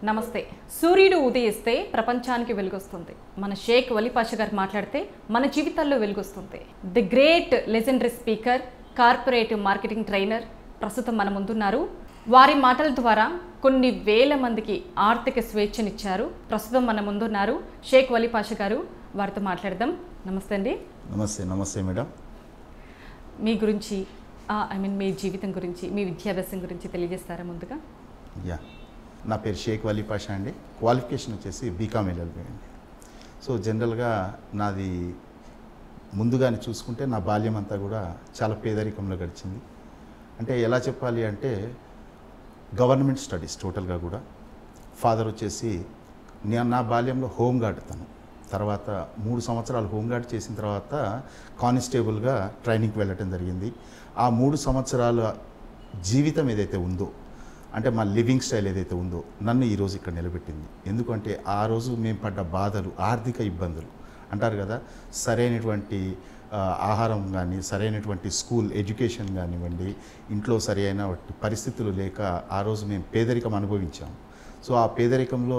నమస్తే సూర్యుడు ఉదయిస్తే ప్రపంచానికి వెలుగొస్తుంది మన షేక్ వలిపాష గారు మాట్లాడితే మన జీవితాల్లో వెలుగొస్తుంది the great legendary speaker corporate marketing trainer ప్రస్తుతం మన ముందున్నారు వారి మాటల ద్వారా కొన్ని వేల మందికి ఆర్థిక స్వేచ్ఛనిచ్చారు ప్రస్తుతం మన ముందున్నారు షేక్ వలిపాష గారు వారితో మాట్లాడదాం నమస్తే అండి నమస్తే నమస్తే మేడం మీ గురించి ఐ మీన్ మీ జీవితం గురించి మీ విద్యాభ్యాసం గురించి తెలియజేస్తారా ముందుగా యా నా పేరు షేక్ వలీ పాషా అండి క్వాలిఫికేషన్ వచ్చేసి బీకామ్ ఎల్ఎల్బి అండి సో జనరల్గా నాది ముందుగానే చూసుకుంటే నా బాల్యం అంతా కూడా చాలా పేదరికంలో గడిచింది అంటే ఎలా చెప్పాలి అంటే గవర్నమెంట్ స్టడీస్ టోటల్గా కూడా ఫాదర్ వచ్చేసి నే- నా బాల్యంలో హోమ్ గార్డ్ తను తర్వాత మూడు సంవత్సరాలు హోమ్ గార్డ్ చేసిన తర్వాత కానిస్టేబుల్గా ట్రైనింగ్కి వెళ్ళటం జరిగింది ఆ మూడు సంవత్సరాల జీవితం ఏదైతే ఉందో అంటే మా లివింగ్ స్టైల్ ఏదైతే ఉందో నన్ను ఈరోజు ఇక్కడ నిలబెట్టింది ఎందుకంటే ఆ రోజు మేము పడ్డ బాధలు ఆర్థిక ఇబ్బందులు అంటారు కదా సరైనటువంటి ఆ, ఆహారం కానీ సరైనటువంటి స్కూల్ ఎడ్యుకేషన్ కానివ్వండి ఇంట్లో సరైన పరిస్థితులు లేక ఆ రోజు మేము పేదరికం అనుభవించాము సో ఆ పేదరికంలో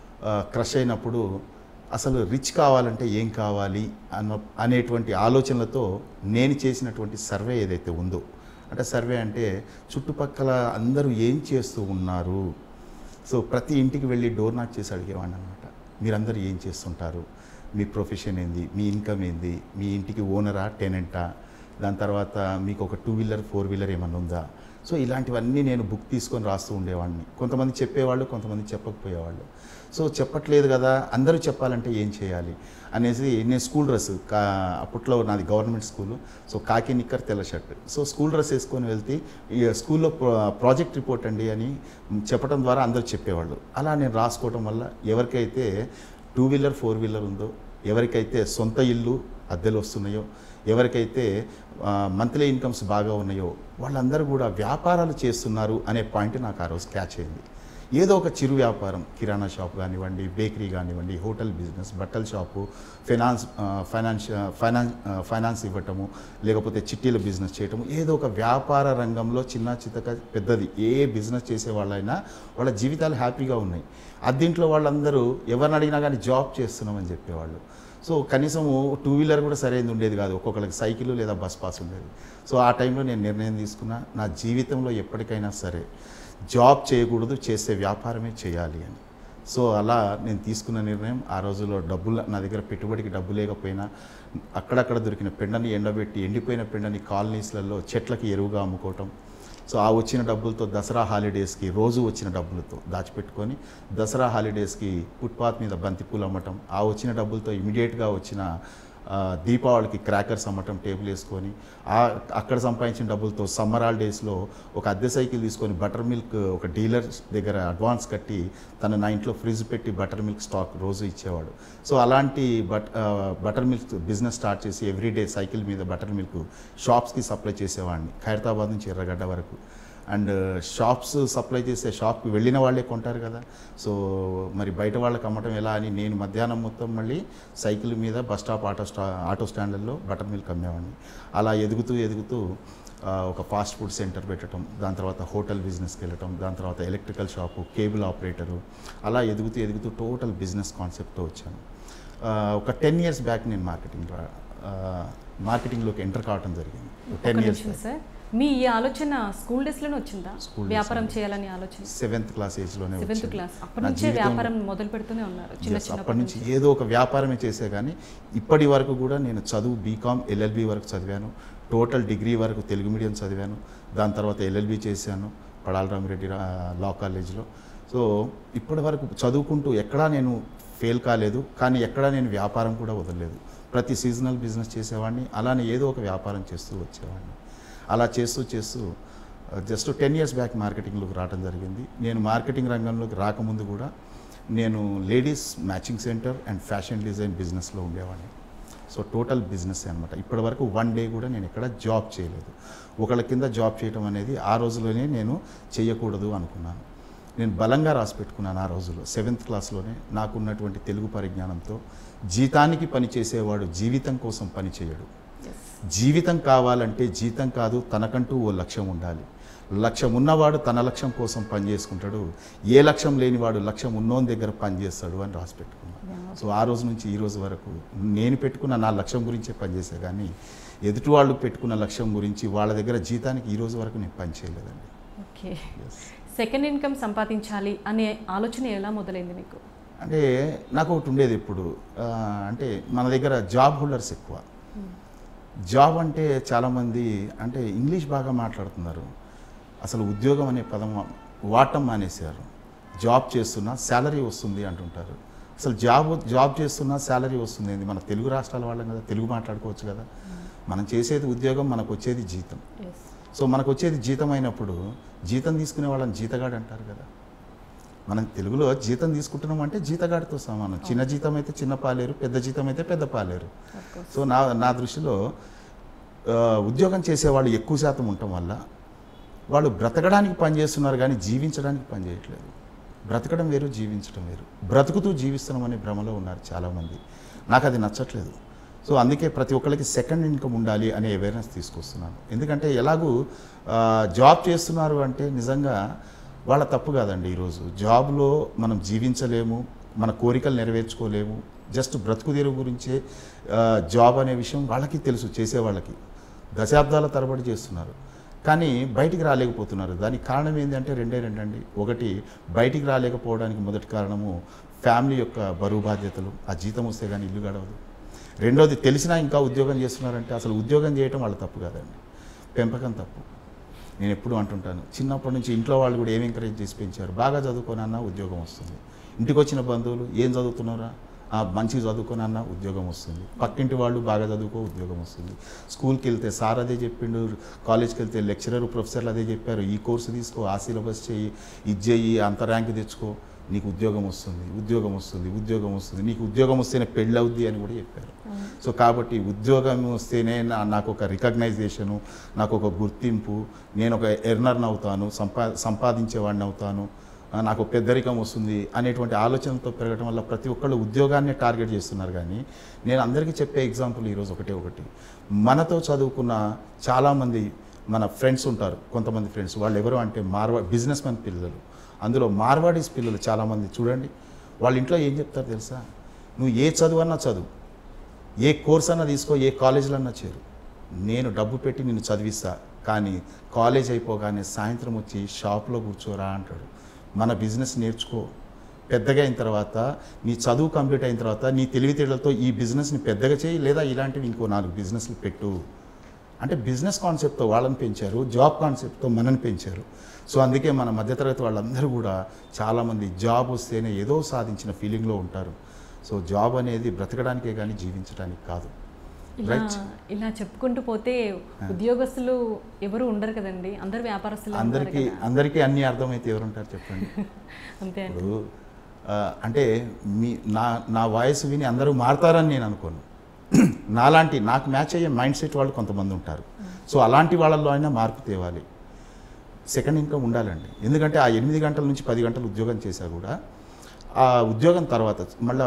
క్రష్ అయినప్పుడు అసలు రిచ్ కావాలంటే ఏం కావాలి అన్న అనేటువంటి ఆలోచనలతో నేను చేసినటువంటి సర్వే ఏదైతే ఉందో అంటే సర్వే అంటే చుట్టుపక్కల అందరూ ఏం చేస్తూ ఉన్నారు సో ప్రతి ఇంటికి వెళ్ళి డోర్ నాక్ చేసి అడిగేవాడిని అనమాట మీరందరూ ఏం చేస్తుంటారు మీ ప్రొఫెషన్ ఏంది మీ ఇన్కమ్ ఏంది మీ ఇంటికి ఓనరా టెనెంటా దాని తర్వాత మీకు ఒక టూ వీలర్ ఫోర్ వీలర్ ఏమన్నా ఉందా సో ఇలాంటివన్నీ నేను బుక్ తీసుకొని రాస్తూ ఉండేవాడిని కొంతమంది చెప్పేవాళ్ళు కొంతమంది చెప్పకపోయేవాళ్ళు సో చెప్పట్లేదు కదా అందరూ చెప్పాలంటే ఏం చేయాలి అనేసి నేను స్కూల్ డ్రెస్ కా అప్పట్లో నాది గవర్నమెంట్ స్కూలు సో కాకి నిక్కర్ తెల్ల షర్ట్ సో స్కూల్ డ్రెస్ వేసుకొని వెళ్తే ఈ స్కూల్లో ప్రా- ప్రాజెక్ట్ రిపోర్ట్ అండి అని చెప్పడం ద్వారా అందరూ చెప్పేవాళ్ళు అలా నేను రాసుకోవడం వల్ల ఎవరికైతే టూ వీలర్ ఫోర్ వీలర్ ఉందో ఎవరికైతే సొంత ఇల్లు అద్దెలు వస్తున్నాయో ఎవరికైతే మంత్లీ ఇన్కమ్స్ బాగా ఉన్నాయో వాళ్ళందరూ కూడా వ్యాపారాలు చేస్తున్నారు అనే పాయింట్ నాకు ఆ రోజు క్యాచ్ అయింది ఏదో ఒక చిరు వ్యాపారం కిరాణా షాప్ కానివ్వండి బేకరీ కానివ్వండి హోటల్ బిజినెస్ బట్టల shop finance finance finance finance ఇవ్వటము లేకపోతే చిట్టీల బిజినెస్ చేయటము ఏదో ఒక వ్యాపార రంగంలో చిన్న చితక పెద్దది ఏ బిజినెస్ చేసే వాళ్ళైనా వాళ్ళ జీవితాలు హ్యాపీగా ఉన్నాయి అద్దీంట్లో వాళ్ళందరూ ఎవరిని అడిగినా కానీ జాబ్ చేస్తున్నామని చెప్పేవాళ్ళు సో కనీసం టూ వీలర్ కూడా సరైనది ఉండేది కాదు ఒక్కొక్కరికి సైకిల్ లేదా బస్ పాస్ ఉండేది సో ఆ టైంలో నేను నిర్ణయం తీసుకున్నా నా జీవితంలో ఎప్పటికైనా సరే జాబ్ చేయకూడదు చేసే వ్యాపారమే చేయాలి అని సో అలా నేను తీసుకున్న నిర్ణయం ఆ రోజుల్లో డబ్బులు నా దగ్గర పెట్టుబడికి డబ్బు లేకపోయినా అక్కడక్కడ దొరికిన పెండని ఎండబెట్టి ఎండిపోయిన పెండని కాలనీస్లలో చెట్లకి ఎరువుగా అమ్ముకోవటం సో ఆ వచ్చిన డబ్బులతో దసరా హాలిడేస్కి రోజు వచ్చిన డబ్బులతో దాచిపెట్టుకొని దసరా హాలిడేస్కి ఫుట్పాత్ మీద బంతిపూలు అమ్మటం ఆ వచ్చిన డబ్బులతో ఇమీడియట్గా వచ్చిన ఆ, దీపావళికి క్రాకర్స్ అమ్మటం టేబుల్ వేసుకొని ఆ అక్కడ సంపాదించిన డబ్బులతో సమ్మర్ హాలిడేస్లో ఒక అద్దె సైకిల్ తీసుకొని బటర్ మిల్క్ ఒక డీలర్ దగ్గర అడ్వాన్స్ కట్టి తను నా ఇంట్లో ఫ్రిడ్జ్ పెట్టి బటర్ మిల్క్ స్టాక్ రోజు ఇచ్చేవాడు సో అలాంటి బట్ ఆ, బటర్ మిల్క్ బిజినెస్ స్టార్ట్ చేసి ఎవ్రీడే సైకిల్ మీద బటర్ మిల్క్ షాప్స్కి సప్లై చేసేవాడిని ఖైరతాబాద్ నుంచి ఎర్రగడ్డ వరకు అండ్ షాప్స్ సప్లై చేసే షాప్కి వెళ్ళిన వాళ్ళే కొంటారు కదా సో మరి బయట వాళ్ళకి అమ్మటం ఎలా అని నేను మధ్యాహ్నం మొత్తం మళ్ళీ సైకిల్ మీద బస్ స్టాప్ ఆటో స్టా ఆటో స్టాండ్లలో బటర్ మిల్క్ అమ్మేవాడిని అలా ఎదుగుతూ ఎదుగుతూ ఆ, ఒక ఫాస్ట్ ఫుడ్ సెంటర్ పెట్టడం దాని తర్వాత హోటల్ బిజినెస్కి వెళ్ళటం దాని తర్వాత ఎలక్ట్రికల్ షాపు కేబుల్ ఆపరేటరు అలా ఎదుగుతూ ఎదుగుతూ టోటల్ బిజినెస్ కాన్సెప్ట్తో వచ్చాను ఆ, ఒక టెన్ ఇయర్స్ బ్యాక్ నేను మార్కెటింగ్ మార్కెటింగ్లోకి ఎంటర్ కావడం జరిగింది ఒక్క టెన్ ఇయర్స్ నిమిషం సార్ మీ ఈ ఆలోచన స్కూల్ డేస్ లోనే వచ్చిందా School days వ్యాపారం లోనే. చేయాలని ఆలోచన సెవెంత్ క్లాస్ ఏజ్లోనే సెవెంత్ వచ్చింది. క్లాస్ అప్పటి నా నుంచే జీవితంలో- వ్యాపారం మొదలు పెడుతూనే ఉన్నారు చిన్న Yes, చిన్న అప్పటి నుంచి ఏదో ఒక వ్యాపారమే చేసే కానీ ఇప్పటి వరకు కూడా నేను చదువు బీకామ్ ఎల్ఎల్బి వరకు చదివాను టోటల్ డిగ్రీ వరకు తెలుగు మీడియం చదివాను దాని తర్వాత ఎల్ఎల్బి చేశాను పడాల రామిరెడ్డి రా- లా కాలేజ్లో సో ఇప్పటి వరకు చదువుకుంటూ ఎక్కడా నేను ఫెయిల్ కాలేదు కానీ ఎక్కడా నేను వ్యాపారం కూడా వదలలేదు ప్రతి సీజనల్ బిజినెస్ చేసేవాడిని అలానే ఏదో ఒక వ్యాపారం చేస్తూ వచ్చేవాడిని అలా చేస్తూ చేస్తూ జస్ట్ టెన్ ఇయర్స్ బ్యాక్ మార్కెటింగ్లోకి రావడం జరిగింది నేను మార్కెటింగ్ రంగంలోకి రాకముందు కూడా నేను ladies matching centre and fashion design బిజినెస్లో ఉండేవాడిని సో టోటల్ బిజినెస్ అనమాట ఇప్పటి వరకు వన్ డే కూడా నేను ఎక్కడ జాబ్ చేయలేదు ఒకళ్ళ కింద జాబ్ చేయడం అనేది ఆ రోజులోనే నేను చేయకూడదు అనుకున్నాను నేను బలంగా రాసి పెట్టుకున్నాను ఆ రోజుల్లో సెవెంత్ క్లాస్లోనే నాకున్నటువంటి తెలుగు పరిజ్ఞానంతో జీతానికి పని చేసేవాడు జీవితం కోసం పని చేయడు జీవితం కావాలంటే జీతం కాదు తనకంటూ ఓ లక్ష్యం ఉండాలి లక్ష్యం ఉన్నవాడు తన లక్ష్యం కోసం పనిచేసుకుంటాడు ఏ లక్ష్యం లేనివాడు లక్ష్యం ఉన్నోని దగ్గర పనిచేస్తాడు అని రాసి పెట్టుకున్నాను సో ఆ రోజు నుంచి ఈ రోజు వరకు నేను పెట్టుకున్న నా లక్ష్యం గురించే పనిచేసా కానీ ఎదుటి వాళ్ళు పెట్టుకున్న లక్ష్యం గురించి వాళ్ళ దగ్గర జీతానికి ఈ రోజు వరకు నేను పని చేయలేదండి ఓకే Yes. సెకండ్ ఇన్కమ్ సంపాదించాలి అనే ఆలోచన ఎలా మొదలైంది మీకు అంటే నాకు ఒకటి ఉండేది ఇప్పుడు ఆ, అంటే మన దగ్గర జాబ్ హోల్డర్స్ ఎక్కువ జాబ్ అంటే చాలామంది అంటే ఇంగ్లీష్ బాగా మాట్లాడుతున్నారు అసలు ఉద్యోగం అనే పదం వాడటం మానేశారు జాబ్ చేస్తున్నా శాలరీ వస్తుంది అంటుంటారు అసలు జాబ్ జాబ్ చేస్తున్నా శాలరీ వస్తుంది ఏంది మన తెలుగు రాష్ట్రాల వాళ్ళం కదా తెలుగు మాట్లాడుకోవచ్చు కదా మనం చేసేది ఉద్యోగం మనకు వచ్చేది జీతం ఎస్ సో మనకు వచ్చేది జీతం అయినప్పుడు జీతం తీసుకునే వాళ్ళని జీతగాడు అంటారు కదా మనం తెలుగులో జీతం తీసుకుంటున్నాం అంటే జీతగాడితో సమానం చిన్న జీతం అయితే చిన్న పాలేరు పెద్ద జీతం అయితే పెద్ద పాలేరు సో నా నా దృష్టిలో ఆ, ఉద్యోగం చేసేవాళ్ళు ఎక్కువ శాతం ఉండటం వల్ల వాళ్ళు బ్రతకడానికి పనిచేస్తున్నారు కానీ జీవించడానికి పని చేయట్లేదు బ్రతకడం వేరు జీవించడం వేరు బ్రతుకుతూ జీవిస్తున్నాం అనే భ్రమలో ఉన్నారు చాలామంది నాకు అది నచ్చట్లేదు సో అందుకే ప్రతి ఒక్కరికి సెకండ్ ఇన్కమ్ ఉండాలి అనే అవేర్నెస్ తీసుకొస్తున్నాను ఎందుకంటే ఎలాగూ ఆ, జాబ్ చేస్తున్నారు అంటే నిజంగా వాళ్ళ తప్పు కాదండి ఈరోజు జాబ్లో మనం జీవించలేము మన కోరికలు నెరవేర్చుకోలేము జస్ట్ బ్రతుకు తెరువు గురించే ఆ, జాబ్ అనే విషయం వాళ్ళకి తెలుసు చేసేవాళ్ళకి దశాబ్దాల తరబడి చేస్తున్నారు కానీ బయటికి రాలేకపోతున్నారు దానికి కారణం ఏంటంటే రెండే రెండండి ఒకటి బయటికి రాలేకపోవడానికి మొదటి కారణము ఫ్యామిలీ యొక్క బరువు బాధ్యతలు ఆ జీతం వస్తే కానీ ఇల్లు గడవదు రెండోది తెలిసినా ఇంకా ఉద్యోగం చేస్తున్నారంటే అసలు ఉద్యోగం చేయటం వాళ్ళ తప్పు కాదండి పెంపకం తప్పు నేను ఎప్పుడు అంటుంటాను చిన్నప్పటి నుంచి ఇంట్లో వాళ్ళు కూడా ఏం ఎంకరేజ్ చేసి పెంచారు బాగా చదువుకోనన్నా ఉద్యోగం వస్తుంది ఇంటికి వచ్చిన బంధువులు ఏం చదువుతున్నారా ఆ మంచిగా చదువుకోనన్నా ఉద్యోగం వస్తుంది పక్కింటి వాళ్ళు బాగా చదువుకో ఉద్యోగం వస్తుంది స్కూల్కి వెళ్తే సార్ అదే చెప్పిండు కాలేజ్కి వెళ్తే లెక్చరర్ ప్రొఫెసర్లు అదే చెప్పారు ఈ కోర్సు తీసుకో ఆ సిలబస్ చేయి ఇది చేయి అంత ర్యాంక్ తెచ్చుకో నీకు ఉద్యోగం వస్తుంది ఉద్యోగం వస్తుంది ఉద్యోగం వస్తుంది నీకు ఉద్యోగం వస్తేనే పెళ్ళి అవుద్ది అని కూడా చెప్పారు సో కాబట్టి ఉద్యోగం వస్తేనే నా- నాకు ఒక రికగ్నైజేషను నాకు ఒక గుర్తింపు నేను ఒక ఎర్నర్ని అవుతాను సంపా సంపాదించేవాడిని అవుతాను ఆ, నాకు పెద్దరికం వస్తుంది అనేటువంటి ఆలోచనతో పెరగడం వల్ల ప్రతి ఒక్కళ్ళు ఉద్యోగాన్ని టార్గెట్ చేస్తున్నారు కానీ నేను అందరికీ చెప్పే ఎగ్జాంపుల్ ఈరోజు ఒకటే ఒకటి మనతో చదువుకున్న చాలామంది మన ఫ్రెండ్స్ ఉంటారు కొంతమంది ఫ్రెండ్స్ వాళ్ళు ఎవరు అంటే మార్వా బిజినెస్ మ్యాన్ పిల్లలు అందులో మార్వాడీస్ పిల్లలు చాలామంది చూడండి వాళ్ళ ఇంట్లో ఏం చెప్తారు తెలుసా నువ్వు ఏ చదువు అన్నా చదువు ఏ కోర్స్ అన్నా తీసుకో ఏ కాలేజీలో అన్నా చేరు నేను డబ్బు పెట్టి నిన్ను చదివిస్తా కానీ కాలేజ్ అయిపోగానే సాయంత్రం వచ్చి షాప్లో కూర్చోరా అంటాడు మన బిజినెస్ నేర్చుకో పెద్దగా అయిన తర్వాత నీ చదువు కంప్లీట్ అయిన తర్వాత నీ తెలివితేటలతో ఈ బిజినెస్ని పెద్దగా చేయి లేదా ఇలాంటివి ఇంకో నాలుగు బిజినెస్లు పెట్టు అంటే బిజినెస్ కాన్సెప్ట్తో వాళ్ళని పెంచారు జాబ్ కాన్సెప్ట్తో మనని పెంచారు సో అందుకే మన మధ్యతరగతి వాళ్ళందరూ కూడా చాలామంది జాబ్ వస్తేనే ఏదో సాధించిన ఫీలింగ్లో ఉంటారు సో జాబ్ అనేది బ్రతకడానికే కానీ జీవించడానికి కాదు ఇలా Right. ఇలా చెప్పుకుంటూ పోతే ఉద్యోగస్తులు ఎవరు ఉండరు కదండి అందరు వ్యాపారస్తులు ఉంటారు అందరికీ కదా. అందరికీ అన్ని అర్థమైతే ఎవరుంటారు చెప్పండి అంతే అండి ఇప్పుడు ఆ, అంటే మీ నా నా వాయిస్ విని అందరూ మారతారని నేను అనుకోను నాలాంటి నాకు మ్యాచ్ అయ్యే మైండ్ సెట్ వాళ్ళు కొంతమంది ఉంటారు సో అలాంటి వాళ్ళల్లో అయినా మార్పు తేవాలి సెకండ్ ఇన్కమ్ ఉండాలండి ఎందుకంటే ఆ ఎనిమిది గంటల నుంచి పది గంటలు ఉద్యోగం చేశా కూడా ఆ ఉద్యోగం తర్వాత మళ్ళా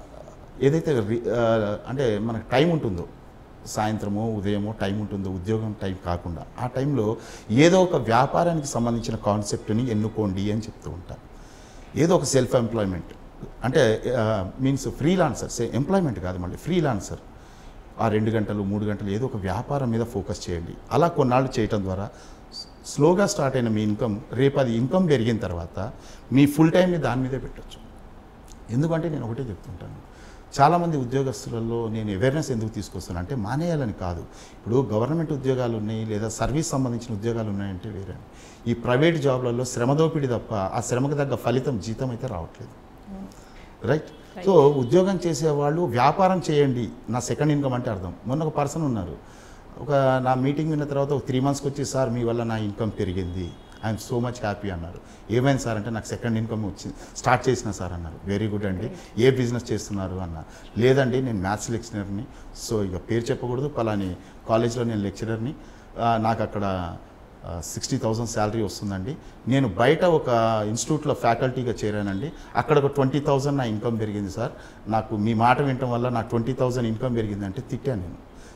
ఏదైతే రి- ఆ, అంటే మనకు టైం ఉంటుందో సాయంత్రమో ఉదయమో టైం ఉంటుందో ఉద్యోగం టైం కాకుండా ఆ టైంలో ఏదో ఒక వ్యాపారానికి సంబంధించిన కాన్సెప్ట్ని ఎన్నుకోండి అని చెప్తూ ఉంటాను ఏదో ఒక సెల్ఫ్ ఎంప్లాయ్మెంట్ అంటే మీన్స్ ఫ్రీలాన్సర్ ఎంప్లాయ్మెంట్ కాదు మళ్ళీ ఫ్రీలాన్సర్ ఆ రెండు గంటలు మూడు గంటలు ఏదో ఒక వ్యాపారం మీద ఫోకస్ చేయండి అలా కొన్నాళ్ళు చేయటం ద్వారా స్లోగా స్టార్ట్ అయిన మీ ఇన్కమ్ రేపు అది ఇన్కమ్ పెరిగిన తర్వాత మీ ఫుల్ టైంని దాని మీదే పెట్టచ్చు ఎందుకంటే నేను ఒకటే చెప్తుంటాను చాలామంది ఉద్యోగస్తులలో నేను అవేర్నెస్ ఎందుకు తీసుకొస్తాను అంటే మానేయాలని కాదు ఇప్పుడు గవర్నమెంట్ ఉద్యోగాలు ఉన్నాయి లేదా సర్వీస్ సంబంధించిన ఉద్యోగాలు ఉన్నాయంటే వేరే ఈ ప్రైవేట్ జాబ్లలో శ్రమ దోపిడీ తప్ప ఆ శ్రమకు తగ్గ ఫలితం జీతం అయితే రావట్లేదు రైట్ సో ఉద్యోగం చేసేవాళ్ళు వ్యాపారం చేయండి నా సెకండ్ ఇన్కమ్ అంటే అర్థం మొన్న ఒక పర్సన్ ఉన్నారు ఒక నా మీటింగ్ విన్న తర్వాత ఒక త్రీ మంత్స్కి వచ్చి సార్ మీ వల్ల నా ఇన్కమ్ పెరిగింది ఐఎమ్ సో మచ్ హ్యాపీ అన్నారు ఏమైంది సార్ అంటే నాకు సెకండ్ ఇన్కమ్ వచ్చింది స్టార్ట్ చేసిన సార్ అన్నారు వెరీ గుడ్ అండి ఏ బిజినెస్ చేస్తున్నారు అన్నారు లేదండి నేను మ్యాథ్స్ లెక్చరర్ని సో ఇక పేరు చెప్పకూడదు పలాని కాలేజ్లో నేను లెక్చరర్ని ఆ, నాకు అక్కడ సిక్స్టీ థౌసండ్ శాలరీ వస్తుందండి నేను బయట ఒక ఇన్స్టిట్యూట్లో ఫ్యాకల్టీగా చేరానండి అక్కడ ఒక ట్వంటీ థౌసండ్ నా ఇన్కమ్ పెరిగింది సార్ నాకు మీ మాట వినటం వల్ల నా ట్వంటీ థౌసండ్ ఇన్కమ్ పెరిగింది అంటే తిట్టాను నేను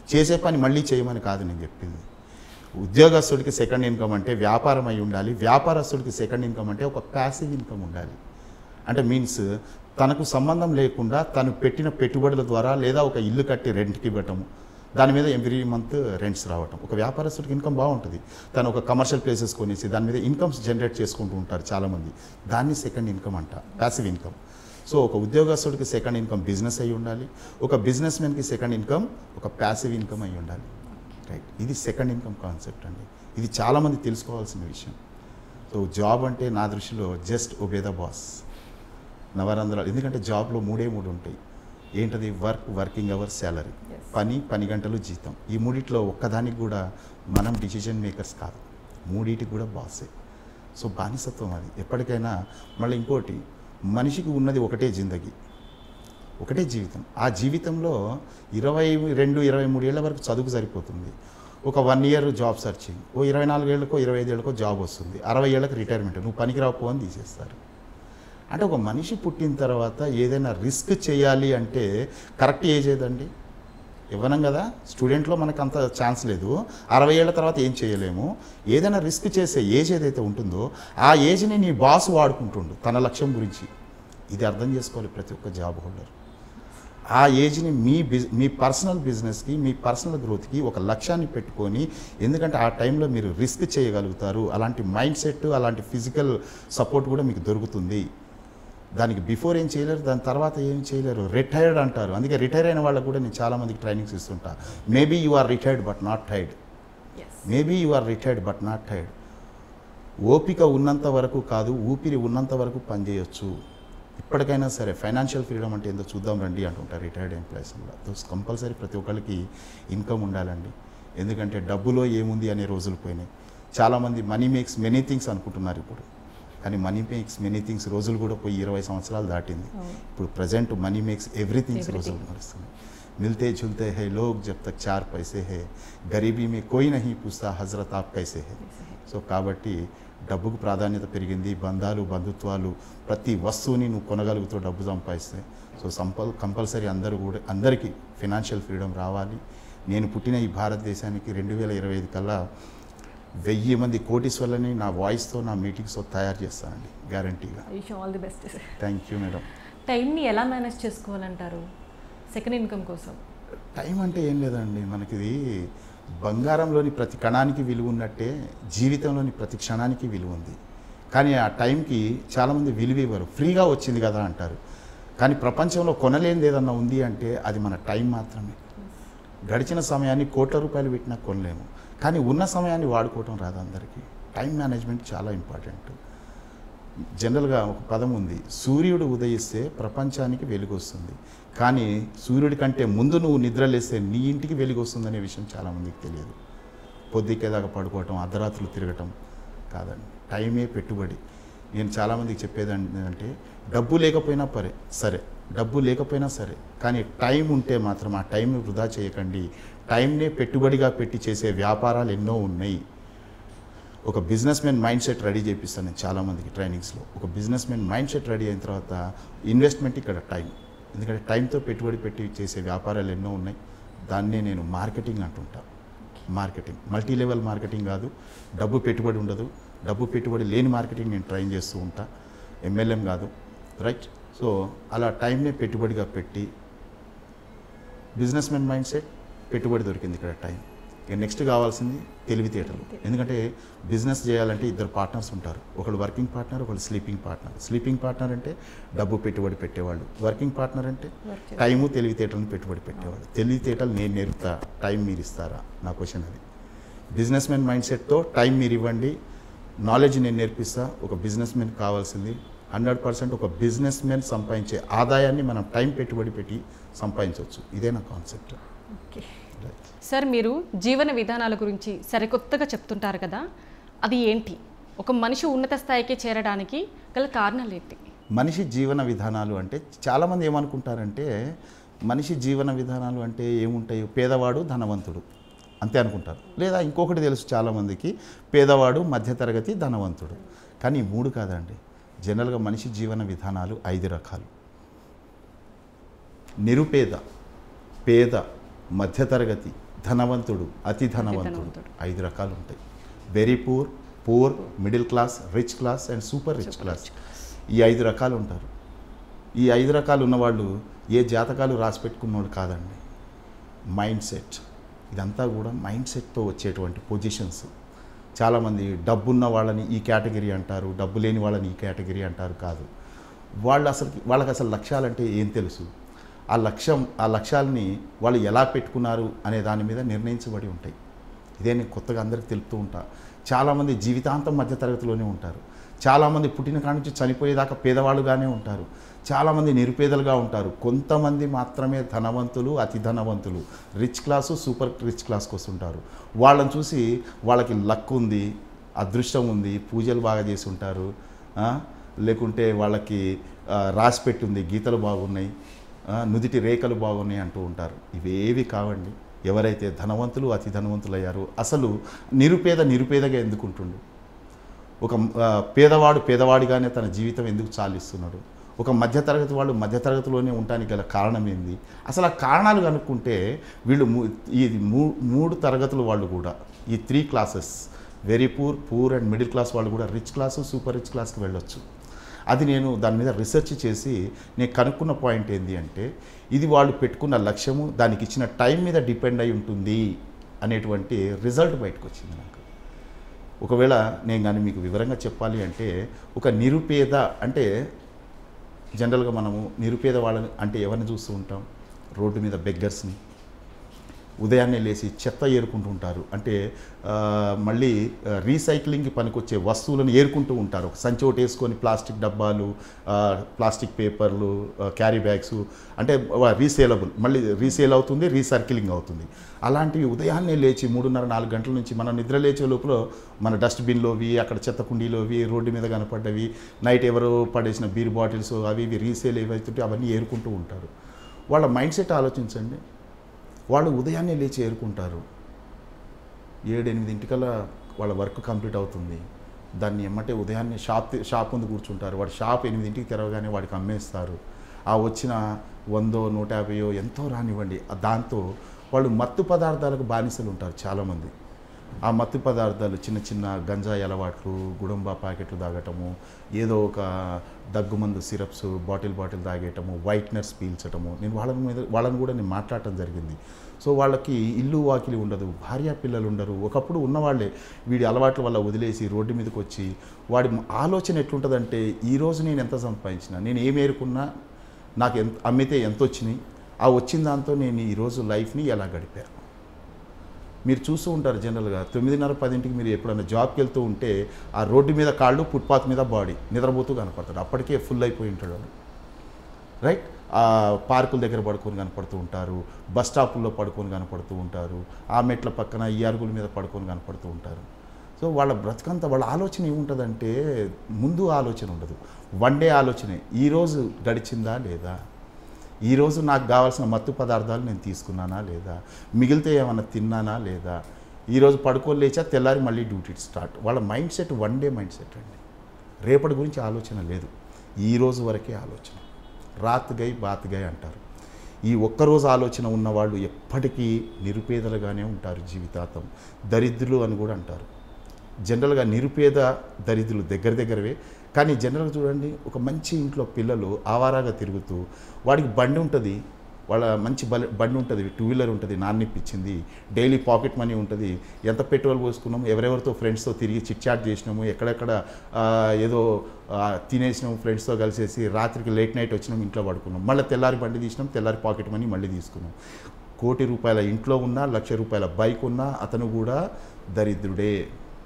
చేసే పని మళ్ళీ చేయమని కాదు నేను చెప్పింది ఉద్యోగస్తుడికి సెకండ్ ఇన్కమ్ అంటే వ్యాపారం అయి ఉండాలి వ్యాపారస్తుడికి సెకండ్ ఇన్కమ్ అంటే ఒక ప్యాసివ్ ఇన్కమ్ ఉండాలి అంటే మీన్స్ తనకు సంబంధం లేకుండా తను పెట్టిన పెట్టుబడుల ద్వారా లేదా ఒక ఇల్లు కట్టి రెంట్కి ఇవ్వటము దాని మీద ఎవ్రీ మంత్ రెంట్స్ రావటం ఒక వ్యాపారస్తుడికి ఇన్కమ్ బాగుంటుంది తను ఒక కమర్షియల్ ప్లేసెస్ కొనేసి దాని మీద ఇన్కమ్స్ జనరేట్ చేసుకుంటూ ఉంటారు చాలామంది దాన్ని సెకండ్ ఇన్కమ్ అంట ప్యాసివ్ ఇన్కమ్ సో ఒక ఉద్యోగస్తుడికి సెకండ్ ఇన్కమ్ బిజినెస్ అయి ఉండాలి ఒక బిజినెస్ మ్యాన్కి సెకండ్ ఇన్కమ్ ఒక ప్యాసివ్ ఇన్కమ్ అయి ఉండాలి రైట్ ఇది సెకండ్ ఇన్కమ్ కాన్సెప్ట్ అండి ఇది చాలామంది తెలుసుకోవాల్సిన విషయం సో జాబ్ అంటే నా దృష్టిలో జస్ట్ ఒబే ద బాస్ నవరంధ్రాలు ఎందుకంటే జాబ్లో మూడే మూడు ఉంటాయి ఏంటది work working hour salary Yes. పని పని గంటలు జీతం ఈ మూడిట్లో ఒక్కదానికి కూడా మనం డిసిజన్ మేకర్స్ కాదు మూడింటికి కూడా బాసే సో బానిసత్వం అది ఎప్పటికైనా మళ్ళీ ఇంకోటి మనిషికి ఉన్నది ఒకటే జిందగీ ఒకటే జీవితం ఆ జీవితంలో ఇరవై రెండు ఇరవై మూడు ఏళ్ళ వరకు చదువు సరిపోతుంది ఒక వన్ ఇయర్ జాబ్ సర్చింగ్ ఓ ఇరవై నాలుగేళ్ళకో ఇరవై ఐదేళ్ళకో జాబ్ వస్తుంది అరవై ఏళ్ళకి రిటైర్మెంట్ నువ్వు పనికిరావు అని తీసేస్తారు అంటే ఒక మనిషి పుట్టిన తర్వాత ఏదైనా రిస్క్ చేయాలి అంటే కరెక్ట్ ఏజ్ ఏదండి ఇవ్వనం కదా స్టూడెంట్లో మనకు అంత ఛాన్స్ లేదు అరవై ఏళ్ళ తర్వాత ఏం చేయలేము ఏదైనా రిస్క్ చేసే ఏజ్ ఏదైతే ఉంటుందో ఆ ఏజ్ని నీ బాస్ వాడుకుంటుండు తన లక్ష్యం గురించి ఇది అర్థం చేసుకోవాలి ప్రతి ఒక్క జాబ్ హోల్డర్ ఆ ఏజ్ని మీ బిజ్ మీ పర్సనల్ బిజినెస్కి మీ పర్సనల్ గ్రోత్కి ఒక లక్ష్యాన్ని పెట్టుకొని ఎందుకంటే ఆ టైంలో మీరు రిస్క్ చేయగలుగుతారు అలాంటి మైండ్ సెట్ అలాంటి ఫిజికల్ సపోర్ట్ కూడా మీకు దొరుకుతుంది దానికి బిఫోర్ ఏం చేయలేరు దాని తర్వాత ఏం చేయలేరు రిటైర్డ్ అంటారు అందుకే రిటైర్ అయిన వాళ్ళకు కూడా నేను చాలామందికి ట్రైనింగ్స్ ఇస్తుంటా maybe you are retired but not tired yes maybe you are retired but not tired ఓపిక ఉన్నంత వరకు కాదు ఊపిరి ఉన్నంత వరకు పనిచేయొచ్చు ఇప్పటికైనా సరే ఫైనాన్షియల్ ఫ్రీడమ్ అంటే ఏందో చూద్దాం రండి అంటుంటారు రిటైర్డ్ ఎంప్లాయీస్ కూడా దోస్ కంపల్సరీ ప్రతి ఒక్కరికి ఇన్కమ్ ఉండాలండి ఎందుకంటే డబ్బులో ఏముంది అనే రోజులు పోయినాయి చాలామంది మనీ మేక్స్ మెనీ థింగ్స్ అనుకుంటున్నారు ఇప్పుడు కానీ మనీ మేక్స్ మెనీ థింగ్స్ రోజులు కూడా పోయి ఇరవై సంవత్సరాలు దాటింది అవును. ఇప్పుడు present money makes everythings Everything. రోజులు నడుస్తుంది मिलते जुलते हैं लोग जब तक चार पैसे है गरीबी में कोई नहीं पूछता हजरत आप कैसे है సో కాబట్టి డబ్బుకు ప్రాధాన్యత పెరిగింది బంధాలు బంధుత్వాలు ప్రతి వస్తువుని నువ్వు కొనగలుగుతూ డబ్బు సంపాదిస్తే సో సంపల్ కంపల్సరీ అందరూ కూడా అందరికీ ఫినాన్షియల్ ఫ్రీడమ్ రావాలి నేను పుట్టిన ఈ భారతదేశానికి రెండు వేల ఇరవై ఐదు కల్లా వెయ్యి మంది కోటీశ్వర్లని నా వాయిస్తో నా మీటింగ్స్తో తయారు చేస్తానండి గ్యారంటీగా wish all the best thank you madam టైంని ఎలా మేనేజ్ చేసుకోవాలంటారు సెకండ్ ఇన్కమ్ కోసం టైం అంటే ఏం లేదండి మనకిది బంగారంలోని ప్రతి కణానికి విలువ ఉన్నట్టే జీవితంలోని ప్రతి క్షణానికి విలువ ఉంది కానీ ఆ టైంకి చాలామంది విలువ ఇవ్వరు ఫ్రీగా వచ్చింది కదా అంటారు కానీ ప్రపంచంలో కొనలేనిది ఏదన్నా ఉంది అంటే అది మన టైం మాత్రమే గడిచిన సమయాన్ని కోట్ల రూపాయలు పెట్టినా కొనలేము కానీ ఉన్న సమయాన్ని వాడుకోవటం రాదు అందరికీ టైం మేనేజ్మెంట్ చాలా ఇంపార్టెంట్ జనరల్గా ఒక పదం ఉంది సూర్యుడు ఉదయిస్తే ప్రపంచానికి వెలుగు వస్తుంది కానీ సూర్యుడి కంటే ముందు నువ్వు నిద్రలేస్తే నీ ఇంటికి వెలుగు వస్తుందనే విషయం చాలామందికి తెలియదు పొద్దుకేదాకా పడుకోవటం అర్ధరాత్రులు తిరగటం కాదండి టైమే పెట్టుబడి నేను చాలామందికి చెప్పేది అంటే డబ్బు లేకపోయినా పరే సరే డబ్బు లేకపోయినా సరే కానీ టైం ఉంటే మాత్రం ఆ టైంని వృధా చేయకండి టైంనే పెట్టుబడిగా పెట్టి చేసే వ్యాపారాలు ఎన్నో ఉన్నాయి ఒక businessman mind set ready చేపిస్తాను నేను చాలామందికి ట్రైనింగ్స్లో ఒక businessman mind set ready అయిన తర్వాత ఇన్వెస్ట్మెంట్ ఇక్కడ టైం ఎందుకంటే టైంతో పెట్టుబడి పెట్టి చేసే వ్యాపారాలు ఎన్నో ఉన్నాయి దాన్నే నేను మార్కెటింగ్ అంటుంటా మార్కెటింగ్ మల్టీ లెవెల్ మార్కెటింగ్ కాదు డబ్బు పెట్టుబడి ఉండదు డబ్బు పెట్టుబడి లేని మార్కెటింగ్ నేను ట్రైన్ చేస్తూ ఉంటా ఎంఎల్ఎం కాదు రైట్ సో అలా టైంనే పెట్టుబడిగా పెట్టి బిజినెస్ మ్యాన్ మైండ్ సెట్ పెట్టుబడి దొరికింది ఇక్కడ టైం ఇక నెక్స్ట్ కావాల్సింది తెలివితేటలు ఎందుకంటే బిజినెస్ చేయాలంటే ఇద్దరు పార్ట్నర్స్ ఉంటారు ఒకళ్ళు వర్కింగ్ పార్ట్నర్ ఒకళ్ళు స్లీపింగ్ పార్ట్నర్ స్లీపింగ్ పార్ట్నర్ అంటే డబ్బు పెట్టుబడి పెట్టేవాళ్ళు వర్కింగ్ పార్ట్నర్ అంటే వర్క్ చేసి టైము తెలివితేటలను పెట్టుబడి పెట్టేవాళ్ళు తెలివితేటలు నేను నేర్పుతా టైం మీరు ఇస్తారా నా క్వశ్చన్ అది బిజినెస్ మ్యాన్ మైండ్ సెట్తో టైం మీరు ఇవ్వండి నాలెడ్జ్ నేను నేర్పిస్తా ఒక బిజినెస్ మ్యాన్ కావాల్సింది హండ్రెడ్ పర్సెంట్ ఒక బిజినెస్ మ్యాన్ సంపాదించే ఆదాయాన్ని మనం టైం పెట్టుబడి పెట్టి సంపాదించవచ్చు ఇదే నా కాన్సెప్ట్ ఓకే సార్ మీరు జీవన విధానాల గురించి సరికొత్తగా చెప్తుంటారు కదా అది ఏంటి ఒక మనిషి ఉన్నత స్థాయికి చేరడానికి గల కారణాలు ఏంటి మనిషి జీవన విధానాలు అంటే చాలామంది ఏమనుకుంటారంటే మనిషి జీవన విధానాలు అంటే ఏముంటాయి పేదవాడు ధనవంతుడు అంతే అనుకుంటారు లేదా ఇంకొకటి తెలుసు చాలామందికి పేదవాడు మధ్యతరగతి ధనవంతుడు కానీ ఈ మూడు కాదండి జనరల్గా మనిషి జీవన విధానాలు ఐదు రకాలు నిరుపేద పేద మధ్యతరగతి ధనవంతుడు అతి ధనవంతుడు ధనవంతుడు. ఐదు రకాలు ఉంటాయి very poor poor middle class rich class and super rich class ఈ ఐదు రకాలు ఉంటారు ఈ ఐదు రకాలు ఉన్నవాళ్ళు ఏ జాతకాలు రాసి పెట్టుకున్నవాడు కాదండి మైండ్ సెట్ ఇదంతా కూడా మైండ్ సెట్తో వచ్చేటువంటి పొజిషన్స్ చాలామంది డబ్బున్న వాళ్ళని ఈ కేటగిరీ అంటారు డబ్బు లేని వాళ్ళని ఈ కేటగిరీ అంటారు కాదు వాళ్ళు అసలు వాళ్ళకి అసలు లక్ష్యాలంటే ఏం తెలుసు ఆ లక్ష్యం ఆ లక్ష్యాలని వాళ్ళు ఎలా పెట్టుకున్నారు అనే దాని మీద నిర్ణయించబడి ఉంటాయి ఇదే నేను కొత్తగా అందరికి తెలుపుతూ ఉంటా చాలామంది జీవితాంతం మధ్యతరగతిలోనే ఉంటారు చాలామంది పుట్టిన కాడి నుంచి చనిపోయేదాకా పేదవాళ్ళుగానే ఉంటారు చాలామంది నిరుపేదలుగా ఉంటారు కొంతమంది మాత్రమే ధనవంతులు అతి ధనవంతులు రిచ్ క్లాసు సూపర్ రిచ్ క్లాస్కి వస్తుంటారు వాళ్ళని చూసి వాళ్ళకి లక్ ఉంది అదృష్టం ఉంది పూజలు బాగా చేసి ఉంటారు ఆ, లేకుంటే వాళ్ళకి ఆ, రాసి పెట్టుంది గీతలు బాగున్నాయి ఆ, నుదిటి రేఖలు బాగున్నాయి అంటూ ఉంటారు ఇవేవి కావండి ఎవరైతే ధనవంతులు అతి ధనవంతులు అయ్యారో అసలు నిరుపేద నిరుపేదగా ఎందుకుంటుండు ఒక ఆ, పేదవాడు పేదవాడిగానే తన జీవితం ఎందుకు చాలిస్తున్నాడు ఒక మధ్యతరగతి వాళ్ళు మధ్యతరగతిలోనే ఉండడానికి గల కారణం ఏంది అసలు ఆ కారణాలు కనుక్కుంటే వీళ్ళు మూ- ఈ మూ మూడు తరగతుల వాళ్ళు కూడా ఈ three classes very poor poor and middle class వాళ్ళు కూడా రిచ్ క్లాసు సూపర్ రిచ్ క్లాస్కి వెళ్ళొచ్చు అది నేను దాని మీద రీసెర్చ్ చేసి నేను కనుక్కున్న పాయింట్ ఏంటి అంటే ఇది వాళ్ళు పెట్టుకున్న లక్ష్యము దానికి ఇచ్చిన టైం మీద డిపెండ్ అయి ఉంటుంది అనేటువంటి రిజల్ట్ బయటకు వచ్చింది నాకు ఒకవేళ నేను కానీ మీకు వివరంగా చెప్పాలి అంటే ఒక నిరుపేద అంటే జనరల్గా మనము నిరుపేద వాళ్ళని అంటే ఎవరిని చూస్తూ ఉంటాం రోడ్డు మీద బెగ్గర్స్ని ఉదయాన్నే లేచి చెత్త ఏరుకుంటూ ఉంటారు అంటే ఆ, మళ్ళీ ఆ, రీసైక్లింగ్కి పనికొచ్చే వస్తువులను ఏరుకుంటూ ఉంటారు ఒక సంచి ఒకటి వేసుకొని ప్లాస్టిక్ డబ్బాలు ఆ, ప్లాస్టిక్ పేపర్లు ఆ, క్యారీ బ్యాగ్స్ అంటే రీసేలబుల్ మళ్ళీ రీసేల్ అవుతుంది రీసర్కిలింగ్ అవుతుంది అలాంటివి ఉదయాన్నే లేచి మూడున్నర నాలుగు గంటల నుంచి మనం నిద్ర లేచే లోపల మన డస్ట్బిన్లోవి అక్కడ చెత్త కుండీలోవి రోడ్డు మీద కనపడ్డవి నైట్ ఎవరో పడేసిన బీర్ బాటిల్స్ అవి ఇవి రీసేల్ ఏవైతుంటే అవన్నీ ఏరుకుంటూ ఉంటారు వాళ్ళ మైండ్ సెట్ ఆలోచించండి వాళ్ళు ఉదయాన్నే లేచి ఏరుకుంటారు ఏడు ఎనిమిదింటికల్లా వాళ్ళ వర్క్ కంప్లీట్ అవుతుంది దాన్ని ఎమ్మటే ఉదయాన్నే షాప్ తి- షాప్ ముందు కూర్చుంటారు వాడు షాప్ ఎనిమిదింటికి తెరవగానే వాడికి అమ్మేస్తారు ఆ వచ్చిన వందో నూట యాభైయో ఎంతో రానివ్వండి ఆ దాంతో వాళ్ళు మత్తు పదార్థాలకు బానిసలు ఉంటారు చాలామంది ఆ మత్తు పదార్థాలు చిన్న చిన్న గంజాయి అలవాట్లు గుడంబా ప్యాకెట్లు తాగటము ఏదో ఒక దగ్గుమందు సిరప్స్ బాటిల్ బాటిల్ తాగేయటము వైట్నర్స్ పీల్చటము నేను వాళ్ళ మీద వాళ్ళని కూడా నేను మాట్లాడటం జరిగింది సో వాళ్ళకి ఇల్లు వాకిలి ఉండదు భార్య పిల్లలు ఉండరు ఒకప్పుడు ఉన్నవాళ్ళే వీడి అలవాట్ల వల్ల వదిలేసి రోడ్డు మీదకి వచ్చి వాడి ఆలోచన ఎట్లుంటుందంటే ఈరోజు నేను ఎంత సంపాదించిన నేను ఏం ఏరుకున్నా నాకు ఎంత అమ్మితే ఎంత వచ్చినాయి ఆ వచ్చిన దాంతో నేను ఈరోజు లైఫ్ని ఎలా గడిపాను మీరు చూస్తూ ఉంటారు జనరల్గా తొమ్మిదిన్నర పదింటికి మీరు ఎప్పుడైనా జాబ్కి వెళ్తూ ఉంటే ఆ రోడ్డు మీద కాళ్ళు ఫుట్పాత్ మీద బాడీ నిద్రపోతూ కనపడతాడు అప్పటికే ఫుల్ అయిపోయి ఉంటాడు వాడు రైట్ ఆ పార్కుల దగ్గర పడుకొని కనపడుతూ ఉంటారు బస్ స్టాపుల్లో పడుకొని కనపడుతూ ఉంటారు ఆ మెట్ల పక్కన ఈ అరుగుల మీద పడుకొని కనపడుతూ ఉంటారు సో వాళ్ళ బ్రతకంతా వాళ్ళ ఆలోచన ఏముంటుందంటే ముందు ఆలోచన ఉండదు వన్ డే ఆలోచనే ఈరోజు గడిచిందా లేదా ఈరోజు నాకు కావాల్సిన మత్తు పదార్థాలు నేను తీసుకున్నానా లేదా మిగిలితే ఏమన్నా తిన్నానా లేదా ఈరోజు పడుకొని లేచా తెల్లారి మళ్ళీ డ్యూటీ స్టార్ట్ వాళ్ళ mind set one day mind set అండి రేపటి గురించి ఆలోచన లేదు ఈ రోజు వరకే ఆలోచన రాత్గై బాత్గై అంటారు ఈ ఒక్కరోజు ఆలోచన ఉన్నవాళ్ళు ఎప్పటికీ నిరుపేదలుగానే ఉంటారు జీవితాంతం దరిద్రులు అని కూడా అంటారు జనరల్గా నిరుపేద దరిద్రులు దగ్గర దగ్గరవే కానీ జనరల్గా చూడండి ఒక మంచి ఇంట్లో పిల్లలు ఆవారాగా తిరుగుతూ వాడికి బండి ఉంటుంది వాళ్ళ మంచి బల బండి ఉంటుంది టూ వీలర్ ఉంటుంది నాన్నిప్పించింది డైలీ పాకెట్ మనీ ఉంటుంది ఎంత పెట్రోల్ పోసుకున్నాము ఎవరెవరితో ఫ్రెండ్స్తో తిరిగి చిట్ చాట్ చేసినాము ఎక్కడెక్కడ ఆ, ఏదో ఆ, తినేసినాము ఫ్రెండ్స్తో కలిసేసి రాత్రికి లేట్ నైట్ వచ్చినాం ఇంట్లో పడుకున్నాం మళ్ళీ తెల్లారి బండి తీసినాం తెల్లారి పాకెట్ మనీ మళ్ళీ తీసుకున్నాం కోటి రూపాయల ఇంట్లో ఉన్నా లక్ష రూపాయల బైక్ ఉన్నా అతను కూడా దరిద్రుడే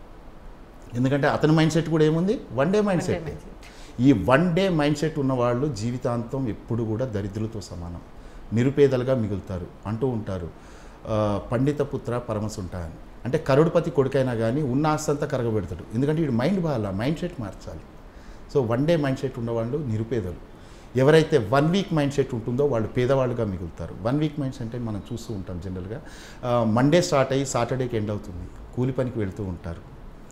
ఎందుకంటే అతని మైండ్ సెట్ కూడా ఏముంది వన్ డే మైండ్ సెట్ ఈ వన్ డే మైండ్ సెట్ ఉన్నవాళ్ళు జీవితాంతం ఎప్పుడు కూడా దరిద్రులతో సమానం నిరుపేదలుగా మిగులుతారు అంటూ ఉంటారు ఆ, పండిత పుత్ర పరమసుంట అని అంటే కరుడుపతి కొడుకైనా కానీ ఉన్న ఆస్తి అంతా కరగబెడతాడు ఎందుకంటే వీడు మైండ్ బాగా మైండ్ సెట్ మార్చాలి so one day mind set ఉన్నవాళ్ళు నిరుపేదలు ఎవరైతే వన్ వీక్ మైండ్ సెట్ ఉంటుందో వాళ్ళు పేదవాళ్ళుగా మిగులుతారు వన్ వీక్ మైండ్ సెట్ అంటే మనం చూస్తూ ఉంటాం జనరల్గా మండే స్టార్ట్ అయ్యి సాటర్డేకి ఎండ్ అవుతుంది కూలి పనికి వెళ్తూ ఉంటారు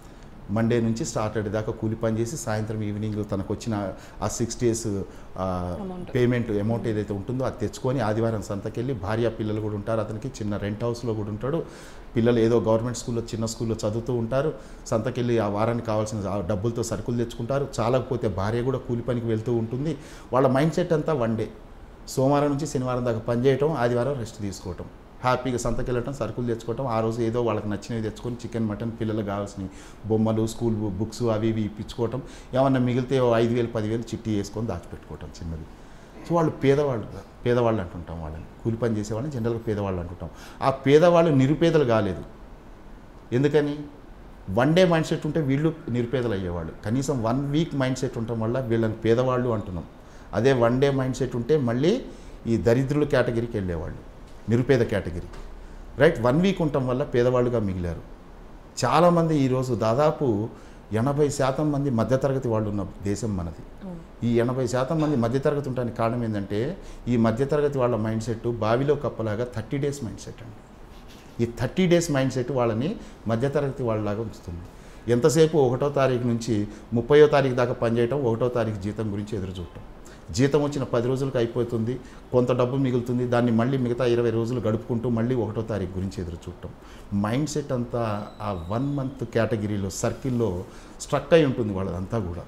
మండే నుంచి సాటర్డే దాకా కూలి పని చేసి సాయంత్రం ఈవినింగ్ తనకు వచ్చిన ఆ six days Amount. Payment amount ఏదైతే ఉంటుందో అది తెచ్చుకొని ఆదివారం సంతకెళ్ళి భార్య పిల్లలు కూడా ఉంటారు అతనికి చిన్న రెంట్ హౌస్లో కూడా ఉంటాడు పిల్లలు ఏదో గవర్నమెంట్ స్కూల్లో చిన్న స్కూల్లో చదువుతూ ఉంటారు సంతకెళ్ళి ఆ వారానికి కావాల్సిన ఆ డబ్బులతో సరుకులు తెచ్చుకుంటారు చాలకపోతే భార్య కూడా కూలి పనికి వెళ్తూ ఉంటుంది వాళ్ళ మైండ్ సెట్ అంతా వన్ డే సోమవారం నుంచి శనివారం దాకా పని చేయటం ఆదివారం రెస్ట్ తీసుకోవటం హ్యాపీగా సంతకి వెళ్ళటం సరుకులు తెచ్చుకోవటం ఆ రోజు ఏదో వాళ్ళకి నచ్చినవి తెచ్చుకొని చికెన్ మటన్ పిల్లలకు కావాల్సినవి బొమ్మలు స్కూల్ బుక్స్ అవి ఇవి ఇప్పించుకోవటం ఏమన్నా మిగిలితే ఓ ఐదు వేలు పదివేలు చిట్టి వేసుకొని దాచిపెట్టుకోవటం చిన్నది సో వాళ్ళు పేదవాళ్ళు పేదవాళ్ళు అంటుంటాం వాళ్ళని కూలి పని చేసేవాళ్ళని జనరల్గా పేదవాళ్ళు అంటుంటాం ఆ పేదవాళ్ళు నిరుపేదలు కాలేదు ఎందుకని వన్ డే మైండ్ సెట్ ఉంటే వీళ్ళు నిరుపేదలు అయ్యేవాళ్ళు కనీసం వన్ వీక్ మైండ్ సెట్ ఉండటం వల్ల వీళ్ళని పేదవాళ్ళు అంటున్నాం అదే వన్ డే మైండ్ సెట్ ఉంటే మళ్ళీ ఈ దరిద్రుల కేటగిరీకి వెళ్ళేవాళ్ళు నిరుపేద కేటగిరీ రైట్ వన్ వీక్ ఉండటం వల్ల పేదవాళ్ళుగా మిగిలారు చాలామంది ఈరోజు దాదాపు ఎనభై శాతం మంది మధ్యతరగతి వాళ్ళు ఉన్న దేశం మనది ఈ ఎనభై శాతం మంది మధ్యతరగతి ఉండడానికి కారణం ఏంటంటే ఈ మధ్యతరగతి వాళ్ళ మైండ్ సెట్ బావిలో కప్పలాగా థర్టీ డేస్ మైండ్ సెట్ అండి ఈ థర్టీ డేస్ మైండ్ సెట్ వాళ్ళని మధ్యతరగతి వాళ్ళలాగా ఉంచుతుంది ఎంతసేపు ఒకటో తారీఖు నుంచి ముప్పయో తారీఖు దాకా పనిచేయటం ఒకటో తారీఖు జీతం గురించి ఎదురు చూడటం జీతం వచ్చిన పది రోజులకు అయిపోతుంది కొంత డబ్బు మిగులుతుంది దాన్ని మళ్ళీ మిగతా ఇరవై రోజులు గడుపుకుంటూ మళ్ళీ ఒకటో తారీఖు గురించి ఎదురు చూడటం మైండ్ సెట్ అంతా ఆ వన్ మంత్ కేటగిరీలో సర్కిల్లో స్ట్రక్ అయి ఉంటుంది వాళ్ళదంతా కూడా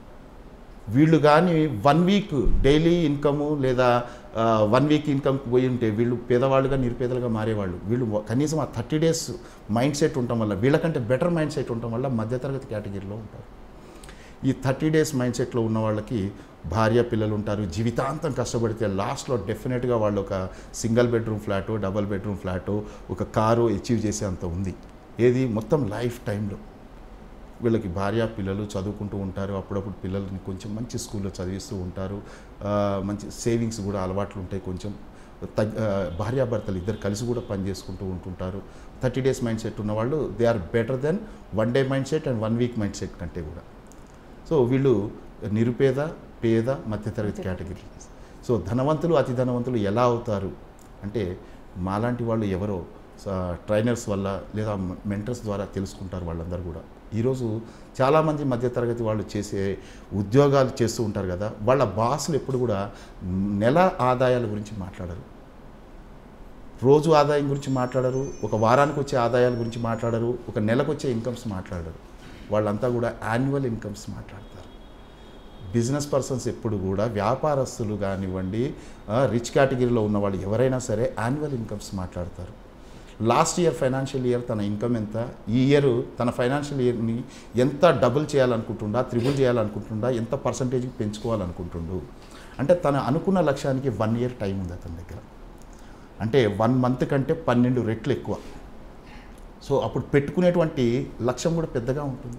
వీళ్ళు కానీ వన్ వీక్ డైలీ ఇన్కము లేదా వన్ వీక్ ఇన్కమ్కి పోయి ఉంటే వీళ్ళు పేదవాళ్ళుగా నిరుపేదలుగా మారేవాళ్ళు వీళ్ళు వ- కనీసం ఆ థర్టీ డేస్ మైండ్ సెట్ ఉండటం వల్ల వీళ్ళకంటే బెటర్ మైండ్ సెట్ ఉండటం వల్ల మధ్యతరగతి కేటగిరీలో ఉంటారు ఈ థర్టీ డేస్ మైండ్ సెట్లో ఉన్న వాళ్ళకి భార్య పిల్లలు ఉంటారు జీవితాంతం కష్టపడితే లాస్ట్లో డెఫినెట్గా వాళ్ళు ఒక single bedroom flat double bedroom flat ఒక కారు అచీవ్ చేసే అంత ఉంది ఏది మొత్తం లైఫ్ టైంలో వీళ్ళకి భార్య పిల్లలు చదువుకుంటూ ఉంటారు అప్పుడప్పుడు పిల్లల్ని కొంచెం మంచి స్కూల్లో చదివిస్తూ ఉంటారు ఆ, మంచి సేవింగ్స్ కూడా అలవాట్లు ఉంటాయి కొంచెం తగ్ ఆ, భార్యాభర్తలు ఇద్దరు కలిసి కూడా పని చేసుకుంటూ ఉంటుంటారు థర్టీ డేస్ మైండ్ సెట్ ఉన్న వాళ్ళు they are better then one day mind set and one week mind set కంటే కూడా సో వీళ్ళు నిరుపేద పేద మధ్యతరగతి కేటగిరీ సో ధనవంతులు అతి ధనవంతులు ఎలా అవుతారు అంటే మాలాంటి వాళ్ళు ఎవరో ట్రైనర్స్ వల్ల లేదా మెంటర్స్ ద్వారా తెలుసుకుంటారు వాళ్ళందరూ కూడా ఈరోజు చాలామంది మధ్యతరగతి వాళ్ళు చేసే ఉద్యోగాలు చేస్తూ ఉంటారు కదా వాళ్ళ బాసులు ఎప్పుడు కూడా నెల ఆదాయాల గురించి మాట్లాడరు రోజు ఆదాయం గురించి మాట్లాడరు ఒక వారానికి వచ్చే ఆదాయాల గురించి మాట్లాడరు ఒక నెలకు వచ్చే ఇన్కమ్స్ మాట్లాడరు వాళ్ళంతా కూడా యాన్యువల్ ఇన్కమ్స్ మాట్లాడతారు బిజినెస్ పర్సన్స్ ఎప్పుడు కూడా వ్యాపారస్తులు కానివ్వండి రిచ్ కేటగిరీలో ఉన్న వాళ్ళు ఎవరైనా సరే యాన్యువల్ ఇన్కమ్స్ మాట్లాడతారు లాస్ట్ ఇయర్ ఫైనాన్షియల్ ఇయర్ తన ఇన్కమ్ ఎంత ఈ ఇయర్ తన ఫైనాన్షియల్ ఇయర్ని ఎంత డబుల్ చేయాలనుకుంటుండా త్రిబుల్ చేయాలనుకుంటుండా ఎంత పర్సంటేజ్కి పెంచుకోవాలనుకుంటుండు అంటే తన అనుకున్న లక్ష్యానికి వన్ ఇయర్ టైం ఉంది అతని దగ్గర అంటే వన్ మంత్ కంటే పన్నెండు రెట్లు ఎక్కువ సో అప్పుడు పెట్టుకునేటువంటి లక్ష్యం కూడా పెద్దగా ఉంటుంది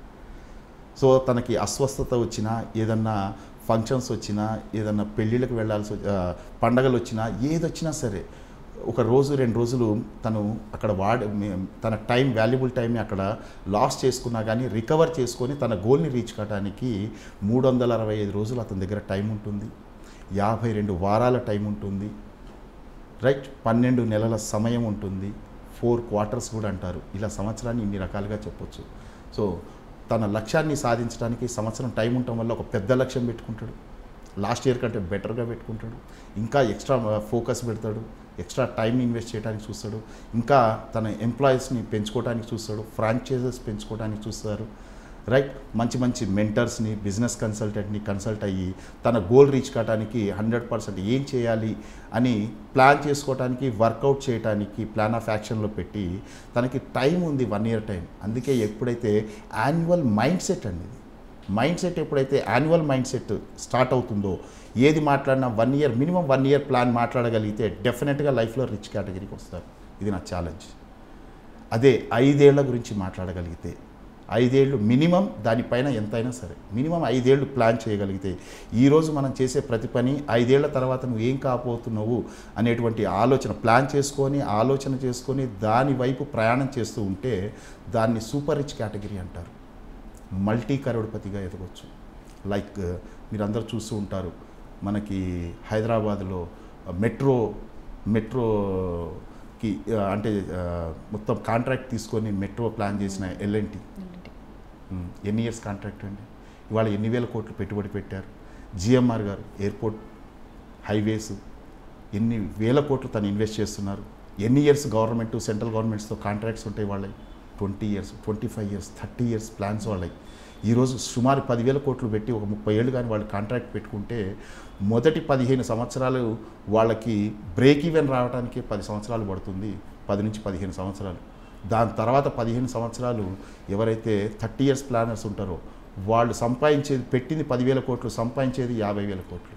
సో తనకి అస్వస్థత వచ్చినా ఏదన్నా ఫంక్షన్స్ వచ్చినా ఏదన్నా పెళ్ళిళ్ళకి వెళ్ళాల్సి వచ్చి- ఆ, పండగలు వచ్చినా ఏదొచ్చినా సరే ఒక రోజు రెండు రోజులు తను అక్కడ వాడ మే- తన టైం వాల్యుబుల్ టైంని అక్కడ లాస్ చేసుకున్నా కానీ రికవర్ చేసుకొని తన గోల్ని రీచ్ కావడానికి మూడు వందల అరవై ఐదు రోజులు అతని దగ్గర టైం ఉంటుంది యాభై రెండు వారాల టైం ఉంటుంది రైట్ పన్నెండు నెలల సమయం ఉంటుంది ఫోర్ క్వార్టర్స్ కూడా అంటారు ఇలా సంవత్సరాన్ని ఇన్ని రకాలుగా చెప్పొచ్చు సో తన లక్ష్యాన్ని సాధించడానికి సంవత్సరం టైం ఉండటం వల్ల ఒక పెద్ద లక్ష్యం పెట్టుకుంటాడు లాస్ట్ ఇయర్ కంటే బెటర్గా పెట్టుకుంటాడు ఇంకా ఎక్స్ట్రా ఫోకస్ పెడతాడు ఎక్స్ట్రా టైం ఇన్వెస్ట్ చేయడానికి చూస్తాడు ఇంకా తన ఎంప్లాయీస్ని పెంచుకోవడానికి చూస్తాడు ఫ్రాంచైజెస్ పెంచుకోవడానికి చూస్తారు రైట్ మంచి మంచి మెంటర్స్ని బిజినెస్ కన్సల్టెంట్ని కన్సల్ట్ అయ్యి తన గోల్ రీచ్ కావడానికి హండ్రెడ్ పర్సెంట్ ఏం చేయాలి అని ప్లాన్ చేసుకోవడానికి వర్కౌట్ చేయడానికి ప్లాన్ ఆఫ్ యాక్షన్లో పెట్టి తనకి టైం ఉంది వన్ ఇయర్ టైం అందుకే ఎప్పుడైతే యాన్యువల్ మైండ్ సెట్ అండి ఇది మైండ్ సెట్ ఎప్పుడైతే యాన్యువల్ మైండ్ సెట్ స్టార్ట్ అవుతుందో ఏది మాట్లాడినా one year minimum one year plan మాట్లాడగలిగితే డెఫినెట్గా లైఫ్లో రిచ్ కేటగిరీకి వస్తారు ఇది నా ఛాలెంజ్ అదే ఐదేళ్ల గురించి మాట్లాడగలిగితే ఐదేళ్ళు మినిమం దానిపైన ఎంతైనా సరే మినిమం ఐదేళ్ళు ప్లాన్ చేయగలిగితే ఈరోజు మనం చేసే ప్రతి పని ఐదేళ్ల తర్వాత నువ్వు ఏం కాబోతున్నావు అనేటువంటి ఆలోచన ప్లాన్ చేసుకొని ఆలోచన చేసుకొని దాని వైపు ప్రయాణం చేస్తూ ఉంటే దాన్ని సూపర్ రిచ్ కేటగిరీ అంటారు మల్టీ కరోడ్పతిగా ఎదగొచ్చు లైక్ మీరందరూ చూస్తూ ఉంటారు మనకి హైదరాబాద్లో మెట్రో మెట్రోకి ఆ, అంటే ఆ, మొత్తం కాంట్రాక్ట్ తీసుకొని మెట్రో ప్లాన్ చేసిన ఎల్ఎన్టీ ఉమ్, ఎన్ని ఇయర్స్ కాంట్రాక్ట్ అండి ఇవాళ ఎన్ని వేల కోట్లు పెట్టుబడి పెట్టారు జిఎంఆర్ గారు ఎయిర్పోర్ట్ హైవేస్ ఎన్ని వేల కోట్లు తను ఇన్వెస్ట్ చేస్తున్నారు ఎన్ని ఇయర్స్ గవర్నమెంట్ సెంట్రల్ గవర్నమెంట్స్తో కాంట్రాక్ట్స్ ఉంటాయి వాళ్ళవి twenty years twenty five years thirty years plans వాళ్ళవి ఈరోజు సుమారు పదివేల కోట్లు పెట్టి ఒక ముప్పై ఏళ్ళు కానీ వాళ్ళు కాంట్రాక్ట్ పెట్టుకుంటే మొదటి పదిహేను సంవత్సరాలు వాళ్ళకి బ్రేక్ ఈవెన్ రావడానికి పది సంవత్సరాలు పడుతుంది పది నుంచి పదిహేను సంవత్సరాలు దాని తర్వాత పదిహేను సంవత్సరాలు ఎవరైతే థర్టీ ఇయర్స్ ప్లానర్స్ ఉంటారో వాళ్ళు సంపాదించేది పెట్టింది పదివేల కోట్లు సంపాదించేది యాభై వేల కోట్లు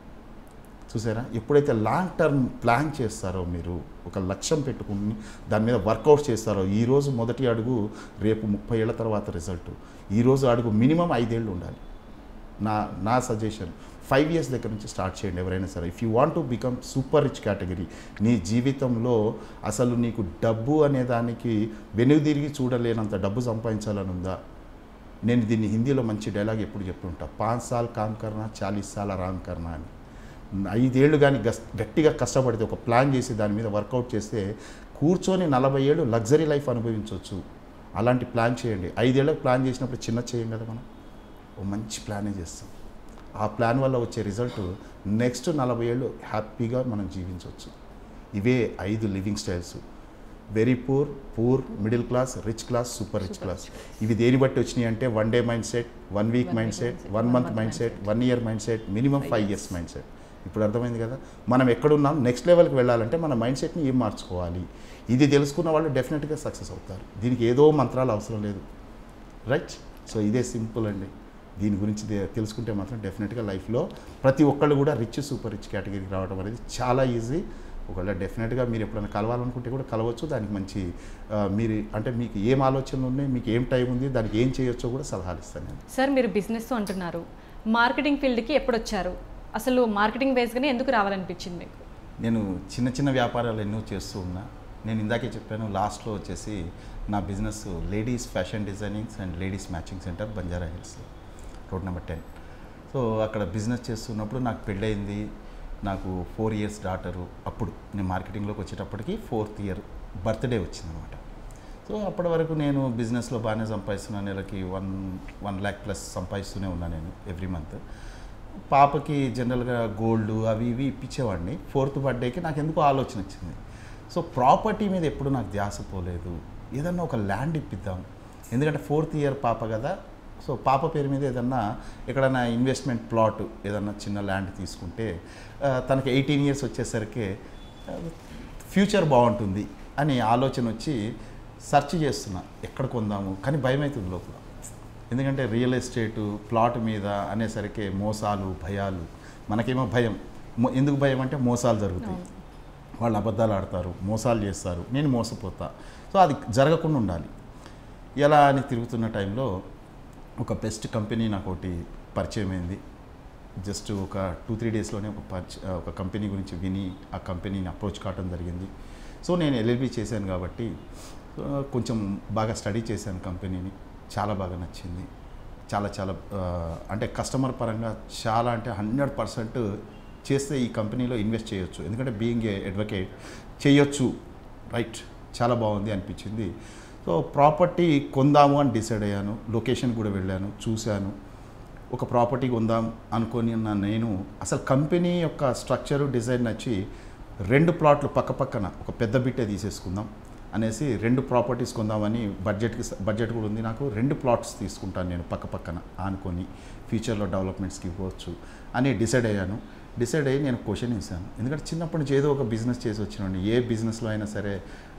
చూసారా ఎప్పుడైతే లాంగ్ టర్మ్ ప్లాన్ చేస్తారో మీరు ఒక లక్ష్యం పెట్టుకుని దాని మీద వర్కౌట్ చేస్తారో ఈరోజు మొదటి అడుగు రేపు ముప్పై ఏళ్ళ తర్వాత రిజల్ట్ ఈరోజు అడుగు మినిమం ఐదేళ్ళు ఉండాలి నా నా సజెషన్ ఫైవ్ ఇయర్స్ దగ్గర నుంచి స్టార్ట్ చేయండి ఎవరైనా సరే if you want to become super rich category నీ జీవితంలో అసలు నీకు డబ్బు అనే దానికి వెనుదిరిగి చూడలేనంత డబ్బు సంపాదించాలని ఉందా నేను దీన్ని హిందీలో మంచి డైలాగ్ ఎప్పుడు చెప్తుంటా పాంచ్ సాల్ కామ్ కర్నా చాలీస్ సాల్ ఆరామ్ కర్నా అని ఐదేళ్ళు కానీ గస్ గట్టిగా కష్టపడితే ఒక ప్లాన్ చేసి దాని మీద వర్కౌట్ చేస్తే కూర్చొని నలభై ఏళ్ళు లగ్జరీ లైఫ్ అనుభవించవచ్చు అలాంటి ప్లాన్ చేయండి ఐదేళ్ళకి ప్లాన్ చేసినప్పుడు చిన్న చేయం కదా మనం ఓ మంచి ప్లానే చేస్తాం ఆ ప్లాన్ వల్ల వచ్చే రిజల్ట్ నెక్స్ట్ నలభై ఏళ్ళు హ్యాపీగా మనం జీవించవచ్చు ఇవే ఐదు living styles very poor poor middle class rich class super rich class ఇవి దేని బట్టి వచ్చినాయి అంటే one day mind set one week mind set one month mind set one year mindset minimum five years mindset ఇప్పుడు అర్థమైంది కదా మనం ఎక్కడున్నాం నెక్స్ట్ లెవెల్కి వెళ్ళాలంటే మన మైండ్ సెట్ని ఏం మార్చుకోవాలి ఇది తెలుసుకున్న వాళ్ళు డెఫినెట్గా సక్సెస్ అవుతారు దీనికి ఏదో మంత్రాలు అవసరం లేదు రైట్ సో ఇదే సింపుల్ అండి దీని గురించి దే- తెలుసుకుంటే మాత్రం డెఫినెట్గా లైఫ్లో ప్రతి ఒక్కళ్ళు కూడా రిచ్ సూపర్ రిచ్ కేటగిరీకి రావడం అనేది చాలా ఈజీ ఒకవేళ డెఫినెట్గా మీరు ఎప్పుడైనా కలవాలనుకుంటే కూడా కలవచ్చు దానికి మంచి ఆ, మీరు అంటే మీకు ఏం ఆలోచనలు ఉన్నాయి మీకు ఏం టైం ఉంది దానికి ఏం చేయొచ్చో కూడా సలహాలు ఇస్తాను నేను సార్ మీరు బిజినెస్ అంటున్నారు మార్కెటింగ్ ఫీల్డ్కి ఎప్పుడు వచ్చారు అసలు మార్కెటింగ్ బేస్గానే ఎందుకు రావాలనిపించింది మీకు నేను చిన్న చిన్న వ్యాపారాలు ఎన్నో చేస్తూ ఉన్నా నేను ఇందాకే చెప్పాను లాస్ట్లో వచ్చేసి నా business ladies fashion designings and ladies matching centre Banjara Hills road number ten so అక్కడ బిజినెస్ చేస్తున్నప్పుడు నాకు పెళ్ళయింది నాకు ఫోర్ ఇయర్స్ డాటరు అప్పుడు నేను మార్కెటింగ్లోకి వచ్చేటప్పటికి ఫోర్త్ ఇయర్ బర్త్డే వచ్చిందనమాట సో అప్పటి వరకు నేను బిజినెస్లో బాగానే సంపాదిస్తున్నా నెలకి వన్ వన్ ల్యాక్ ప్లస్ సంపాదిస్తూనే ఉన్నా నేను ఎవ్రీ మంత్ పాపకి జనరల్గా గోల్డ్ అవి ఇవి ఇప్పించేవాడిని ఫోర్త్ బర్త్డేకి నాకు ఎందుకో ఆలోచన వచ్చింది సో ప్రాపర్టీ మీద ఎప్పుడు నాకు ధ్యాస పోలేదు ఏదన్నా ఒక ల్యాండ్ ఇప్పిద్దాం ఎందుకంటే ఫోర్త్ ఇయర్ పాప కదా సో పాప పేరు మీద ఏదన్నా ఎక్కడన్నా ఇన్వెస్ట్మెంట్ ప్లాట్ ఏదన్నా చిన్న ల్యాండ్ తీసుకుంటే ఆ, తనకి ఎయిటీన్ ఇయర్స్ వచ్చేసరికి ఆ, ఫ్యూచర్ బాగుంటుంది అని ఆలోచన వచ్చి సెర్చ్ చేస్తున్నా ఎక్కడ కొందాము కానీ భయం అవుతుంది లోపల ఎందుకంటే రియల్ ఎస్టేటు ప్లాట్ మీద అనేసరికి మోసాలు భయాలు మనకేమో భయం మో- ఎందుకు భయం అంటే మోసాలు జరుగుతాయి వాళ్ళు అబద్ధాలు ఆడతారు మోసాలు చేస్తారు నేను మోసపోతా సో అది జరగకుండా ఉండాలి ఎలా అని తిరుగుతున్న టైంలో ఒక బెస్ట్ కంపెనీ నాకు ఒకటి పరిచయం అయింది జస్ట్ ఒక టూ త్రీ డేస్లోనే ఒక పరిచ ఒక కంపెనీ గురించి విని ఆ కంపెనీని అప్రోచ్ కావడం జరిగింది సో నేను ఎల్ఎల్బి చేశాను కాబట్టి ఆ, కొంచెం బాగా స్టడీ చేశాను కంపెనీని చాలా బాగా నచ్చింది చాలా చాలా ఆ, అంటే కస్టమర్ పరంగా చాలా అంటే హండ్రెడ్ పర్సెంట్ చేస్తే ఈ కంపెనీలో ఇన్వెస్ట్ చేయొచ్చు ఎందుకంటే బీయింగ్ ఏ అడ్వకేట్ చేయొచ్చు రైట్ చాలా బాగుంది అనిపించింది సో ప్రాపర్టీ కొందాము అని డిసైడ్ అయ్యాను లొకేషన్ కూడా వెళ్ళాను చూశాను ఒక ప్రాపర్టీ కొందాం అనుకొని ఉన్న నేను అసలు కంపెనీ యొక్క స్ట్రక్చరు డిజైన్ నచ్చి రెండు ప్లాట్లు పక్క పక్కన ఒక పెద్ద బిట్టే తీసేసుకుందాం అనేసి రెండు ప్రాపర్టీస్ కొందామని బడ్జెట్కి బడ్జెట్ కూడా ఉంది నాకు రెండు ప్లాట్స్ తీసుకుంటాను నేను పక్క పక్కన ఆనుకొని ఫ్యూచర్లో డెవలప్మెంట్స్కి ఇవ్వచ్చు అని డిసైడ్ అయ్యాను డిసైడ్ అయ్యి నేను క్వశ్చన్ వేసాను ఎందుకంటే చిన్నప్పటి నుంచి ఏదో ఒక బిజినెస్ చేసి వచ్చినండి ఏ బిజినెస్లో అయినా సరే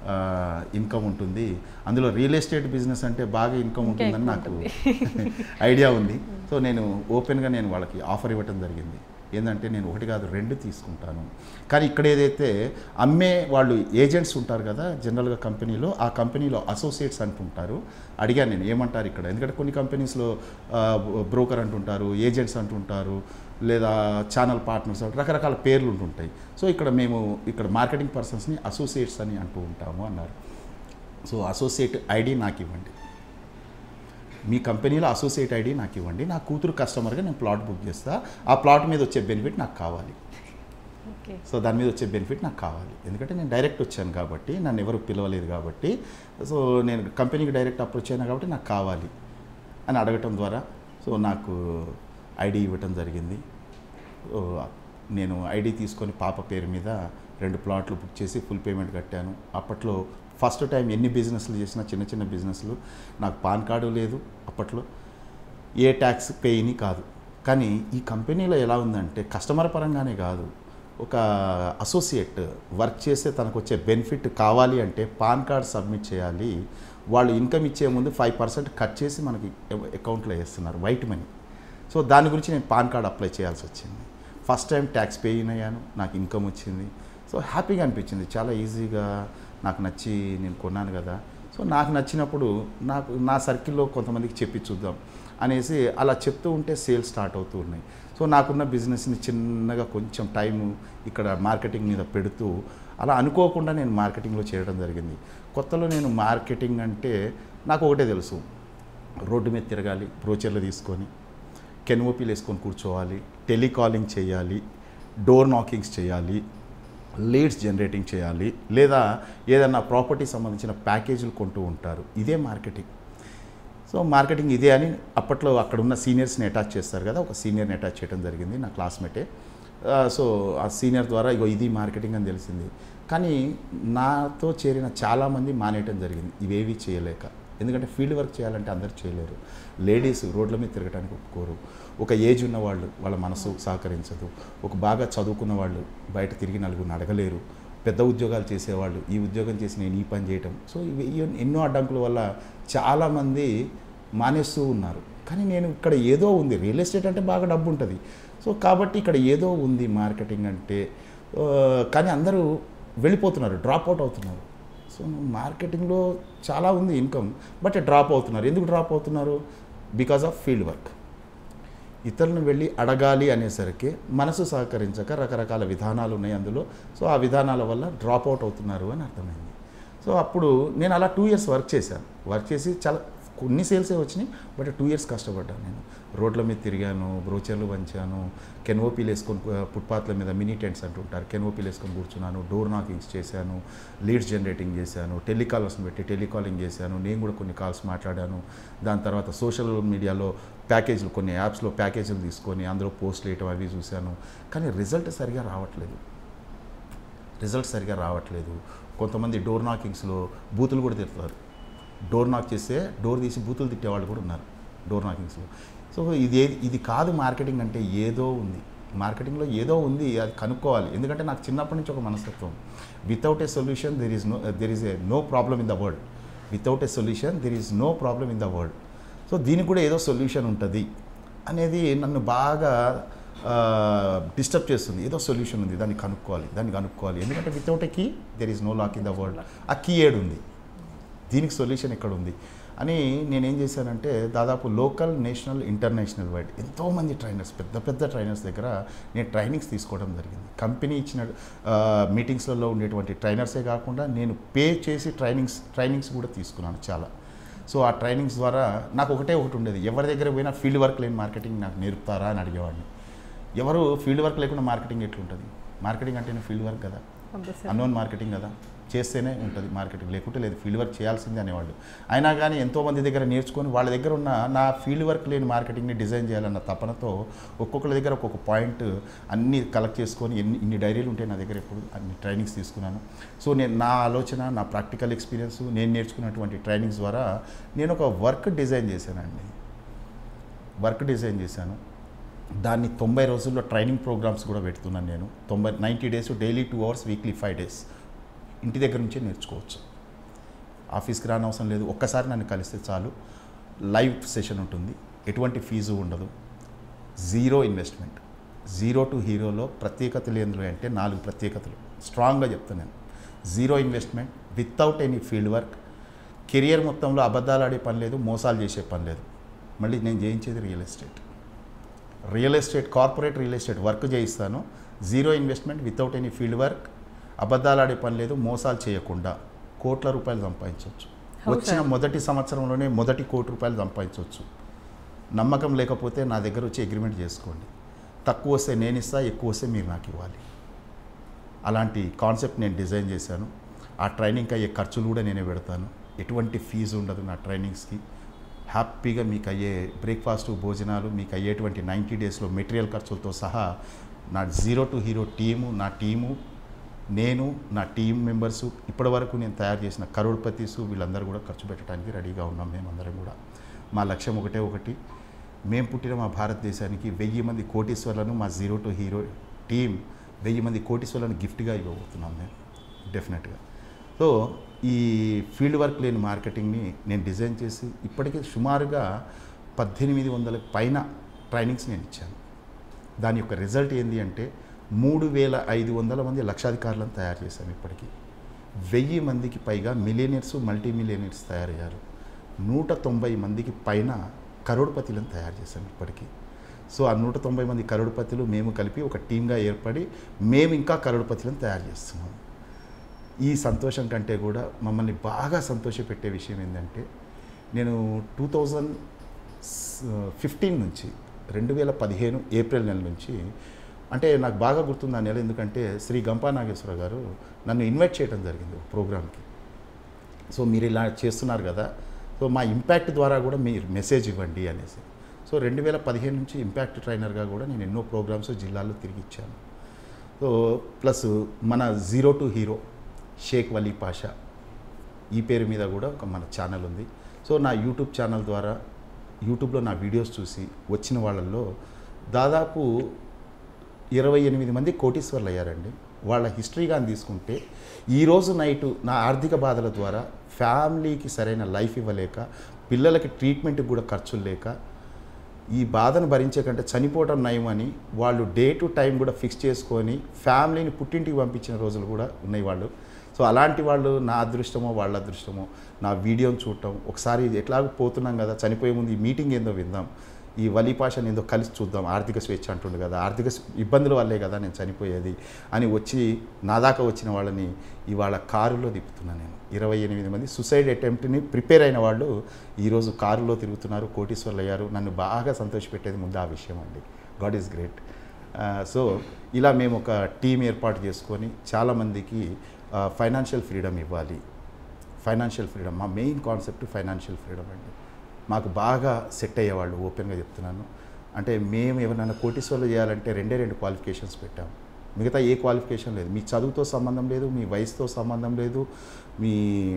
ఇన్కమ్ ఉంటుంది అందులో రియల్ ఎస్టేట్ బిజినెస్ అంటే బాగా ఇన్కమ్ ఇంకా ఉంటుందని ఎక్కువ నాకు ఐడియా ఉంది సో నేను ఓపెన్గా నేను వాళ్ళకి ఆఫర్ ఇవ్వటం జరిగింది ఏంటంటే నేను ఒకటి కాదు రెండు తీసుకుంటాను కానీ ఇక్కడ ఏదైతే అమ్మే వాళ్ళు ఏజెంట్స్ ఉంటారు కదా జనరల్గా కంపెనీలో ఆ కంపెనీలో అసోసియేట్స్ అంటుంటారు అడిగాను నేను ఏమంటారు ఇక్కడ ఎందుకంటే కొన్ని కంపెనీస్లో బ్రోకర్ అంటుంటారు ఏజెంట్స్ అంటుంటారు లేదా ఛానల్ పార్ట్నర్స్ రకరకాల పేర్లు ఉంటుంటాయి సో ఇక్కడ మేము ఇక్కడ మార్కెటింగ్ పర్సన్స్ని అసోసియేట్స్ అని అంటూ ఉంటాము అన్నారు సో అసోసియేట్ ఐడి నాకు ఇవ్వండి మీ కంపెనీలో అసోసియేట్ ఐడి నాకు ఇవ్వండి నా కూతురు కస్టమర్గా నేను ప్లాట్ బుక్ చేస్తా ఆ ప్లాట్ మీద వచ్చే బెనిఫిట్ నాకు కావాలి ఓకే సో దాని మీద వచ్చే బెనిఫిట్ నాకు కావాలి ఎందుకంటే నేను డైరెక్ట్ వచ్చాను కాబట్టి నన్ను ఎవరు పిలవలేదు కాబట్టి సో నేను కంపెనీకి డైరెక్ట్ అప్రోచ్ అయినా కాబట్టి నాకు కావాలి అని అడగటం ద్వారా సో నాకు ఐడి ఇవ్వటం జరిగింది సో నేను ఐడి తీసుకొని పాప పేరు మీద రెండు ప్లాట్లు బుక్ చేసి ఫుల్ పేమెంట్ కట్టాను అప్పట్లో ఫస్ట్ టైం ఎన్ని బిజినెస్లు చేసినా చిన్న చిన్న బిజినెస్లు నాకు పాన్ కార్డు లేదు అప్పట్లో ఏ ట్యాక్స్ పేయిని కాదు కానీ ఈ కంపెనీలో ఎలా ఉందంటే కస్టమర్ పరంగానే కాదు ఒక అసోసియేట్ వర్క్ చేస్తే తనకు వచ్చే బెనిఫిట్ కావాలి అంటే పాన్ కార్డ్ సబ్మిట్ చేయాలి వాళ్ళు ఇన్కమ్ ఇచ్చే ముందు ఫైవ్ పర్సెంట్ కట్ చేసి మనకి అకౌంట్లో వేస్తున్నారు వైట్ మనీ సో దాని గురించి నేను పాన్ కార్డ్ అప్లై చేయాల్సి వచ్చింది ఫస్ట్ టైం ట్యాక్స్ పే అయ్యాను నాకు ఇన్కమ్ వచ్చింది సో హ్యాపీగా అనిపించింది చాలా ఈజీగా నాకు నచ్చి నేను కొన్నాను కదా సో నాకు నచ్చినప్పుడు నాకు నా సర్కిల్లో కొంతమందికి చెప్పి చూద్దాం అనేసి అలా చెప్తూ ఉంటే సేల్స్ స్టార్ట్ అవుతూ ఉన్నాయి సో నాకున్న బిజినెస్ని చిన్నగా కొంచెం టైము ఇక్కడ మార్కెటింగ్ మీద పెడుతూ అలా అనుకోకుండా నేను మార్కెటింగ్లో చేయడం జరిగింది కొత్తలో నేను మార్కెటింగ్ అంటే నాకు ఒకటే తెలుసు రోడ్డు మీద తిరగాలి బ్రోచర్లు తీసుకొని కెన్ఓపీలు వేసుకొని కూర్చోవాలి టెలికాలింగ్ చేయాలి డోర్ నాకింగ్స్ చేయాలి లీడ్స్ జనరేటింగ్ చేయాలి లేదా ఏదన్నా ప్రాపర్టీ సంబంధించిన ప్యాకేజీలు కొంటూ ఉంటారు ఇదే మార్కెటింగ్ సో మార్కెటింగ్ ఇదే అని అప్పట్లో అక్కడ ఉన్న సీనియర్స్ని అటాచ్ చేస్తారు కదా ఒక సీనియర్ని అటాచ్ చేయడం జరిగింది నా క్లాస్మేటే ఆ, సో ఆ సీనియర్ ద్వారా ఇగో ఇది మార్కెటింగ్ అని తెలిసింది కానీ నాతో చేరిన చాలామంది మానేయటం జరిగింది ఇవేవి చేయలేక ఎందుకంటే ఫీల్డ్ వర్క్ చేయాలంటే అందరు చేయలేరు లేడీస్ రోడ్ల మీద తిరగడానికి ఒప్పుకోరు ఒక ఏజ్ ఉన్న వాళ్ళు వాళ్ళ మనసు సహకరించదు ఒక బాగా చదువుకున్న వాళ్ళు బయట తిరిగి నలుగురిని అడగలేరు పెద్ద ఉద్యోగాలు చేసేవాళ్ళు ఈ ఉద్యోగం చేసి నేను ఈ పని చేయటం సో ఇవి ఇవన్నీ ఎన్నో అడ్డంకుల వల్ల చాలామంది మానేస్తూ ఉన్నారు కానీ నేను ఇక్కడ ఏదో ఉంది రియల్ ఎస్టేట్ అంటే బాగా డబ్బు ఉంటుంది సో కాబట్టి ఇక్కడ ఏదో ఉంది మార్కెటింగ్ అంటే ఆ, కానీ అందరూ వెళ్ళిపోతున్నారు డ్రాప్ అవుట్ అవుతున్నారు సో మార్కెటింగ్లో చాలా ఉంది ఇన్కమ్ బట్ డ్రాప్ అవుతున్నారు ఎందుకు డ్రాప్ అవుతున్నారు బికాజ్ ఆఫ్ ఫీల్డ్ వర్క్ ఇతరులను వెళ్ళి అడగాలి అనేసరికి మనసు సహకరించక రకరకాల విధానాలు ఉన్నాయి అందులో సో ఆ విధానాల వల్ల డ్రాప్ అవుట్ అవుతున్నారు అని అర్థమైంది సో అప్పుడు నేను అలా టూ ఇయర్స్ వర్క్ చేశాను వర్క్ చేసి చాలా కొన్ని సేల్సే వచ్చినాయి బట్ టూ ఇయర్స్ కష్టపడ్డాను నేను రోడ్ల మీద తిరిగాను బ్రోచర్లు వంచాను కెన్ఓపీలు వేసుకొని ఫుట్పాత్ల మీద మినీ టెంట్స్ అంటుంటారు కెన్ఓపీలు వేసుకొని కూర్చున్నాను డోర్ నాకింగ్స్ చేశాను లీడ్స్ జనరేటింగ్ చేశాను టెలికాలర్స్ పెట్టి టెలికాలింగ్ చేశాను నేను కూడా కొన్ని కాల్స్ మాట్లాడాను దాని తర్వాత సోషల్ మీడియాలో ప్యాకేజీలు కొన్ని యాప్స్లో ప్యాకేజీలు తీసుకొని అందులో పోస్ట్ వేయటం అవి చూశాను కానీ రిజల్ట్ సరిగా రావట్లేదు రిజల్ట్ సరిగా రావట్లేదు కొంతమంది డోర్ నాకింగ్స్లో బూతులు కూడా తిడతారు డోర్ నాక్ చేస్తే డోర్ తీసి బూతులు తిట్టేవాళ్ళు కూడా ఉన్నారు డోర్ నాకింగ్స్లో సో ఇది ఏ- ఇది కాదు మార్కెటింగ్ అంటే ఏదో ఉంది మార్కెటింగ్లో ఏదో ఉంది అది కనుక్కోవాలి ఎందుకంటే నాకు చిన్నప్పటి నుంచి ఒక మనస్తత్వం without a solution there is no there is a no problem in the world without a solution there is no problem in the world so దీనికి కూడా ఏదో సొల్యూషన్ ఉంటుంది అనేది నన్ను బాగా డిస్టర్బ్ చేస్తుంది ఏదో సొల్యూషన్ ఉంది దాన్ని కనుక్కోవాలి దాన్ని కనుక్కోవాలి ఎందుకంటే without a key there is no lock in the world ఆ కీ ఏడు ఉంది దీనికి సొల్యూషన్ ఎక్కడ ఉంది అని నేనేం చేశానంటే దాదాపు లోకల్ నేషనల్ ఇంటర్నేషనల్ వైడ్ ఎంతోమంది ట్రైనర్స్ పెద్ద పెద్ద ట్రైనర్స్ దగ్గర నేను ట్రైనింగ్స్ తీసుకోవడం జరిగింది కంపెనీ ఇచ్చిన మీటింగ్స్లలో ఉండేటువంటి ట్రైనర్సే కాకుండా నేను పే చేసి ట్రైనింగ్స్ ట్రైనింగ్స్ కూడా తీసుకున్నాను చాలా సో ఆ ట్రైనింగ్స్ ద్వారా నాకు ఒకటే ఒకటి ఉండేది ఎవరి దగ్గర పోయినా ఫీల్డ్ వర్క్ లేని మార్కెటింగ్ నాకు నేర్పుతారా అని అడిగేవాడిని ఎవరు ఫీల్డ్ వర్క్ లేకుండా మార్కెటింగ్ ఎట్లుంటుంది మార్కెటింగ్ అంటేనే ఫీల్డ్ వర్క్ కదా అన్నోన్ మార్కెటింగ్ కదా చేస్తేనే ఉంటుంది మార్కెటింగ్ లేకుంటే లేదు ఫీల్డ్ వర్క్ చేయాల్సిందే అనేవాళ్ళు అయినా కానీ ఎంతోమంది దగ్గర నేర్చుకొని వాళ్ళ దగ్గర ఉన్న నా ఫీల్డ్ వర్క్ లేని మార్కెటింగ్ని డిజైన్ చేయాలన్న తపనతో ఒక్కొక్కరి దగ్గర ఒక్కొక్క పాయింట్ అన్నీ కలెక్ట్ చేసుకొని ఎన్ని ఇన్ని డైరీలు ఉంటాయి నా దగ్గర ఎప్పుడు అన్ని ట్రైనింగ్స్ తీసుకున్నాను సో నేను నా ఆలోచన నా ప్రాక్టికల్ ఎక్స్పీరియన్స్ నేను నేర్చుకున్నటువంటి ట్రైనింగ్స్ ద్వారా నేను ఒక వర్క్ డిజైన్ చేశానండి వర్క్ డిజైన్ చేశాను దాన్ని తొంభై రోజుల్లో ట్రైనింగ్ ప్రోగ్రామ్స్ కూడా పెడుతున్నాను నేను తొంభై ninety days daily two hours weekly five days ఇంటి దగ్గర నుంచే నేర్చుకోవచ్చు ఆఫీస్కి రానవసరం లేదు ఒక్కసారి నన్ను కలిస్తే చాలు లైవ్ సెషన్ ఉంటుంది ఎటువంటి ఫీజు ఉండదు జీరో ఇన్వెస్ట్మెంట్ జీరో టు హీరోలో ప్రత్యేకతలు ఏందులో అంటే నాలుగు ప్రత్యేకతలు స్ట్రాంగ్గా చెప్తాను నేను zero investment without any field work career మొత్తంలో అబద్ధాలు ఆడే పని లేదు మోసాలు చేసే పని లేదు మళ్ళీ నేను చేయించేది real estate real estate corporate real estate work చేయిస్తాను zero investment without any field work అబద్ధాలు ఆడే పని లేదు మోసాలు చేయకుండా కోట్ల రూపాయలు సంపాదించవచ్చు How, వచ్చిన sir? మొదటి సంవత్సరంలోనే మొదటి కోటి రూపాయలు సంపాదించవచ్చు నమ్మకం లేకపోతే నా దగ్గర వచ్చి అగ్రిమెంట్ చేసుకోండి తక్కువ వస్తే నేను ఇస్తా ఎక్కువ వస్తే మీరు నాకు ఇవ్వాలి అలాంటి కాన్సెప్ట్ నేను డిజైన్ చేశాను ఆ ట్రైనింగ్కి అయ్యే ఖర్చులు కూడా నేనే పెడతాను ఎటువంటి ఫీజు ఉండదు నా ట్రైనింగ్స్కి హ్యాపీగా మీకు అయ్యే బ్రేక్ఫాస్ట్ భోజనాలు మీకు అయ్యేటువంటి నైంటీ డేస్లో మెటీరియల్ ఖర్చులతో సహా నా జీరో టు హీరో టీము నా టీము నేను నా టీం మెంబర్సు ఇప్పటివరకు నేను తయారు చేసిన కరోడ్పతీస్ వీళ్ళందరూ కూడా ఖర్చు పెట్టడానికి రెడీగా ఉన్నాం మేమందరం కూడా మా లక్ష్యం ఒకటే ఒకటి మేము పుట్టిన మా భారతదేశానికి వెయ్యి మంది కోటీశ్వర్లను మా జీరో టు హీరో టీం వెయ్యి మంది కోటీశ్వర్లను గిఫ్ట్గా ఇవ్వబోతున్నాం మేము డెఫినెట్గా సో ఈ ఫీల్డ్ వర్క్ లేని మార్కెటింగ్ని నేను డిజైన్ చేసి ఇప్పటికే సుమారుగా పద్దెనిమిది వందల పైన ట్రైనింగ్స్ నేను ఇచ్చాను దాని యొక్క రిజల్ట్ ఏంటి అంటే మూడు వేల ఐదు వందల మంది లక్షాధికారులను తయారు చేశాను ఇప్పటికీ వెయ్యి మందికి పైగా మిలియనర్స్ మల్టీ మిలియనర్స్ తయారయ్యారు నూట తొంభై మందికి పైన కరోడ్పతిలను తయారు చేశాం ఇప్పటికీ సో ఆ నూట తొంభై మంది కరోడ్పతులు మేము కలిపి ఒక టీమ్గా ఏర్పడి మేము ఇంకా కరోడ్పతులను తయారు చేస్తున్నాం ఈ సంతోషం కంటే కూడా మమ్మల్ని బాగా సంతోషపెట్టే విషయం ఏంటంటే నేను టూ థౌజండ్ ఫిఫ్టీన్ నుంచి రెండు వేల పదిహేను ఏప్రిల్ నెల నుంచి అంటే నాకు బాగా గుర్తుంది ఆ నెల ఎందుకంటే శ్రీ గంపా నాగేశ్వర గారు నన్ను ఇన్వైట్ చేయడం జరిగింది ఒక ప్రోగ్రామ్కి సో మీరు ఇలా చేస్తున్నారు కదా సో మా ఇంపాక్ట్ ద్వారా కూడా మీరు మెసేజ్ ఇవ్వండి అనేసి సో రెండు వేల పదిహేను నుంచి ఇంపాక్ట్ ట్రైనర్గా కూడా నేను ఎన్నో ప్రోగ్రామ్స్ జిల్లాల్లో తిరిగి ఇచ్చాను సో ప్లస్ మన zero to hero Shaik Wali Pasha ఈ పేరు మీద కూడా ఒక మన ఛానల్ ఉంది సో నా యూట్యూబ్ ఛానల్ ద్వారా యూట్యూబ్లో నా వీడియోస్ చూసి వచ్చిన వాళ్ళల్లో దాదాపు ఇరవై ఎనిమిది మంది కోటీశ్వర్లు అయ్యారండి వాళ్ళ హిస్టరీ కానీ తీసుకుంటే ఈరోజు నైటు నా ఆర్థిక బాధల ద్వారా ఫ్యామిలీకి సరైన లైఫ్ ఇవ్వలేక పిల్లలకి ట్రీట్మెంట్కి కూడా ఖర్చులు లేక ఈ బాధను భరించే కంటే చనిపోవడం నయమని వాళ్ళు డే టు టైం కూడా ఫిక్స్ చేసుకొని ఫ్యామిలీని పుట్టింటికి పంపించిన రోజులు కూడా ఉన్నాయి వాళ్ళు సో అలాంటి వాళ్ళు నా అదృష్టమో వాళ్ళ అదృష్టమో నా వీడియోని చూడటం ఒకసారి ఎట్లాగో పోతున్నాం కదా చనిపోయే ముందు ఈ మీటింగ్ ఏందో విందాం ఈ వలి భాషను ఏందో కలిసి చూద్దాం ఆర్థిక స్వేచ్ఛ అంటుండు కదా ఆర్థిక స్- ఇబ్బందుల వల్లే కదా నేను చనిపోయేది అని వచ్చి నా దాకా వచ్చిన వాళ్ళని ఇవాళ కారులో తిప్పుతున్నాను నేను ఇరవై ఎనిమిది మంది సుసైడ్ అటెంప్ట్ని ప్రిపేర్ అయిన వాళ్ళు ఈరోజు కారులో తిరుగుతున్నారు కోటీశ్వర్లు అయ్యారు నన్ను బాగా సంతోషపెట్టేది ముందు ఆ విషయం అండి గాడ్ ఈజ్ గ్రేట్ సో ఇలా మేము ఒక టీం ఏర్పాటు చేసుకొని చాలామందికి ఫైనాన్షియల్ ఫ్రీడమ్ ఇవ్వాలి ఫైనాన్షియల్ ఫ్రీడమ్ మా మెయిన్ కాన్సెప్ట్ ఫైనాన్షియల్ ఫ్రీడమ్ అండి మాకు బాగా సెట్ అయ్యేవాళ్ళు ఓపెన్గా చెప్తున్నాను అంటే మేము ఎవరైనా కోటీశ్వర్లు చేయాలంటే రెండే రెండు క్వాలిఫికేషన్స్ పెట్టాము మిగతా ఏ క్వాలిఫికేషన్ లేదు మీ చదువుతో సంబంధం లేదు మీ వయసుతో సంబంధం లేదు మీ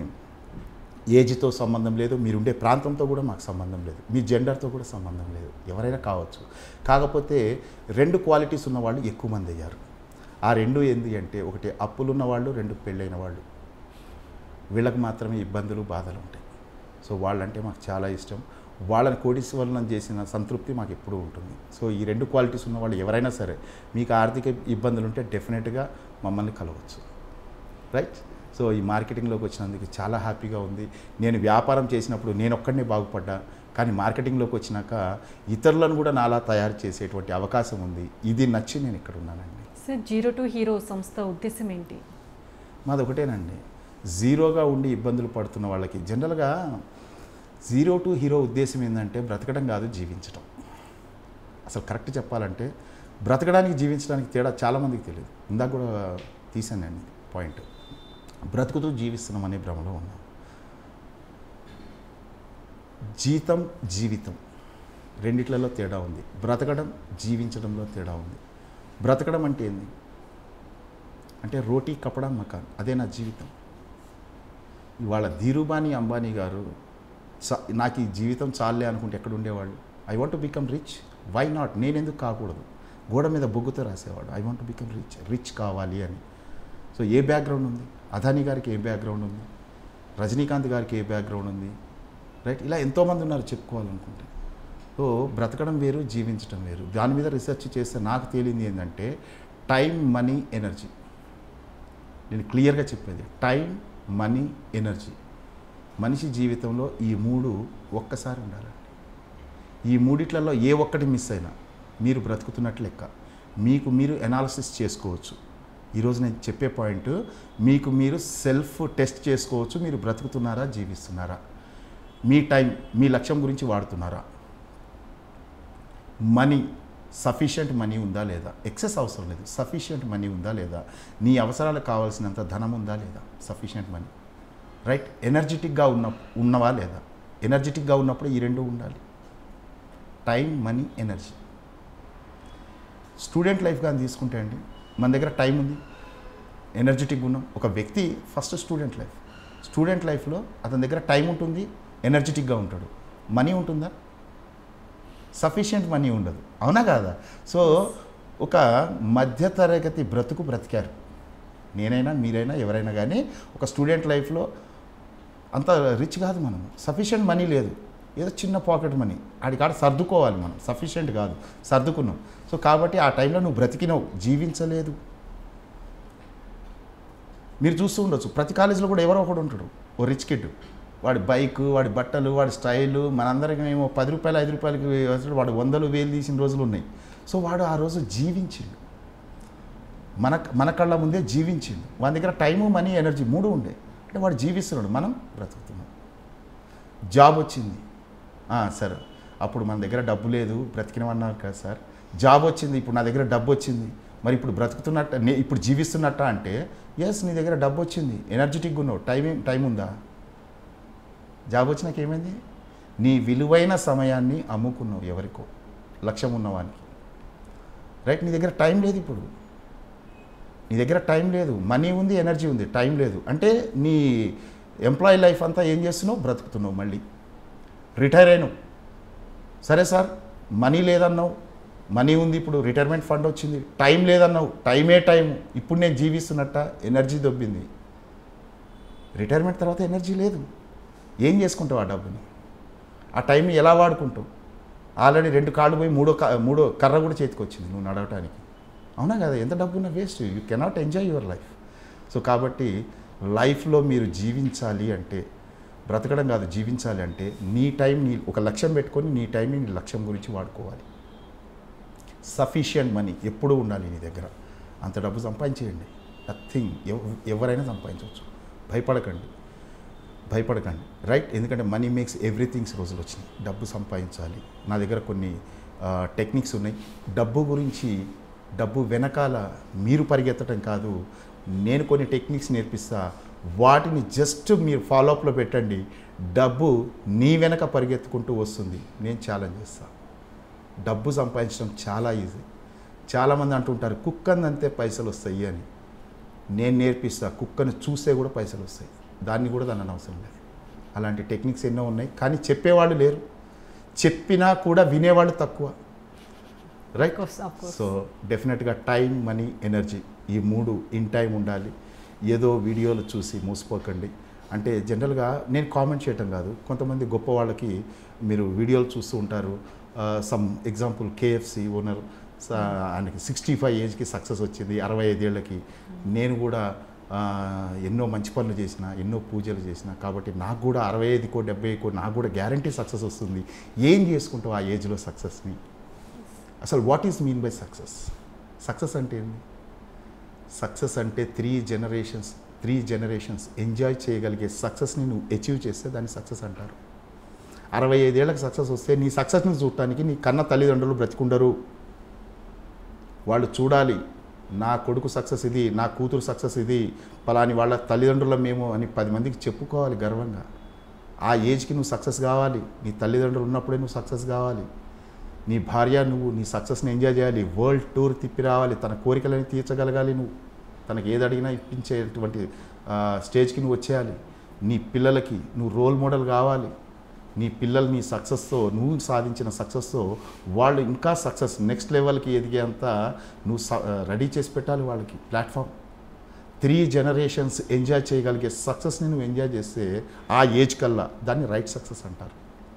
ఏజ్తో సంబంధం లేదు మీరు ఉండే ప్రాంతంతో కూడా మాకు సంబంధం లేదు మీ జెండర్తో కూడా సంబంధం లేదు ఎవరైనా కావచ్చు కాకపోతే రెండు క్వాలిటీస్ ఉన్న వాళ్ళు ఎక్కువ మంది అయ్యారు ఆ రెండు ఏంది అంటే ఒకటి అప్పులున్న వాళ్ళు రెండు పెళ్ళైన వాళ్ళు వీళ్ళకి మాత్రమే ఇబ్బందులు బాధలు ఉంటాయి సో వాళ్ళంటే మాకు చాలా ఇష్టం వాళ్ళని కోటీశ్వరులను చేసిన సంతృప్తి మాకు ఎప్పుడూ ఉంటుంది సో ఈ రెండు క్వాలిటీస్ ఉన్న వాళ్ళు ఎవరైనా సరే మీకు ఆర్థిక ఇబ్బందులు ఉంటే డెఫినెట్గా మమ్మల్ని కలవచ్చు రైట్ సో ఈ మార్కెటింగ్లోకి వచ్చినందుకు చాలా హ్యాపీగా ఉంది నేను వ్యాపారం చేసినప్పుడు నేను ఒక్కడినే బాగుపడ్డా కానీ మార్కెటింగ్లోకి వచ్చినాక ఇతరులను కూడా నాలా తయారు చేసేటువంటి అవకాశం ఉంది ఇది నచ్చి నేను ఇక్కడ ఉన్నానండి సార్ జీరో టు హీరో సంస్థ ఉద్దేశం ఏంటి మాది ఒకటేనండి జీరోగా ఉండి ఇబ్బందులు పడుతున్న వాళ్ళకి జనరల్గా జీరో టు హీరో ఉద్దేశం ఏంటంటే బ్రతకడం కాదు జీవించడం అసలు కరెక్ట్ చెప్పాలంటే బ్రతకడానికి జీవించడానికి తేడా చాలామందికి తెలియదు ఇందాక కూడా తీసానండి పాయింట్ బ్రతుకుతూ జీవిస్తున్నాం అనే భ్రమలో ఉన్నాం జీతం జీవితం రెండిట్లలో తేడా ఉంది బ్రతకడం జీవించడంలో తేడా ఉంది బ్రతకడం అంటే ఏంది అంటే రోటీ కపడా మకాన్ అదే నా జీవితం ఇవాళ ధీరుబాని అంబానీ గారు చ- నాకు ఈ జీవితం చాలే అనుకుంటే ఎక్కడ ఉండేవాళ్ళు I want become rich why not నేను ఎందుకు కాకూడదు గోడ మీద బొగ్గుతో రాసేవాడు I want become rich rich కావాలి అని సో ఏ బ్యాక్గ్రౌండ్ ఉంది అదానీ గారికి ఏ బ్యాక్గ్రౌండ్ ఉంది రజనీకాంత్ గారికి ఏ బ్యాక్గ్రౌండ్ ఉంది రైట్ ఇలా ఎంతోమంది ఉన్నారు చెప్పుకోవాలనుకుంటే సో బ్రతకడం వేరు జీవించడం వేరు దాని మీద రీసెర్చ్ చేస్తే నాకు తేలింది ఏంటంటే టైం మనీ ఎనర్జీ నేను క్లియర్గా చెప్పేది టైం మనీ ఎనర్జీ మనిషి జీవితంలో ఈ మూడు ఒక్కసారి ఉండాలండి ఈ మూడిట్లలో ఏ ఒక్కటి మిస్ అయినా మీరు బ్రతుకుతున్నట్లు లెక్క మీకు మీరు ఎనాలిసిస్ చేసుకోవచ్చు ఈరోజు నేను చెప్పే పాయింట్ మీకు మీరు సెల్ఫ్ టెస్ట్ చేసుకోవచ్చు మీరు బ్రతుకుతున్నారా జీవిస్తున్నారా మీ టైం మీ లక్ష్యం గురించి వాడుతున్నారా మనీ సఫిషియంట్ మనీ ఉందా లేదా ఎక్సెస్ అవసరం లేదు సఫిషియంట్ మనీ ఉందా లేదా నీ అవసరాలకు కావాల్సినంత ధనం ఉందా లేదా సఫిషియంట్ మనీ రైట్ ఎనర్జెటిక్గా ఉన్న ఉన్నవా లేదా ఎనర్జెటిక్గా ఉన్నప్పుడు ఈ రెండు ఉండాలి time money energy student life కానీ తీసుకుంటే అండి మన దగ్గర టైం ఉంది ఎనర్జెటిక్ ఉన్నాం ఒక వ్యక్తి ఫస్ట్ స్టూడెంట్ లైఫ్ స్టూడెంట్ లైఫ్లో అతని దగ్గర టైం ఉంటుంది ఎనర్జెటిక్గా ఉంటాడు మనీ ఉంటుందా సఫిషియెంట్ మనీ ఉండదు అవునా కాదా సో ఒక మధ్యతరగతి బ్రతుకు బ్రతికారు నేనైనా మీరైనా ఎవరైనా కానీ ఒక స్టూడెంట్ లైఫ్లో అంత రిచ్ కాదు మనం సఫిషియెంట్ మనీ లేదు ఏదో చిన్న పాకెట్ మనీ ఆడి కాడ సర్దుకోవాలి మనం సఫిషియెంట్ కాదు సర్దుకున్నాం సో కాబట్టి ఆ టైంలో నువ్వు బ్రతికినావు జీవించలేదు మీరు చూస్తూ ఉండొచ్చు ప్రతి కాలేజీలో కూడా ఎవరో ఒకడు ఉంటాడు ఓ రిచ్ కిడ్ వాడి బైక్ వాడి బట్టలు వాడి స్టైలు మనందరికీ ఏమో పది రూపాయలు ఐదు రూపాయలకి అసలు వాడు వందలు వేలు తీసిన రోజులు ఉన్నాయి సో వాడు ఆ రోజు జీవించిండు మన మన కళ్ళ ముందే జీవించిండు వాని దగ్గర టైము మనీ ఎనర్జీ మూడు ఉండే అంటే వాడు జీవిస్తున్నాడు మనం బ్రతుకుతున్నాం జాబ్ వచ్చింది ఆ, సరే అప్పుడు మన దగ్గర డబ్బు లేదు బ్రతికినమన్నారు కదా సార్ జాబ్ వచ్చింది ఇప్పుడు నా దగ్గర డబ్బు వచ్చింది మరి ఇప్పుడు బ్రతుకుతున్నట్ట నే ఇప్పుడు జీవిస్తున్నట్ట అంటే ఎస్ నీ దగ్గర డబ్బు వచ్చింది ఎనర్జెటిక్గా ఉన్నావు టైం టైం ఉందా జాబ్ వచ్చినాక ఏమైంది నీ విలువైన సమయాన్ని అమ్ముకున్నావు ఎవరికో లక్ష్యం ఉన్నవానికి రైట్ నీ దగ్గర టైం లేదు ఇప్పుడు నీ దగ్గర టైం లేదు మనీ ఉంది ఎనర్జీ ఉంది టైం లేదు అంటే నీ ఎంప్లాయీ లైఫ్ అంతా ఏం చేస్తున్నావు బ్రతుకుతున్నావు మళ్ళీ రిటైర్ అయినావు సరే సార్ మనీ లేదన్నావు మనీ ఉంది ఇప్పుడు రిటైర్మెంట్ ఫండ్ వచ్చింది టైం లేదన్నావు టైమే టైం ఇప్పుడు నేను జీవిస్తున్నట్ట ఎనర్జీ దొబ్బింది రిటైర్మెంట్ తర్వాత ఎనర్జీ లేదు ఏం చేసుకుంటావు ఆ డబ్బుని ఆ టైంని ఎలా వాడుకుంటావు ఆల్రెడీ రెండు కాళ్ళు పోయి మూడో క- మూడో కర్ర కూడా చేతికి వచ్చింది నువ్వు నడవటానికి అవునా కదా ఎంత డబ్బు ఉన్నా waste you cannot enjoy your life so కాబట్టి లైఫ్లో మీరు జీవించాలి అంటే బ్రతకడం కాదు జీవించాలి అంటే నీ టైం నీ ఒక లక్ష్యం పెట్టుకొని నీ టైంని నీ లక్ష్యం గురించి వాడుకోవాలి సఫిషియంట్ మనీ ఎప్పుడూ ఉండాలి నీ దగ్గర అంత డబ్బు సంపాదించేయండి నథింగ్ ఎవరైనా సంపాదించవచ్చు భయపడకండి భయపడకండి రైట్ ఎందుకంటే మనీ మేక్స్ ఎవ్రీథింగ్స్ రోజులు వచ్చినాయి డబ్బు సంపాదించాలి నా దగ్గర కొన్ని టెక్నిక్స్ ఉన్నాయి డబ్బు గురించి డబ్బు వెనకాల మీరు పరిగెత్తడం కాదు నేను కొన్ని టెక్నిక్స్ నేర్పిస్తా వాటిని జస్ట్ మీరు ఫాలోఅప్లో పెట్టండి డబ్బు నీ వెనక పరిగెత్తుకుంటూ వస్తుంది నేను ఛాలెంజ్ చేస్తాను డబ్బు సంపాదించడం చాలా ఈజీ చాలామంది అంటుంటారు కుక్కని అంతే పైసలు వస్తాయి అని నేను నేర్పిస్తా కుక్కను చూస్తే కూడా పైసలు వస్తాయి దాన్ని కూడా దాని అవసరం లేదు అలాంటి టెక్నిక్స్ ఎన్నో ఉన్నాయి కానీ చెప్పేవాళ్ళు లేరు చెప్పినా కూడా వినేవాళ్ళు తక్కువ right course, of course. So డెఫినెట్గా టైం మనీ ఎనర్జీ ఈ మూడు ఇన్ టైం ఉండాలి ఏదో వీడియోలు చూసి మూసిపోకండి అంటే జనరల్గా నేను కామెంట్ చేయటం కాదు కొంతమంది గొప్ప వాళ్ళకి మీరు వీడియోలు చూస్తూ ఉంటారు సమ్ ఎగ్జాంపుల్ కేఎఫ్సి ఓనర్ ఆయనకి సిక్స్టీ ఫైవ్ ఏజ్కి సక్సెస్ వచ్చింది అరవై ఐదేళ్ళకి నేను కూడా ఆ, ఎన్నో మంచి పనులు చేసిన ఎన్నో పూజలు చేసిన కాబట్టి నాకు కూడా అరవై ఐదుకో డెబ్బైకో నాకు కూడా గ్యారంటీ సక్సెస్ వస్తుంది ఏం చేసుకుంటావు ఆ ఏజ్లో సక్సెస్ని అసలు what is mean by success success అంటే ఏంటి సక్సెస్ అంటే three generations three generations enjoy చేయగలిగే సక్సెస్ని నువ్వు అచీవ్ చేస్తే దాన్ని సక్సెస్ అంటారు అరవై ఐదేళ్లకు సక్సెస్ వస్తే నీ సక్సెస్ని చూడటానికి నీ కన్న తల్లిదండ్రులు బ్రతికుండరు వాళ్ళు చూడాలి నా కొడుకు సక్సెస్ ఇది నా కూతురు సక్సెస్ ఇది పలాని వాళ్ళ తల్లిదండ్రుల మేము అని పది మందికి చెప్పుకోవాలి గర్వంగా ఆ ఏజ్కి నువ్వు సక్సెస్ కావాలి నీ తల్లిదండ్రులు ఉన్నప్పుడే నువ్వు సక్సెస్ కావాలి నీ భార్య నువ్వు నీ సక్సెస్ని ఎంజాయ్ చేయాలి వరల్డ్ టూర్ తిప్పి రావాలి తన కోరికలని తీర్చగలగాలి నువ్వు తనకి ఏది అడిగినా ఇప్పించేటువంటి ఆ, స్టేజ్కి నువ్వు వచ్చేయాలి నీ పిల్లలకి నువ్వు రోల్ మోడల్ కావాలి నీ పిల్లలు నీ సక్సెస్తో నువ్వు సాధించిన సక్సెస్తో వాళ్ళు ఇంకా సక్సెస్ నెక్స్ట్ లెవెల్కి ఎదిగేంత నువ్వు రెడీ చేసి పెట్టాలి వాళ్ళకి ప్లాట్ఫామ్ త్రీ జనరేషన్స్ ఎంజాయ్ చేయగలిగే సక్సెస్ని నువ్వు ఎంజాయ్ చేస్తే ఆ ఏజ్ కల్లా దాన్ని రైట్ సక్సెస్ అంటారు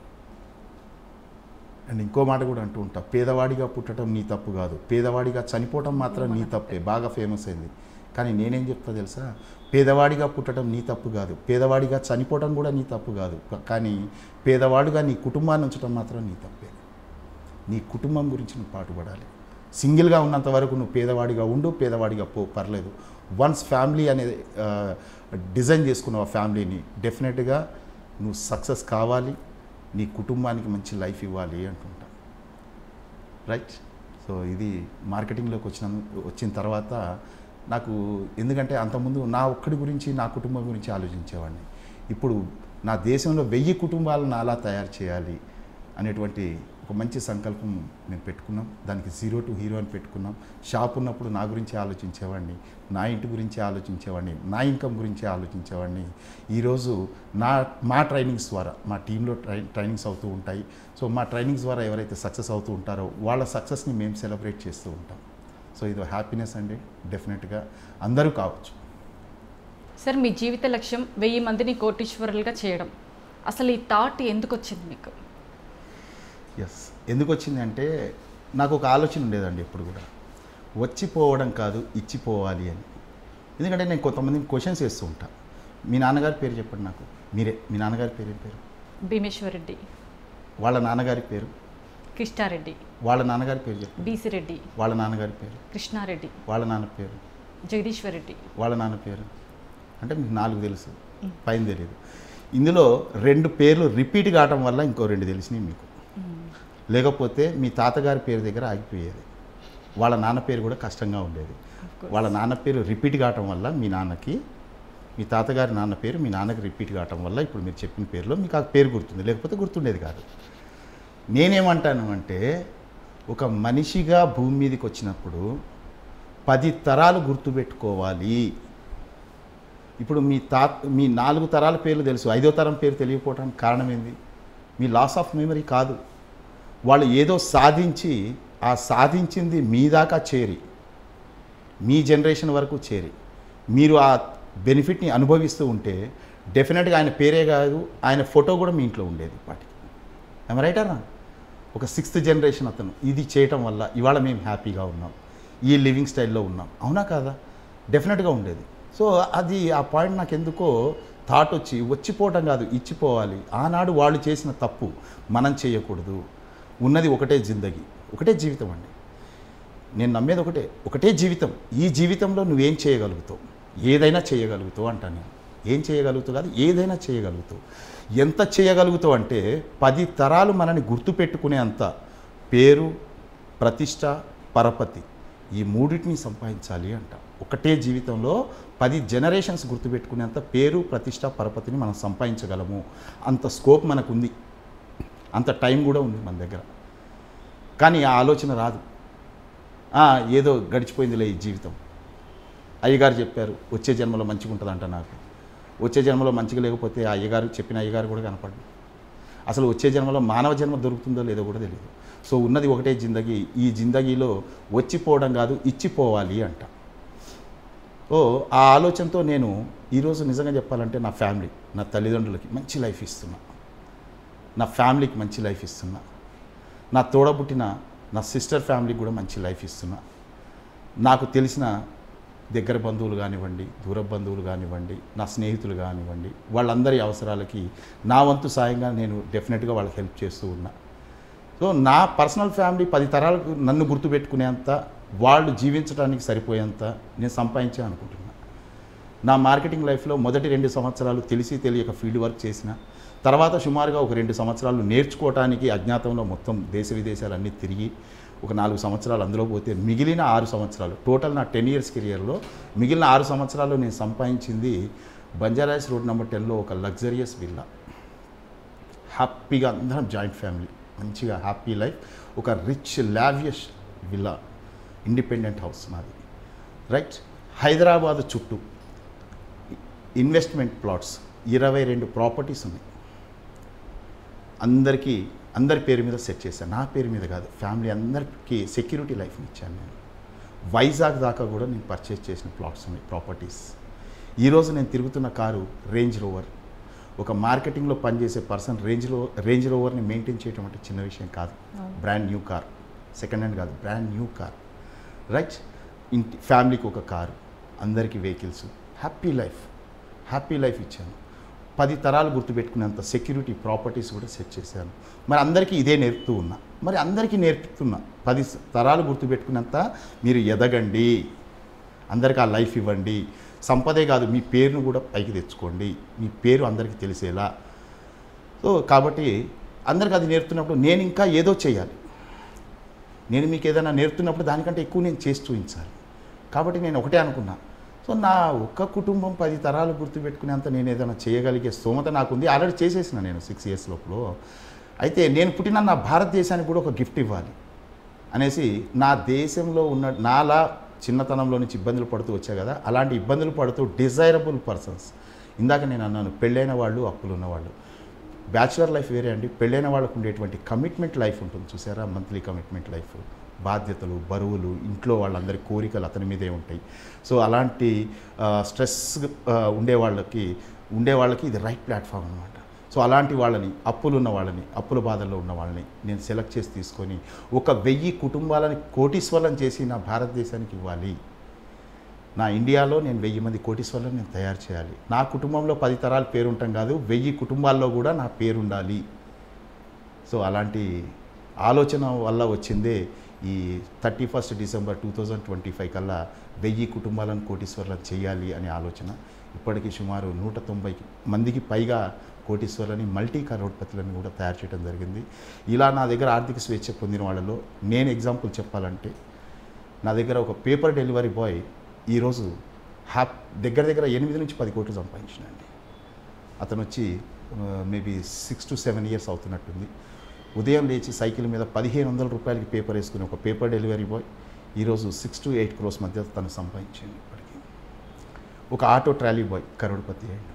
అండ్ ఇంకో మాట కూడా అంటూ ఉంటా పేదవాడిగా పుట్టడం నీ తప్పు కాదు పేదవాడిగా చనిపోవటం మాత్రం నీ తప్పే బాగా ఫేమస్ అయింది కానీ నేనేం చెప్తా తెలుసా పేదవాడిగా పుట్టడం నీ తప్పు కాదు పేదవాడిగా చనిపోవటం కూడా నీ తప్పు కాదు కానీ పేదవాడుగా నీ కుటుంబాన్ని ఉంచడం మాత్రం నీ తప్పే నీ కుటుంబం గురించి నువ్వు పాటుపడాలి సింగిల్గా ఉన్నంత వరకు నువ్వు పేదవాడిగా ఉండు పేదవాడిగా పో పర్లేదు వన్స్ ఫ్యామిలీ అనేది ఆ, డిజైన్ చేసుకున్నావు ఆ ఫ్యామిలీని డెఫినెట్గా నువ్వు సక్సెస్ కావాలి నీ కుటుంబానికి మంచి లైఫ్ ఇవ్వాలి అంటుంటా రైట్ సో ఇది మార్కెటింగ్లోకి వచ్చిన వచ్చిన తర్వాత నాకు ఎందుకంటే అంతకుముందు నా ఒక్కడి గురించి నా కుటుంబం గురించి ఆలోచించేవాడిని ఇప్పుడు నా దేశంలో వెయ్యి కుటుంబాలను అలా తయారు చేయాలి అనేటువంటి ఒక మంచి సంకల్పం మేము పెట్టుకున్నాం దానికి జీరో టు హీరో అని పెట్టుకున్నాం షాప్ ఉన్నప్పుడు నా గురించి ఆలోచించేవాడిని నా ఇంటి గురించి ఆలోచించేవాడిని నా ఇన్కమ్ గురించి ఆలోచించేవాడిని ఈరోజు నా మా ట్రైనింగ్స్ ద్వారా మా టీంలో ట్రై ట్రైనింగ్స్ అవుతూ ఉంటాయి సో మా ట్రైనింగ్స్ ద్వారా ఎవరైతే సక్సెస్ అవుతూ ఉంటారో వాళ్ళ సక్సెస్ని మేము సెలబ్రేట్ చేస్తూ ఉంటాం సో ఇది హ్యాపీనెస్ అండి డెఫినెట్గా అందరూ కావచ్చు సార్ మీ జీవిత లక్ష్యం వెయ్యి మందిని కోటీశ్వరులుగా చేయడం అసలు ఈ థాట్ ఎందుకు వచ్చింది మీకు ఎస్ ఎందుకు వచ్చింది అంటే నాకు ఒక ఆలోచన ఉండేదండి ఎప్పుడు కూడా వచ్చిపోవడం కాదు ఇచ్చిపోవాలి అని ఎందుకంటే నేను కొంతమందిని క్వశ్చన్స్ వేస్తూ ఉంటా మీ నాన్నగారి పేరు చెప్పండి నాకు మీరే మీ నాన్నగారి పేరు ఏం పేరు భీమేశ్వర్ రెడ్డి వాళ్ళ నాన్నగారి పేరు కృష్ణారెడ్డి వాళ్ళ నాన్నగారి పేరు చెప్పండి బీసీ రెడ్డి వాళ్ళ నాన్నగారి పేరు కృష్ణారెడ్డి వాళ్ళ నాన్న పేరు జగదీశ్వర్ రెడ్డి వాళ్ళ నాన్న పేరు అంటే మీకు నాలుగు తెలుసు పైన తెలియదు ఇందులో రెండు పేర్లు రిపీట్ కావటం వల్ల ఇంకో రెండు తెలిసినాయి మీకు లేకపోతే మీ తాతగారి పేరు దగ్గర ఆగిపోయేది వాళ్ళ నాన్న పేరు కూడా కష్టంగా ఉండేది వాళ్ళ నాన్న పేరు రిపీట్ కావటం వల్ల మీ నాన్నకి మీ తాతగారి నాన్న పేరు మీ నాన్నకి రిపీట్ కావటం వల్ల ఇప్పుడు మీరు చెప్పిన పేరులో మీకు ఆ పేరు గుర్తుంది లేకపోతే గుర్తుండేది కాదు నేనేమంటాను అంటే ఒక మనిషిగా భూమి మీదకి వచ్చినప్పుడు పది తరాలు గుర్తుపెట్టుకోవాలి ఇప్పుడు మీ తా మీ నాలుగు తరాల పేర్లు తెలుసు ఐదో తరం పేరు తెలియకపోవడానికి కారణం ఏంది మీ లాస్ ఆఫ్ మెమరీ కాదు వాళ్ళు ఏదో సాధించి ఆ సాధించింది మీ దాకా చేరి మీ జనరేషన్ వరకు చేరి మీరు ఆ బెనిఫిట్ని అనుభవిస్తూ ఉంటే డెఫినెట్గా ఆయన పేరే కాదు ఆయన ఫోటో కూడా మీ ఇంట్లో ఉండేది వాటికి ఏమ రైటరా ఒక సిక్స్త్ జనరేషన్ అతను ఇది చేయటం వల్ల ఇవాళ మేము హ్యాపీగా ఉన్నాం ఈ లివింగ్ స్టైల్లో ఉన్నాం అవునా కాదా డెఫినెట్గా ఉండేది సో అది ఆ పాయింట్ నాకు ఎందుకో థాట్ వచ్చి వచ్చిపోవటం కాదు ఇచ్చిపోవాలి ఆనాడు వాళ్ళు చేసిన తప్పు మనం చేయకూడదు ఉన్నది ఒకటే జిందగీ ఒకటే జీవితం అండి నేను నమ్మేది ఒకటే ఒకటే జీవితం ఈ జీవితంలో నువ్వేం చేయగలుగుతావు ఏదైనా చేయగలుగుతావు అంటాను నేను ఏం చేయగలుగుతావు కాదు ఏదైనా చేయగలుగుతావు ఎంత చేయగలుగుతావు అంటే పది తరాలు మనని గుర్తుపెట్టుకునే అంత పేరు ప్రతిష్ట పరపతి ఈ మూడింటిని సంపాదించాలి అంట ఒకటే జీవితంలో పది జనరేషన్స్ గుర్తుపెట్టుకునేంత పేరు ప్రతిష్ట పరపతిని మనం సంపాదించగలము అంత స్కోప్ మనకుంది అంత టైం కూడా ఉంది మన దగ్గర కానీ ఆ ఆలోచన రాదు "ఆ, ఏదో గడిచిపోయిందిలే ఈ జీవితం అయ్యగారు చెప్పారు వచ్చే జన్మలో మంచిగా ఉంటుందంట నాకు వచ్చే జన్మలో మంచిగా లేకపోతే ఆ అయ్యగారు చెప్పిన అయ్యగారు కూడా కనపడదు అసలు వచ్చే జన్మలో మానవ జన్మ దొరుకుతుందో లేదో కూడా తెలియదు సో ఉన్నది ఒకటే జిందగీ ఈ జిందగీలో వచ్చిపోవడం కాదు ఇచ్చిపోవాలి అంట ఓ ఆ ఆలోచనతో నేను ఈరోజు నిజంగా చెప్పాలంటే నా ఫ్యామిలీ నా తల్లిదండ్రులకి మంచి లైఫ్ ఇస్తున్నా నా ఫ్యామిలీకి మంచి లైఫ్ ఇస్తున్నా నా తోడబుట్టిన నా సిస్టర్ ఫ్యామిలీకి కూడా మంచి లైఫ్ ఇస్తున్నా నాకు తెలిసిన దగ్గర బంధువులు కానివ్వండి దూర బంధువులు కానివ్వండి నా స్నేహితులు కానివ్వండి వాళ్ళందరి అవసరాలకి నా వంతు సాయంగా నేను డెఫినెట్గా వాళ్ళకి హెల్ప్ చేస్తూ ఉన్నా సో నా పర్సనల్ ఫ్యామిలీ పది తరాలకు నన్ను గుర్తుపెట్టుకునేంత వాళ్ళు జీవించడానికి సరిపోయేంత నేను సంపాదించే అనుకుంటున్నా నా మార్కెటింగ్ లైఫ్లో మొదటి రెండు సంవత్సరాలు తెలిసి తెలియక ఫీల్డ్ వర్క్ చేసిన తర్వాత సుమారుగా ఒక రెండు సంవత్సరాలు నేర్చుకోవటానికి అజ్ఞాతంలో మొత్తం దేశ విదేశాలన్నీ తిరిగి ఒక నాలుగు సంవత్సరాలు అందులో పోతే మిగిలిన ఆరు సంవత్సరాలు టోటల్ నా టెన్ ఇయర్స్ కెరియర్లో మిగిలిన ఆరు సంవత్సరాలు నేను సంపాదించింది బంజారాస్ రోడ్ నెంబర్ టెన్లో ఒక లగ్జరియస్ విల్లా హ్యాపీగా అందరం జాయింట్ ఫ్యామిలీ మంచిగా హ్యాపీ లైఫ్ ఒక rich lavish villa independent house నాది రైట్ హైదరాబాద్ చుట్టూ ఇన్వెస్ట్మెంట్ ప్లాట్స్ ఇరవై రెండు ప్రాపర్టీస్ ఉన్నాయి అందరికీ అందరి పేరు మీద సెట్ చేశాను నా పేరు మీద కాదు ఫ్యామిలీ అందరికీ సెక్యూరిటీ లైఫ్ని ఇచ్చాను నేను వైజాగ్ దాకా కూడా నేను పర్చేస్ చేసిన ప్లాట్స్ ఉన్నాయి ప్రాపర్టీస్ ఈరోజు నేను తిరుగుతున్న కారు రేంజ్ రోవర్ ఒక మార్కెటింగ్లో పనిచేసే పర్సన్ రేంజ్ రో రేంజ్ రోవర్ని మెయింటైన్ చేయడం అంటే చిన్న విషయం కాదు brand new car second hand కాదు బ్రాండ్ న్యూ కార్ రైట్ ఇంటి ఫ్యామిలీకి ఒక కారు అందరికీ vehicles happy life happy life ఇచ్చాను పది తరాలు గుర్తుపెట్టుకునేంత సెక్యూరిటీ ప్రాపర్టీస్ కూడా సెట్ చేశాను మరి అందరికీ ఇదే నేర్పుతూ ఉన్నా మరి అందరికీ నేర్పుతున్నా పది స- తరాలు గుర్తుపెట్టుకునేంత మీరు ఎదగండి అందరికీ ఆ లైఫ్ ఇవ్వండి సంపదే కాదు మీ పేరును కూడా పైకి తెచ్చుకోండి మీ పేరు అందరికీ తెలిసేలా సో కాబట్టి అందరికీ అది నేర్పుతున్నప్పుడు నేను ఇంకా ఏదో చేయాలి నేను మీకు ఏదైనా నేర్పుతున్నప్పుడు దానికంటే ఎక్కువ నేను చేసి చూపించాలి కాబట్టి నేను ఒకటే అనుకున్నా సో నా ఒక్క కుటుంబం పది తరాలు గుర్తుపెట్టుకునేంత నేను ఏదైనా చేయగలిగే స్తోమత నాకుంది ఆల్రెడీ చేసేసిన నేను సిక్స్ ఇయర్స్ లోపల అయితే నేను పుట్టిన నా భారతదేశానికి కూడా ఒక గిఫ్ట్ ఇవ్వాలి అనేసి నా దేశంలో ఉన్న నాలా చిన్నతనంలో నుంచి ఇబ్బందులు పడుతూ వచ్చా కదా అలాంటి ఇబ్బందులు పడుతూ డిజైరబుల్ పర్సన్స్ ఇందాక నేను అన్నాను పెళ్ళైన వాళ్ళు అప్పులు ఉన్నవాళ్ళు బ్యాచులర్ లైఫ్ వేరే అండి పెళ్ళైన వాళ్ళకు ఉండేటువంటి కమిట్మెంట్ లైఫ్ ఉంటుంది చూసారా మంత్లీ కమిట్మెంట్ లైఫ్ బాధ్యతలు బరువులు ఇంట్లో వాళ్ళందరి కోరికలు అతని మీదే ఉంటాయి సో అలాంటి స్ట్రెస్ ఉండే వాళ్ళకి ఉండే వాళ్ళకి ఇది రైట్ ప్లాట్ఫామ్ అనమాట సో అలాంటి వాళ్ళని అప్పులు ఉన్న వాళ్ళని అప్పుల బాధల్లో ఉన్న వాళ్ళని నేను సెలెక్ట్ చేసి తీసుకొని ఒక వెయ్యి కుటుంబాలని కోటీశ్వరం చేసి నా భారతదేశానికి ఇవ్వాలి నా ఇండియాలో నేను వెయ్యి మంది కోటీశ్వర్లను నేను తయారు చేయాలి నా కుటుంబంలో పది తరాల పేరు ఉంటాం కాదు వెయ్యి కుటుంబాల్లో కూడా నా పేరు ఉండాలి సో అలాంటి ఆలోచన వల్ల వచ్చిందే ఈ thirty first December two thousand twenty five కల్లా వెయ్యి కుటుంబాలను కోటీశ్వర్లను చేయాలి అనే ఆలోచన ఇప్పటికీ సుమారు నూట తొంభై మందికి పైగా కోటీశ్వర్లని మల్టీ కరోడ్పతులను కూడా తయారు చేయడం జరిగింది ఇలా నా దగ్గర ఆర్థిక స్వేచ్ఛ పొందిన వాళ్ళలో నేను ఎగ్జాంపుల్ చెప్పాలంటే నా దగ్గర ఒక పేపర్ డెలివరీ బాయ్ ఈరోజు హ్యాప్ దగ్గర దగ్గర ఎనిమిది నుంచి పది కోట్లు సంపాదించినండి అతను వచ్చి maybe six to seven years అవుతున్నట్టుంది ఉదయం లేచి సైకిల్ మీద పదిహేను వందల రూపాయలకి పేపర్ వేసుకుని ఒక పేపర్ డెలివరీ బాయ్ ఈరోజు సిక్స్ టు ఎయిట్ క్రోస్ మధ్య తను సంపాదించింది ఇప్పటికీ ఒక ఆటో ట్రాలీ బాయ్ కరోడ్పతి అయ్యాడు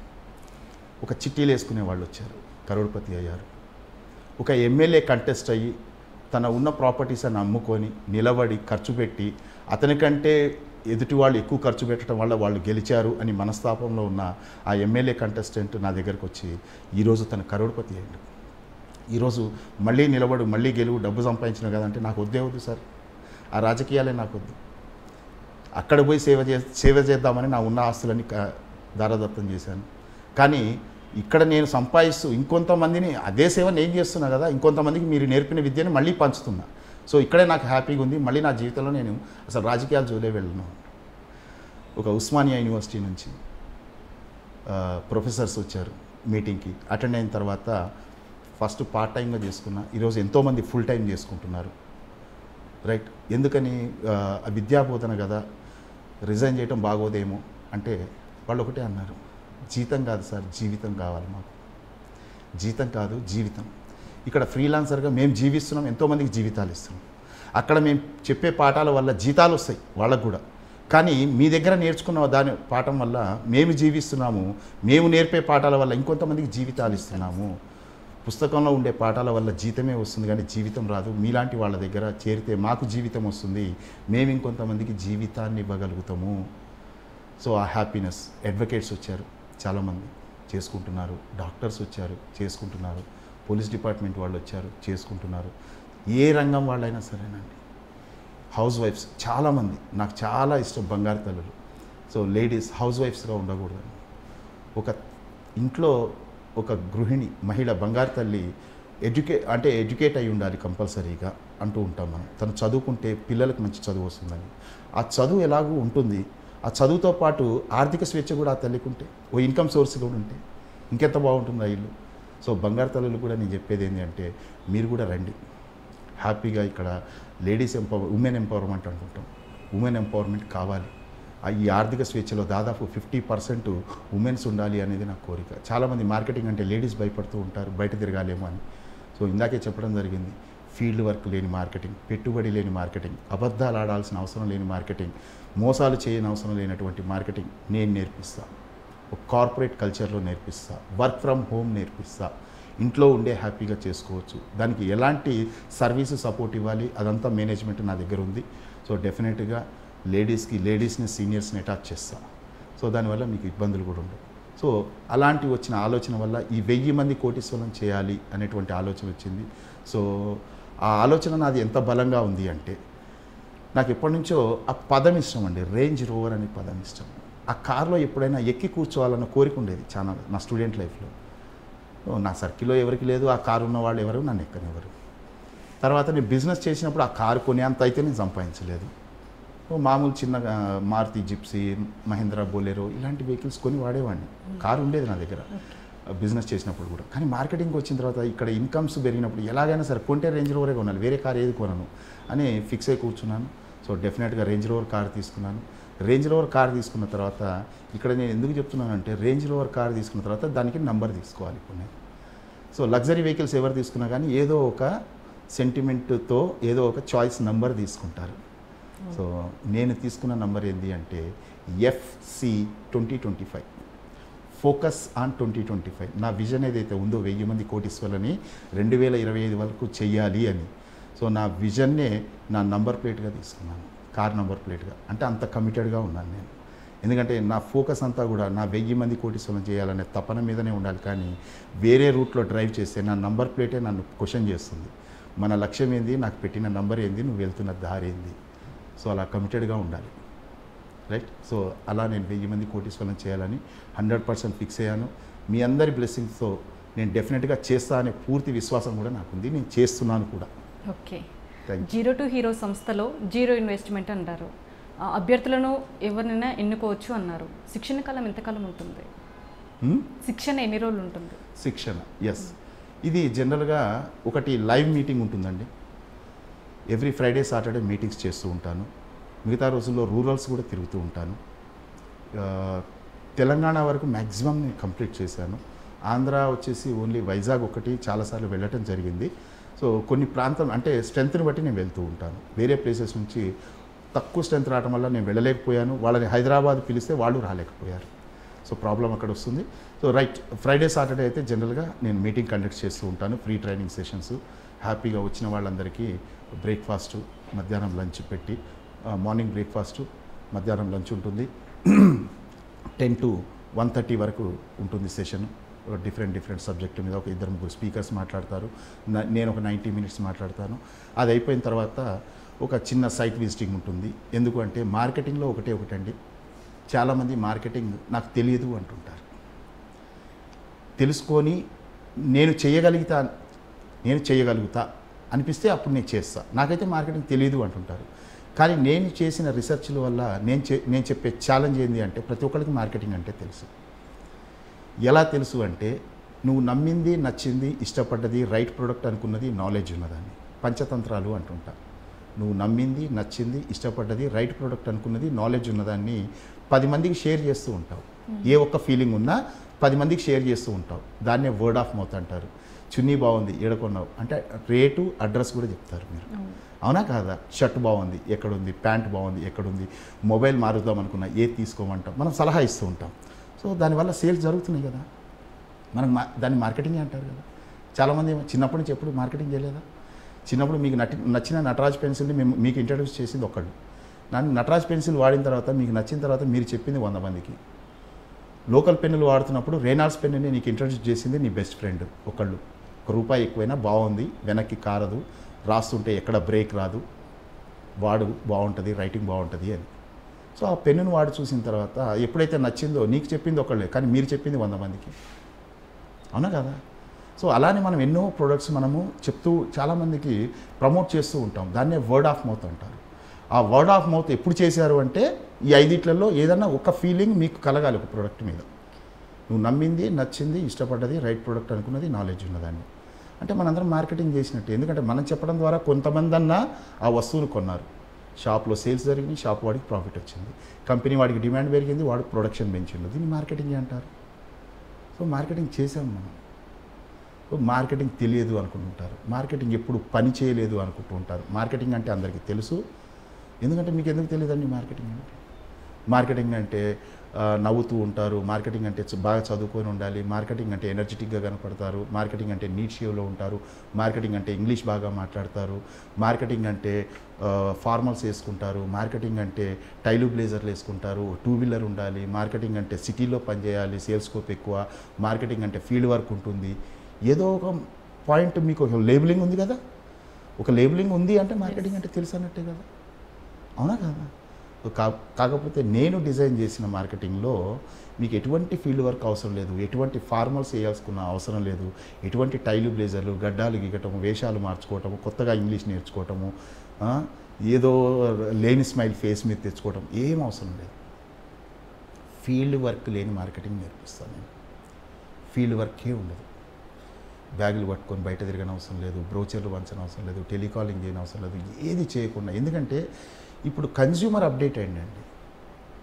ఒక చిట్టీలు వేసుకునే వాళ్ళు వచ్చారు కరోడ్పతి అయ్యారు ఒక ఎమ్మెల్యే కంటెస్ట్ అయ్యి తన ఉన్న ప్రాపర్టీస్ అని అమ్ముకొని నిలబడి ఖర్చు పెట్టి అతనికంటే ఎదుటి వాళ్ళు ఎక్కువ ఖర్చు పెట్టడం వల్ల వాళ్ళు గెలిచారు అని మనస్తాపంలో ఉన్న ఆ ఎమ్మెల్యే కంటెస్టెంట్ నా దగ్గరకు వచ్చి ఈరోజు తన కరోడ్పతి అయ్యాడు ఈరోజు మళ్ళీ నిలబడు మళ్ళీ గెలువు డబ్బు సంపాదించిన కదంటే నాకు వద్దే వద్దు సార్ ఆ రాజకీయాలే నాకు వద్దు అక్కడ పోయి సేవ చే సేవ చేద్దామని నా ఉన్న ఆస్తులన్నీ క- దారదత్తం చేశాను కానీ ఇక్కడ నేను సంపాదిస్తూ ఇంకొంతమందిని అదే సేవ నేను చేస్తున్నా కదా ఇంకొంతమందికి మీరు నేర్పిన విద్యను మళ్ళీ పంచుతున్నా సో ఇక్కడే నాకు హ్యాపీగా ఉంది మళ్ళీ నా జీవితంలో నేను అసలు రాజకీయాలు జోలే వెళ్ళను ఒక ఉస్మానియా యూనివర్సిటీ నుంచి ఆ, ప్రొఫెసర్స్ వచ్చారు మీటింగ్కి అటెండ్ అయిన తర్వాత ఫస్ట్ పార్ట్ టైంగా చేసుకున్నా ఈరోజు ఎంతోమంది ఫుల్ టైం చేసుకుంటున్నారు రైట్ ఎందుకని ఆ, విద్యాబోధన కదా రిజైన్ చేయటం బాగోదేమో అంటే వాళ్ళు ఒకటే అన్నారు జీతం కాదు సార్ జీవితం కావాలి మాకు జీతం కాదు జీవితం ఇక్కడ ఫ్రీలాన్సర్గా మేము జీవిస్తున్నాం ఎంతోమందికి జీవితాలు ఇస్తున్నాం అక్కడ మేము చెప్పే పాఠాల వల్ల జీతాలు వస్తాయి వాళ్ళకు కూడా కానీ మీ దగ్గర నేర్చుకున్న దాని పాఠం వల్ల మేము జీవిస్తున్నాము మేము నేర్పే పాఠాల వల్ల ఇంకొంతమందికి జీవితాలు ఇస్తున్నాము పుస్తకంలో ఉండే పాఠాల వల్ల జీతమే వస్తుంది కానీ జీవితం రాదు మీలాంటి వాళ్ళ దగ్గర చేరితే మాకు జీవితం వస్తుంది మేము ఇంకొంతమందికి జీవితాన్ని ఇవ్వగలుగుతాము సో ఆ హ్యాపీనెస్ అడ్వకేట్స్ వచ్చారు చాలామంది చేసుకుంటున్నారు డాక్టర్స్ వచ్చారు చేసుకుంటున్నారు పోలీస్ డిపార్ట్మెంట్ వాళ్ళు వచ్చారు చేసుకుంటున్నారు ఏ రంగం వాళ్ళైనా సరేనండి హౌస్ వైఫ్స్ చాలామంది నాకు చాలా ఇష్టం బంగారు తల్లులు సో లేడీస్ హౌస్ వైఫ్స్గా ఉండకూడదు ఒక ఇంట్లో ఒక గృహిణి మహిళ బంగారు తల్లి ఎడ్యుకే అంటే ఎడ్యుకేట్ అయి ఉండాలి కంపల్సరీగా అంటూ ఉంటాం మనం తను చదువుకుంటే పిల్లలకు మంచి చదువు వస్తుందని ఆ చదువు ఎలాగూ ఉంటుంది ఆ చదువుతో పాటు ఆర్థిక స్వేచ్ఛ కూడా ఆ తల్లికి ఉంటే ఓ ఇన్కమ్ సోర్స్ కూడా ఉంటే ఇంకెంత బాగుంటుంది ఆ ఇల్లు సో బంగారు తల్లులు కూడా నేను చెప్పేది ఏంటి అంటే మీరు కూడా రండి హ్యాపీగా ఇక్కడ లేడీస్ ఎంపవర్ ఉమెన్ ఎంపవర్మెంట్ అనుకుంటాం ఉమెన్ ఎంపవర్మెంట్ కావాలి ఆ ఈ ఆర్థిక స్వేచ్ఛలో దాదాపు ఫిఫ్టీ పర్సెంట్ ఉమెన్స్ ఉండాలి అనేది నా కోరిక చాలామంది మార్కెటింగ్ అంటే లేడీస్ భయపడుతూ ఉంటారు బయట తిరగాలేమో అని సో ఇందాకే చెప్పడం జరిగింది ఫీల్డ్ వర్క్ లేని మార్కెటింగ్ పెట్టుబడి లేని మార్కెటింగ్ అబద్ధాలు ఆడాల్సిన అవసరం లేని మార్కెటింగ్ మోసాలు చేయని అవసరం లేనటువంటి మార్కెటింగ్ నేను నేర్పిస్తా ఒక కార్పొరేట్ కల్చర్లో నేర్పిస్తా వర్క్ ఫ్రమ్ హోమ్ నేర్పిస్తా ఇంట్లో ఉండే హ్యాపీగా చేసుకోవచ్చు దానికి ఎలాంటి సర్వీస్ సపోర్ట్ ఇవ్వాలి అదంతా మేనేజ్మెంట్ నా దగ్గర ఉంది సో డెఫినెట్గా లేడీస్కి లేడీస్ని సీనియర్స్ని అటాచ్ చేస్తా సో దానివల్ల మీకు ఇబ్బందులు కూడా ఉండవు సో అలాంటి వచ్చిన ఆలోచన వల్ల ఈ వెయ్యి మంది కోటీశ్వరం చేయాలి అనేటువంటి ఆలోచన వచ్చింది సో ఆ ఆలోచన నాది ఎంత బలంగా ఉంది అంటే నాకు ఎప్పటి నుంచో ఆ పదం ఇష్టం అండి రేంజ్ రోవర్ అనే పదం ఇష్టం ఆ కార్లో ఎప్పుడైనా ఎక్కి కూర్చోవాలన్న కోరిక ఉండేది చాలా నా స్టూడెంట్ లైఫ్లో ఓ, నా సర్కిల్లో ఎవరికి లేదు ఆ కారు ఉన్న వాళ్ళు ఎవరు నన్ను ఎక్కనివ్వరు తర్వాత నేను బిజినెస్ చేసినప్పుడు ఆ కారు కొనేంత అయితే నేను సంపాదించలేదు ఓ మామూలు చిన్న ఆ, మారుతి జిప్సీ మహేంద్ర బోలెరో ఇలాంటి వెహికల్స్ కొని వాడేవాడిని కారు ఉండేది నా దగ్గర బిజినెస్ చేసినప్పుడు కూడా కానీ మార్కెటింగ్కి వచ్చిన తర్వాత ఇక్కడ ఇన్కమ్స్ పెరిగినప్పుడు ఎలాగైనా సరే కొంటే రేంజ్ రోవరే కొనాలి వేరే కార్ ఏది కొనను అని ఫిక్స్ అయి కూర్చున్నాను సో డెఫినెట్గా రేంజ్ రోవర్ కార్ తీసుకున్నాను రేంజ్ రోవర్ కార్ తీసుకున్న తర్వాత ఇక్కడ నేను ఎందుకు చెప్తున్నానంటే రేంజ్ రోవర్ కార్ తీసుకున్న తర్వాత దానికి నంబర్ తీసుకోవాలి ఇప్పుడు నేను సో లగ్జరీ వెహికల్స్ ఎవరు తీసుకున్నా కానీ ఏదో ఒక సెంటిమెంట్తో ఏదో ఒక చాయిస్ నంబర్ తీసుకుంటారు సో నేను తీసుకున్న నంబర్ ఏంటి అంటే FC twenty twenty five focus on twenty twenty five నా విజన్ ఏదైతే ఉందో వెయ్యి మంది కోటీశ్వర్లని రెండు వేల ఇరవై ఐదు వరకు చెయ్యాలి అని సో నా విజన్నే నా నంబర్ ప్లేట్గా తీసుకున్నాను కార్ నంబర్ ప్లేట్గా అంటే అంత కమిటెడ్గా ఉన్నాను నేను ఎందుకంటే నా ఫోకస్ అంతా కూడా నా వెయ్యి మంది కోటీశ్వరం చేయాలనే తపన మీదనే ఉండాలి కానీ వేరే రూట్లో డ్రైవ్ చేస్తే నా నంబర్ ప్లేటే నన్ను క్వశ్చన్ చేస్తుంది మన లక్ష్యం ఏంది నాకు పెట్టిన నంబర్ ఏంది నువ్వు వెళ్తున్న దారి ఏంది సో అలా కమిటెడ్గా ఉండాలి రైట్ సో అలా నేను వెయ్యి మంది కోటీశ్వరం చేయాలని హండ్రెడ్ పర్సెంట్ ఫిక్స్ అయ్యాను మీ అందరి బ్లెస్సింగ్స్తో నేను డెఫినెట్గా చేస్తా అనే పూర్తి విశ్వాసం కూడా నాకుంది నేను చేస్తున్నాను కూడా okay thank you zero to hero సంస్థలో జీరో ఇన్వెస్ట్మెంట్ అంటారు ఆ, అభ్యర్థులను ఎవరినైనా ఎన్నుకోవచ్చు అన్నారు శిక్షణ కాలం ఎంతకాలం ఉంటుంది శిక్షణ ఎన్ని రోజులు ఉంటుంది శిక్షణ ఎస్ ఇది జనరల్గా ఒకటి లైవ్ మీటింగ్ ఉంటుందండి ఎవ్రీ ఫ్రైడే సాటర్డే మీటింగ్స్ చేస్తూ ఉంటాను మిగతా రోజుల్లో రూరల్స్ కూడా తిరుగుతూ ఉంటాను ఆ, తెలంగాణ వరకు మ్యాక్సిమం నేను కంప్లీట్ చేశాను ఆంధ్ర వచ్చేసి ఓన్లీ వైజాగ్ ఒకటి చాలాసార్లు వెళ్ళటం జరిగింది సో కొన్ని ప్రాంతం అంటే స్ట్రెంత్ని బట్టి నేను వెళ్తూ ఉంటాను వేరే ప్లేసెస్ నుంచి తక్కువ స్ట్రెంత్ రావడం వల్ల నేను వెళ్ళలేకపోయాను వాళ్ళని హైదరాబాద్ పిలిస్తే వాళ్ళు రాలేకపోయారు సో ప్రాబ్లం అక్కడ వస్తుంది సో రైట్ ఫ్రైడే సాటర్డే అయితే జనరల్గా నేను మీటింగ్ కండక్ట్ చేస్తూ ఉంటాను ఫ్రీ ట్రైనింగ్ సెషన్స్ హ్యాపీగా వచ్చిన వాళ్ళందరికీ బ్రేక్ఫాస్ట్ మధ్యాహ్నం లంచ్ పెట్టి ఆ, మార్నింగ్ బ్రేక్ఫాస్ట్ మధ్యాహ్నం లంచ్ ఉంటుంది టెన్ టు వన్ థర్టీ వరకు ఉంటుంది సెషన్ డిఫరెంట్ డిఫరెంట్ సబ్జెక్ట్ మీద ఒక ఇద్దరు ముగ్గురు స్పీకర్స్ మాట్లాడతారు న- నేను ఒక నైంటీ మినిట్స్ మాట్లాడతాను అది అయిపోయిన తర్వాత ఒక చిన్న సైట్ విజిటింగ్ ఉంటుంది ఎందుకు అంటే మార్కెటింగ్లో ఒకటే ఒకటండి చాలామంది మార్కెటింగ్ నాకు తెలియదు అంటుంటారు తెలుసుకొని నేను చేయగలుగుతా నేను చేయగలుగుతా అనిపిస్తే అప్పుడు నేను చేస్తా నాకైతే మార్కెటింగ్ తెలియదు అంటుంటారు కానీ నేను చేసిన రీసెర్చ్ల వల్ల నేను చే నేను చెప్పే ఛాలెంజ్ ఏంటి అంటే ప్రతి ఒక్కరికి మార్కెటింగ్ అంటే తెలుసు ఎలా తెలుసు అంటే నువ్వు నమ్మింది నచ్చింది ఇష్టపడ్డది రైట్ ప్రోడక్ట్ అనుకున్నది నాలెడ్జ్ ఉన్నదాన్ని పంచతంత్రాలు అంటుంటా నువ్వు నమ్మింది నచ్చింది ఇష్టపడ్డది రైట్ ప్రోడక్ట్ అనుకున్నది నాలెడ్జ్ ఉన్నదాన్ని పది మందికి షేర్ చేస్తూ ఉంటావు ఏ ఒక్క ఫీలింగ్ ఉన్నా పది మందికి షేర్ చేస్తూ ఉంటావు దాన్నే వర్డ్ ఆఫ్ మౌత్ అంటారు చున్నీ బాగుంది ఏడకొన్నావు అంటే రేటు అడ్రస్ కూడా చెప్తారు మీరు అవునా కాదా షర్ట్ బాగుంది ఎక్కడుంది ప్యాంట్ బాగుంది ఎక్కడుంది మొబైల్ మారుద్దాం అనుకున్నా ఏది తీసుకోమంటాం మనం సలహా ఇస్తూ ఉంటాం సో దానివల్ల సేల్స్ జరుగుతున్నాయి కదా మనకు మా దాన్ని మార్కెటింగ్ అంటారు కదా చాలామంది ఏమో చిన్నప్పటి నుంచి ఎప్పుడు మార్కెటింగ్ చేయలేదా చిన్నప్పుడు మీకు నటి నచ్చిన నటరాజ్ పెన్సిల్ని మేము మీకు ఇంట్రడ్యూస్ చేసింది ఒకళ్ళు నన్ను నటరాజ్ పెన్సిల్ వాడిన తర్వాత మీకు నచ్చిన తర్వాత మీరు చెప్పింది వంద మందికి లోకల్ పెన్నులు వాడుతున్నప్పుడు రేనాల్డ్స్ పెన్నుని నీకు ఇంట్రడ్యూస్ చేసింది నీ బెస్ట్ ఫ్రెండ్ ఒకళ్ళు ఒక రూపాయి ఎక్కువైనా బాగుంది వెనక్కి కారదు రాస్తుంటే ఎక్కడ బ్రేక్ రాదు వాడు బాగుంటుంది రైటింగ్ బాగుంటుంది అని సో ఆ పెన్నును వాడు చూసిన తర్వాత ఎప్పుడైతే నచ్చిందో నీకు చెప్పింది ఒకళ్ళే కానీ మీరు చెప్పింది వంద మందికి అవునా కదా సో అలానే మనం ఎన్నో ప్రొడక్ట్స్ మనము చెప్తూ చాలామందికి ప్రమోట్ చేస్తూ ఉంటాం దాన్నే వర్డ్ ఆఫ్ మౌత్ అంటారు ఆ వర్డ్ ఆఫ్ మౌత్ ఎప్పుడు చేశారు అంటే ఈ ఐదిట్లలో ఏదన్నా ఒక ఫీలింగ్ మీకు కలగాలి ఒక ప్రోడక్ట్ మీద నువ్వు నమ్మింది నచ్చింది ఇష్టపడ్డది రైట్ ప్రోడక్ట్ అనుకున్నది నాలెడ్జ్ ఉన్నదాన్ని అంటే మనందరం మార్కెటింగ్ చేసినట్టు ఎందుకంటే మనం చెప్పడం ద్వారా కొంతమంది అన్నా ఆ వస్తువును కొన్నారు షాప్లో సేల్స్ జరిగింది షాప్ వాడికి ప్రాఫిట్ వచ్చింది కంపెనీ వాడికి డిమాండ్ పెరిగింది వాడు ప్రొడక్షన్ పెంచిండు దీన్ని మార్కెటింగ్ అంటారు సో మార్కెటింగ్ చేసాం మనం సో మార్కెటింగ్ తెలియదు అనుకుంటుంటారు మార్కెటింగ్ ఎప్పుడు పని చేయలేదు అనుకుంటూ ఉంటారు మార్కెటింగ్ అంటే అందరికీ తెలుసు ఎందుకంటే మీకు ఎందుకు తెలియదండి మార్కెటింగ్ అంటే మార్కెటింగ్ అంటే ఆ, నవ్వుతూ ఉంటారు మార్కెటింగ్ అంటే చ- బాగా చదువుకొని ఉండాలి మార్కెటింగ్ అంటే ఎనర్జెటిక్గా కనపడతారు మార్కెటింగ్ అంటే నీట్ షేవ్లో ఉంటారు మార్కెటింగ్ అంటే ఇంగ్లీష్ బాగా మాట్లాడతారు మార్కెటింగ్ అంటే ఫార్మల్స్ వేసుకుంటారు మార్కెటింగ్ అంటే టైలు బ్లేజర్లు వేసుకుంటారు టూ వీలర్ ఉండాలి మార్కెటింగ్ అంటే సిటీలో పనిచేయాలి సేల్స్ స్కోప్ ఎక్కువ మార్కెటింగ్ అంటే ఫీల్డ్ వర్క్ ఉంటుంది ఏదో ఒక పాయింట్ మీకు ఒక లేబులింగ్ ఉంది కదా ఒక లేబులింగ్ ఉంది అంటే మార్కెటింగ్ అంటే తెలుసు అన్నట్టే కదా అవునా కదా కా కాకపోతే నేను డిజైన్ చేసిన మార్కెటింగ్లో మీకు ఎటువంటి ఫీల్డ్ వర్క్ అవసరం లేదు ఎటువంటి ఫార్మల్స్ వేయాల్సుకున్న అవసరం లేదు ఎటువంటి టైలు బ్లేజర్లు గడ్డాలు గీయటము వేషాలు మార్చుకోవటము కొత్తగా ఇంగ్లీష్ నేర్చుకోవటము ఆ, ఏదో లేని స్మైల్ ఫేస్ మీద తెచ్చుకోవటం ఏం అవసరం లేదు ఫీల్డ్ వర్క్ లేని మార్కెటింగ్ నేర్పిస్తాను నేను ఫీల్డ్ వర్కే ఉండదు బ్యాగులు పట్టుకొని బయట తిరగని అవసరం లేదు బ్రోచర్లు వంచని అవసరం లేదు టెలికాలింగ్ చేయని అవసరం లేదు ఏది చేయకుండా ఎందుకంటే ఇప్పుడు కన్జ్యూమర్ అప్డేట్ అయిందండి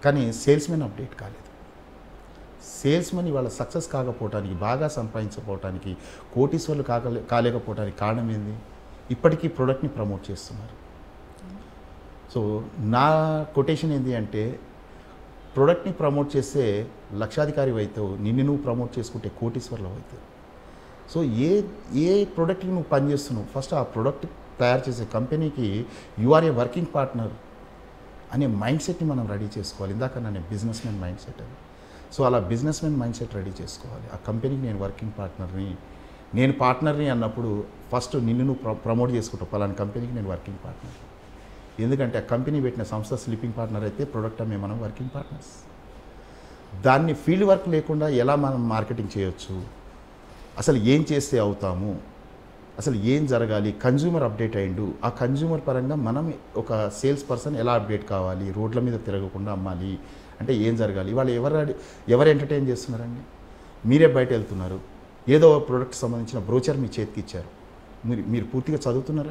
కానీ సేల్స్మెన్ అప్డేట్ కాలేదు సేల్స్మెన్ ఇవాళ సక్సెస్ కాకపోవటానికి బాగా సంపాదించకపోవటానికి కోటీశ్వర్లు కాకలే కాలేకపోవటానికి కారణం ఏంది ఇప్పటికీ ప్రోడక్ట్ని ప్రమోట్ చేస్తున్నారు సో నా కొటేషన్ ఏంటి అంటే ప్రోడక్ట్ని ప్రమోట్ చేస్తే లక్షాధికారి అవుతావు నిన్ను నువ్వు ప్రమోట్ చేసుకుంటే కోటీశ్వర్లు అవుతావు సో ఏ ఏ ప్రోడక్ట్కి నువ్వు పనిచేస్తున్నావు ఫస్ట్ ఆ ప్రోడక్ట్ తయారు చేసే కంపెనీకి you are a working partner అనే మైండ్ సెట్ని మనం రెడీ చేసుకోవాలి ఇందాక నన్ను బిజినెస్ మ్యాన్ మైండ్ సెట్ అది సో అలా businessman mind set ready చేసుకోవాలి ఆ కంపెనీకి నేను వర్కింగ్ పార్ట్నర్ని నేను పార్ట్నర్ని అన్నప్పుడు ఫస్ట్ నిన్ను నువ్వు ప్ర ప్రమోట్ చేసుకుంటావు పలానా కంపెనీకి నేను వర్కింగ్ పార్ట్నర్ ఎందుకంటే ఆ కంపెనీ పెట్టిన సంస్థ స్లీపింగ్ పార్ట్నర్ అయితే ప్రొడక్ట్ అమ్మే మనం వర్కింగ్ పార్ట్నర్స్ దాన్ని ఫీల్డ్ వర్క్ లేకుండా ఎలా మనం మార్కెటింగ్ చేయొచ్చు అసలు ఏం చేస్తే అవుతాము అసలు ఏం జరగాలి కన్జ్యూమర్ అప్డేట్ అయిండు ఆ కన్జ్యూమర్ పరంగా మనం ఒక సేల్స్ పర్సన్ ఎలా అప్డేట్ కావాలి రోడ్ల మీద తిరగకుండా అమ్మాలి అంటే ఏం జరగాలి ఇవాళ ఎవరు అడి- ఎవరు ఎంటర్టైన్ చేస్తున్నారండి మీరే బయట వెళ్తున్నారు ఏదో ఒక ప్రోడక్ట్ సంబంధించిన బ్రోచర్ మీ చేతికి ఇచ్చారు మీరు మీరు పూర్తిగా చదువుతున్నారా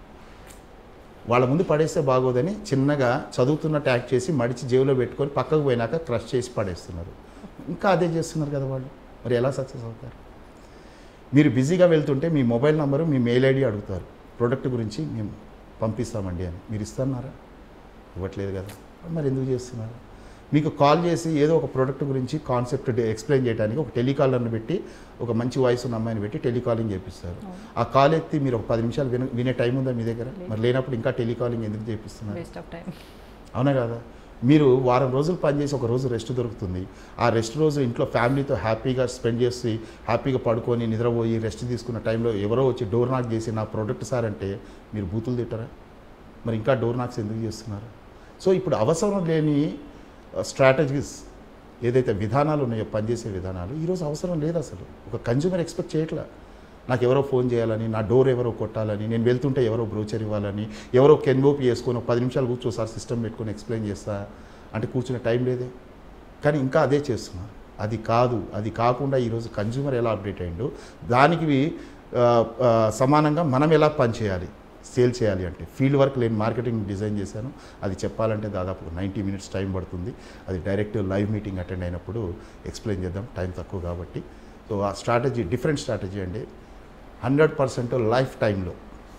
వాళ్ళ ముందు పడేస్తే బాగోదని చిన్నగా చదువుతున్నట్టు యాక్ట్ చేసి మడిచి జేబులో పెట్టుకొని పక్కకు పోయినాక క్రష్ చేసి పడేస్తున్నారు ఇంకా అదే చేస్తున్నారు కదా వాళ్ళు మరి ఎలా సక్సెస్ అవుతారు మీరు బిజీగా వెళ్తుంటే మీ మొబైల్ నంబరు మీ మెయిల్ ఐడి అడుగుతారు ప్రోడక్ట్ గురించి మేము పంపిస్తామండి అని మీరు ఇస్తున్నారా ఇవ్వట్లేదు కదా మరి ఎందుకు చేస్తున్నారు మీకు కాల్ చేసి ఏదో ఒక ప్రోడక్ట్ గురించి కాన్సెప్ట్ ఎక్స్ప్లెయిన్ చేయడానికి ఒక టెలికాలర్ని పెట్టి ఒక మంచి వాయిస్ ఉన్న అమ్మాయిని పెట్టి టెలికాలింగ్ చేపిస్తారు ఆ కాల్ ఎత్తి మీరు ఒక పది నిమిషాలు విన వినే టైం ఉందా మీ దగ్గర మరి లేనప్పుడు ఇంకా టెలికాలింగ్ ఎందుకు చేపిస్తున్నారు వేస్ట్ ఆఫ్ టైం అవునా కదా మీరు వారం రోజులు పనిచేసి ఒక రోజు రెస్ట్ దొరుకుతుంది ఆ రెస్ట్ రోజు ఇంట్లో ఫ్యామిలీతో హ్యాపీగా స్పెండ్ చేసి హ్యాపీగా పడుకొని నిద్రపోయి రెస్ట్ తీసుకున్న టైంలో ఎవరో వచ్చి డోర్ నాక్ చేసి నా ప్రోడక్ట్ సార్ అంటే మీరు బూతులు తింటారా మరి ఇంకా డోర్ నాక్స్ ఎందుకు చేస్తున్నారు సో ఇప్పుడు అవసరం లేని స్ట్రాటజీస్ ఏదైతే విధానాలు ఉన్నాయో పనిచేసే విధానాలు ఈరోజు అవసరం లేదు అసలు ఒక కన్జ్యూమర్ ఎక్స్పెక్ట్ చేయట్లా నాకు ఎవరో ఫోన్ చేయాలని నా డోర్ ఎవరో కొట్టాలని నేను వెళ్తుంటే ఎవరో బ్రోచర్ ఇవ్వాలని ఎవరో కెన్వోపి వేసుకొని ఒక పది నిమిషాలు కూర్చో సార్ సిస్టమ్ పెట్టుకొని ఎక్స్ప్లెయిన్ చేస్తా అంటే కూర్చునే టైం లేదే కానీ ఇంకా అదే చేస్తున్నారు అది కాదు అది కాకుండా ఈరోజు కన్జ్యూమర్ ఎలా అప్డేట్ అయ్యిండు దానికి ఆ, ఆ, సమానంగా మనం ఎలా పనిచేయాలి సేల్ చేయాలి అంటే ఫీల్డ్ వర్క్ లేని మార్కెటింగ్ డిజైన్ చేశాను అది చెప్పాలంటే దాదాపు నైంటీ మినిట్స్ టైం పడుతుంది అది డైరెక్ట్ లైవ్ మీటింగ్ అటెండ్ అయినప్పుడు ఎక్స్ప్లెయిన్ చేద్దాం టైం తక్కువ కాబట్టి సో ఆ స్ట్రాటజీ డిఫరెంట్ స్ట్రాటజీ అండి హండ్రెడ్ పర్సెంట్ లైఫ్ టైంలో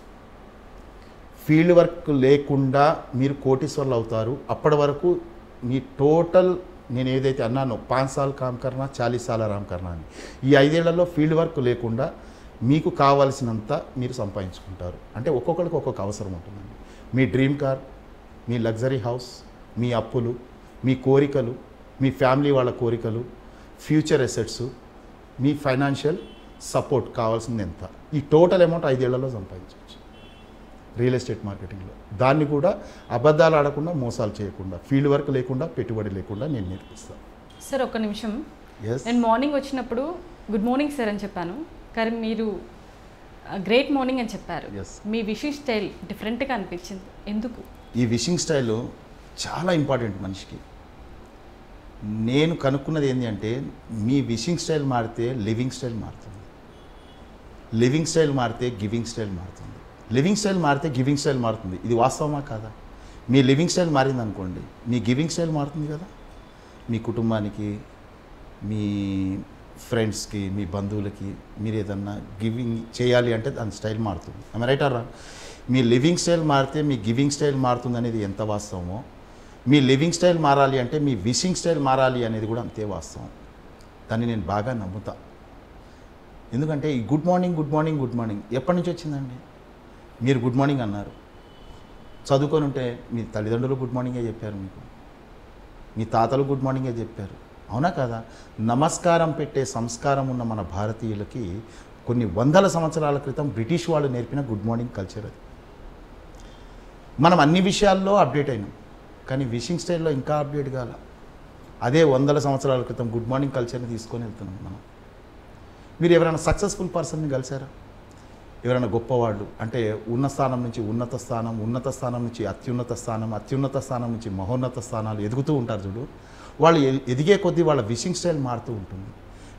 ఫీల్డ్ వర్క్ లేకుండా మీరు కోటీశ్వర్లు అవుతారు అప్పటి వరకు మీ టోటల్ నేను ఏదైతే అన్నానో పాంచ్ సాల్ కామ్ కర్నా చాలీస్ సాల రామ్ కర్నా అని ఈ ఐదేళ్లలో ఫీల్డ్ వర్క్ లేకుండా మీకు కావాల్సినంత మీరు సంపాదించుకుంటారు అంటే ఒక్కొక్కరికి ఒక్కొక్క అవసరం ఉంటుందండి మీ డ్రీమ్ కార్ మీ లగ్జరీ హౌస్ మీ అప్పులు మీ కోరికలు మీ ఫ్యామిలీ వాళ్ళ కోరికలు ఫ్యూచర్ ఎసెట్స్ మీ ఫైనాన్షియల్ సపోర్ట్ కావాల్సింది ఎంత ఈ టోటల్ అమౌంట్ ఐదేళ్లలో సంపాదించవచ్చు రియల్ ఎస్టేట్ మార్కెటింగ్లో దాన్ని కూడా అబద్ధాలు ఆడకుండా మోసాలు చేయకుండా ఫీల్డ్ వర్క్ లేకుండా పెట్టుబడి లేకుండా నేను నేర్పిస్తాను సార్ ఒక్క నిమిషం ఎస్ నేను మార్నింగ్ వచ్చినప్పుడు గుడ్ మార్నింగ్ సార్ అని చెప్పాను కానీ మీరు గ్రేట్ మార్నింగ్ అని చెప్పారు Yes. మీ విషింగ్ స్టైల్ డిఫరెంట్గా అనిపించింది ఎందుకు ఈ విషింగ్ స్టైల్ చాలా ఇంపార్టెంట్ మనిషికి నేను కనుక్కున్నది ఏంటి అంటే మీ విషింగ్ స్టైల్ మారితే లివింగ్ స్టైల్ మారుతుంది లివింగ్ స్టైల్ మారితే గివింగ్ స్టైల్ మారుతుంది లివింగ్ స్టైల్ మారితే గివింగ్ స్టైల్ మారుతుంది ఇది వాస్తవమా కాదా మీ లివింగ్ స్టైల్ మారింది అనుకోండి మీ గివింగ్ స్టైల్ మారుతుంది కదా మీ కుటుంబానికి మీ ఫ్రెండ్స్కి మీ బంధువులకి మీరు ఏదన్నా గివింగ్ చేయాలి అంటే దాని స్టైల్ మారుతుంది ఐ రైట్ ఆర్ మీ లివింగ్ స్టైల్ మారితే మీ గివింగ్ స్టైల్ మారుతుంది అనేది ఎంత వాస్తవమో మీ లివింగ్ స్టైల్ మారాలి అంటే మీ విషింగ్ స్టైల్ మారాలి అనేది కూడా అంతే వాస్తవం దాన్ని నేను బాగా నమ్ముతా ఎందుకంటే ఈ good morning good morning good morning ఎప్పటి నుంచి వచ్చిందండి మీరు గుడ్ మార్నింగ్ అన్నారు చదువుకొని ఉంటే మీ తల్లిదండ్రులు గుడ్ మార్నింగే చెప్పారు మీకు మీ తాతలు గుడ్ మార్నింగే చెప్పారు అవునా కదా నమస్కారం పెట్టే సంస్కారం ఉన్న మన భారతీయులకి కొన్ని వందల సంవత్సరాల క్రితం బ్రిటిష్ వాళ్ళు నేర్పిన గుడ్ మార్నింగ్ కల్చర్ అది మనం అన్ని విషయాల్లో అప్డేట్ అయినాం కానీ విషింగ్ స్టైల్లో ఇంకా అప్డేట్ కాల అదే వందల సంవత్సరాల క్రితం గుడ్ మార్నింగ్ కల్చర్ని తీసుకొని వెళ్తున్నాం మనం మీరు ఎవరైనా సక్సెస్ఫుల్ పర్సన్ని కలిసారా ఎవరైనా గొప్పవాళ్ళు అంటే ఉన్న స్థానం నుంచి ఉన్నత స్థానం ఉన్నత స్థానం నుంచి అత్యున్నత స్థానం అత్యున్నత స్థానం నుంచి మహోన్నత స్థానాలు ఎదుగుతూ ఉంటారు చూడు వాళ్ళు ఎ- ఎదిగే కొద్దీ వాళ్ళ విషింగ్ స్టైల్ మారుతూ ఉంటుంది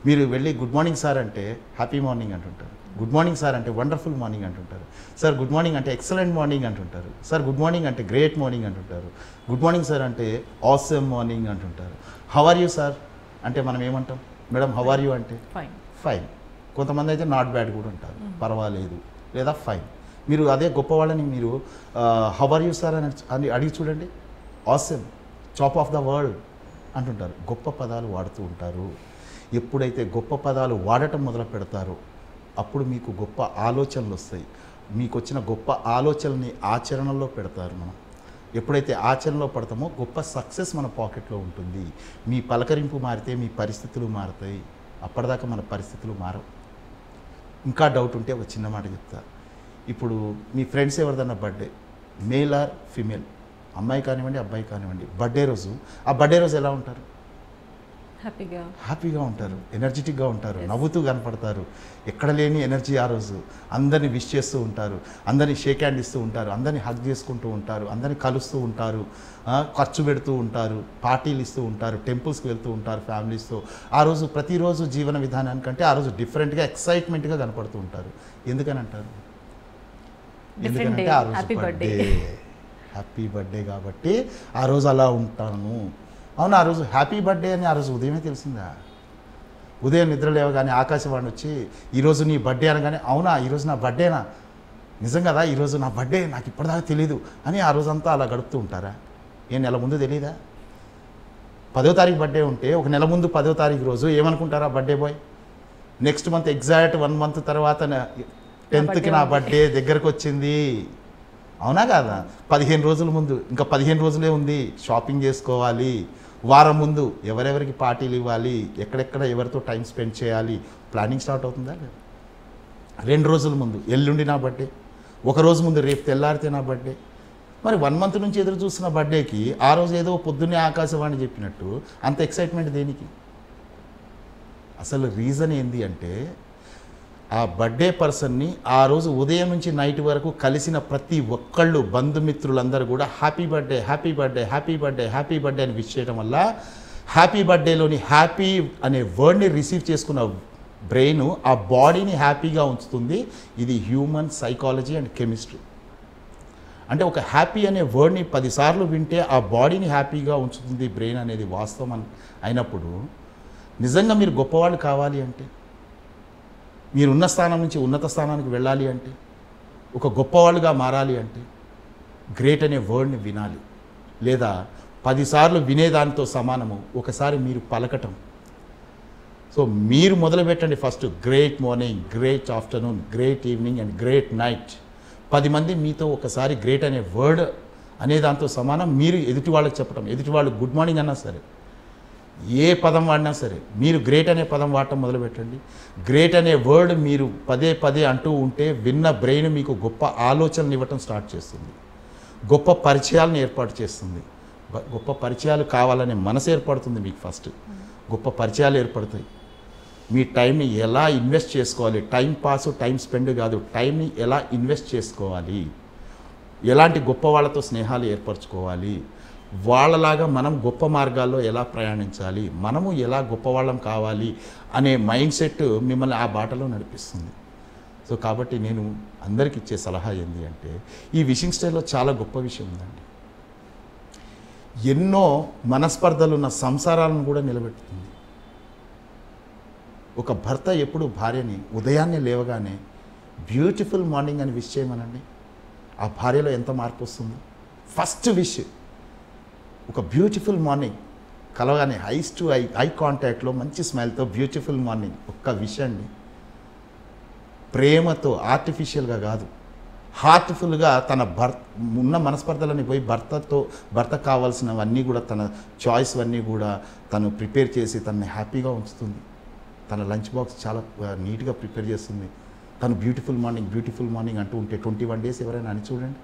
మీరు వెళ్ళి గుడ్ మార్నింగ్ సార్ అంటే హ్యాపీ మార్నింగ్ అంటుంటారు గుడ్ మార్నింగ్ సార్ అంటే వండర్ఫుల్ మార్నింగ్ అంటుంటారు సార్ గుడ్ మార్నింగ్ అంటే ఎక్సలెంట్ మార్నింగ్ అంటుంటారు సార్ గుడ్ మార్నింగ్ అంటే గ్రేట్ మార్నింగ్ అంటుంటారు గుడ్ మార్నింగ్ సార్ అంటే ఆసమ్ మార్నింగ్ అంటుంటారు హవ్ ఆర్ యూ సార్ అంటే మనం ఏమంటాం మేడం హవ్ ఆర్ యూ అంటే ఫైన్ ఫైన్ కొంతమంది అయితే నాట్ బ్యాడ్ కూడా ఉంటారు పర్వాలేదు లేదా ఫైన్ మీరు అదే గొప్ప వాళ్ళని మీరు హవ్ ఆర్ యూ సార్ అని అని అడిగి చూడండి awesome top of the world అంటుంటారు గొప్ప పదాలు వాడుతూ ఉంటారు ఎప్పుడైతే గొప్ప పదాలు వాడటం మొదలు పెడతారో అప్పుడు మీకు గొప్ప ఆలోచనలు వస్తాయి మీకు వచ్చిన గొప్ప ఆలోచనల్ని ఆచరణలో పెడతారు మనం ఎప్పుడైతే ఆచరణలో పడతామో గొప్ప సక్సెస్ మన పాకెట్లో ఉంటుంది మీ పలకరింపు మారితే మీ పరిస్థితులు మారుతాయి అప్పటిదాకా మన పరిస్థితులు మారవు ఇంకా డౌట్ ఉంటే ఒక చిన్న మాట చెప్తా ఇప్పుడు మీ ఫ్రెండ్స్ ఎవరిదన్నా బర్త్డే మేల్ ఆర్ ఫిమేల్ అమ్మాయి కానివ్వండి అబ్బాయి కానివ్వండి బర్త్డే రోజు ఆ బర్త్డే రోజు ఎలా ఉంటారు హ్యాపీగా హ్యాపీగా ఉంటారు ఎనర్జెటిక్గా ఉంటారు Yes. నవ్వుతూ కనపడతారు ఎక్కడ లేని ఎనర్జీ ఆ రోజు అందరిని విష్ చేస్తూ ఉంటారు అందరిని షేక్ హ్యాండ్ ఇస్తూ ఉంటారు అందరిని హగ్ చేసుకుంటూ ఉంటారు అందరిని కలుస్తూ ఉంటారు ఆ, ఖర్చు పెడుతూ ఉంటారు పార్టీలు ఇస్తూ ఉంటారు టెంపుల్స్కి వెళ్తూ ఉంటారు ఫ్యామిలీస్తో ఆ రోజు ప్రతిరోజు జీవన విధానానికంటే ఆ రోజు డిఫరెంట్గా ఎక్సైట్మెంట్గా కనపడుతూ ఉంటారు ఎందుకని అంటారు Different day. ఎందుకంటే ఆ రోజు Happy birthday birthday. Happy birthday కాబట్టి ఆ రోజు అలా ఉంటాను అవును ఆ రోజు హ్యాపీ బర్త్డే అని ఆ రోజు ఉదయమే తెలిసిందా ఉదయం నిద్ర లేవగానే ఆకాశవాణి వచ్చి ఈరోజు నీ బర్త్డే అనగానే అవునా ఈరోజు నా బర్త్డేనా నిజం కదా ఈరోజు నా బర్త్డే నాకు ఇప్పటిదాకా తెలీదు అని ఆ రోజంతా అలా గడుపుతూ ఉంటారా ఏ నెల ముందు తెలీదా పదో తారీఖు బర్త్డే ఉంటే ఒక నెల ముందు పదో తారీఖు రోజు ఏమనుకుంటారా birthday boy next month exact one month తర్వాత టెన్త్కి birthday నా ఉంది. బర్త్డే దగ్గరకు వచ్చింది అవునా కాదా పదిహేను రోజుల ముందు ఇంకా పదిహేను రోజులే ఉంది షాపింగ్ చేసుకోవాలి వారం ముందు ఎవరెవరికి పార్టీలు ఇవ్వాలి ఎక్కడెక్కడ ఎవరితో టైం స్పెండ్ చేయాలి ప్లానింగ్ స్టార్ట్ అవుతుందా లేదా? రెండు రోజుల ముందు ఎల్లుండి నా బర్త్డే ఒక రోజు ముందు రేపు తెల్లారితే నా బర్త్డే మరి వన్ మంత్ నుంచి ఎదురు చూస్తున్న బర్త్డేకి ఆ రోజు ఏదో పొద్దున్నే ఆకాశవాణి చెప్పినట్టు అంత ఎక్సైట్మెంట్ దేనికి అసలు రీజన్ ఏంది అంటే ఆ బర్త్డే పర్సన్ని ఆ రోజు ఉదయం నుంచి నైట్ వరకు కలిసిన ప్రతి ఒక్కళ్ళు బంధుమిత్రులందరూ కూడా happy birthday happy birthday happy birthday happy birthday అని విష్ చేయడం వల్ల హ్యాపీ బర్త్డేలోని హ్యాపీ అనే వర్డ్ని రిసీవ్ చేసుకున్న బ్రెయిన్ ఆ బాడీని హ్యాపీగా ఉంచుతుంది ఇది హ్యూమన్ సైకాలజీ అండ్ కెమిస్ట్రీ అంటే ఒక హ్యాపీ అనే వర్డ్ని పదిసార్లు వింటే ఆ బాడీని హ్యాపీగా ఉంచుతుంది బ్రెయిన్ అనేది వాస్తవం అని అయినప్పుడు నిజంగా మీరు గొప్పవాళ్ళు కావాలి అంటే మీరు ఉన్న స్థానం నుంచి ఉన్నత స్థానానికి వెళ్ళాలి అంటే ఒక గొప్పవాళ్ళుగా మారాలి అంటే గ్రేట్ అనే వర్డ్ని వినాలి లేదా పదిసార్లు వినేదానితో సమానము ఒకసారి మీరు పలకటం సో మీరు మొదలుపెట్టండి first great morning great afternoon great evening and great night పది మంది మీతో ఒకసారి గ్రేట్ అనే వర్డ్ అనే దాంతో సమానం మీరు ఎదుటి వాళ్ళకి చెప్పడం ఎదుటి వాళ్ళు గుడ్ మార్నింగ్ అన్నా సరే ఏ పదం వాడినా సరే మీరు గ్రేట్ అనే పదం వాడటం మొదలుపెట్టండి గ్రేట్ అనే వర్డ్ మీరు పదే పదే అంటూ ఉంటే విన్న బ్రెయిన్ మీకు గొప్ప ఆలోచనలు ఇవ్వటం స్టార్ట్ చేస్తుంది గొప్ప పరిచయాలను ఏర్పాటు చేస్తుంది బ- గొప్ప పరిచయాలు కావాలనే మనసు ఏర్పడుతుంది మీకు ఫస్ట్ గొప్ప పరిచయాలు ఏర్పడతాయి మీ టైంని ఎలా ఇన్వెస్ట్ చేసుకోవాలి టైం పాస్ టైం స్పెండ్ కాదు టైంని ఎలా ఇన్వెస్ట్ చేసుకోవాలి ఎలాంటి గొప్ప వాళ్ళతో స్నేహాలు ఏర్పరచుకోవాలి వాళ్ళలాగా మనం గొప్ప మార్గాల్లో ఎలా ప్రయాణించాలి మనము ఎలా గొప్పవాళ్ళం కావాలి అనే మైండ్ సెట్ మిమ్మల్ని ఆ బాటలో నడిపిస్తుంది సో కాబట్టి నేను అందరికి ఇచ్చే సలహా ఏంటి అంటే ఈ విషింగ్ స్టైల్లో చాలా గొప్ప విషయం ఉందండి ఎన్నో మనస్పర్ధలు ఉన్న సంసారాలను కూడా నిలబెడుతుంది ఒక భర్త ఎప్పుడు భార్యని ఉదయాన్నే లేవగానే బ్యూటిఫుల్ మార్నింగ్ అని విష్ చేయమనండి ఆ భార్యలో ఎంత మార్పు వస్తుంది ఫస్ట్ విష్ ఒక బ్యూటిఫుల్ మార్నింగ్ కలవగానే ఐస్ టు ఐ ఐ కాంటాక్ట్లో మంచి స్మైల్తో బ్యూటిఫుల్ మార్నింగ్ ఒక్క విష్ అండి ప్రేమతో ఆర్టిఫిషియల్గా కాదు హార్ట్ఫుల్గా తన భర్త ఉన్న మనస్పర్ధలని పోయి భర్తతో భర్త కావాల్సినవన్నీ కూడా తన చాయిస్ అన్నీ కూడా తను ప్రిపేర్ చేసి తనని హ్యాపీగా ఉంచుతుంది తన లంచ్ బాక్స్ చాలా నీట్గా ప్రిపేర్ చేస్తుంది తను బ్యూటిఫుల్ మార్నింగ్ బ్యూటిఫుల్ మార్నింగ్ అంటూ ఉంటే ట్వంటీ వన్ డేస్ ఎవరైనా అని చూడండి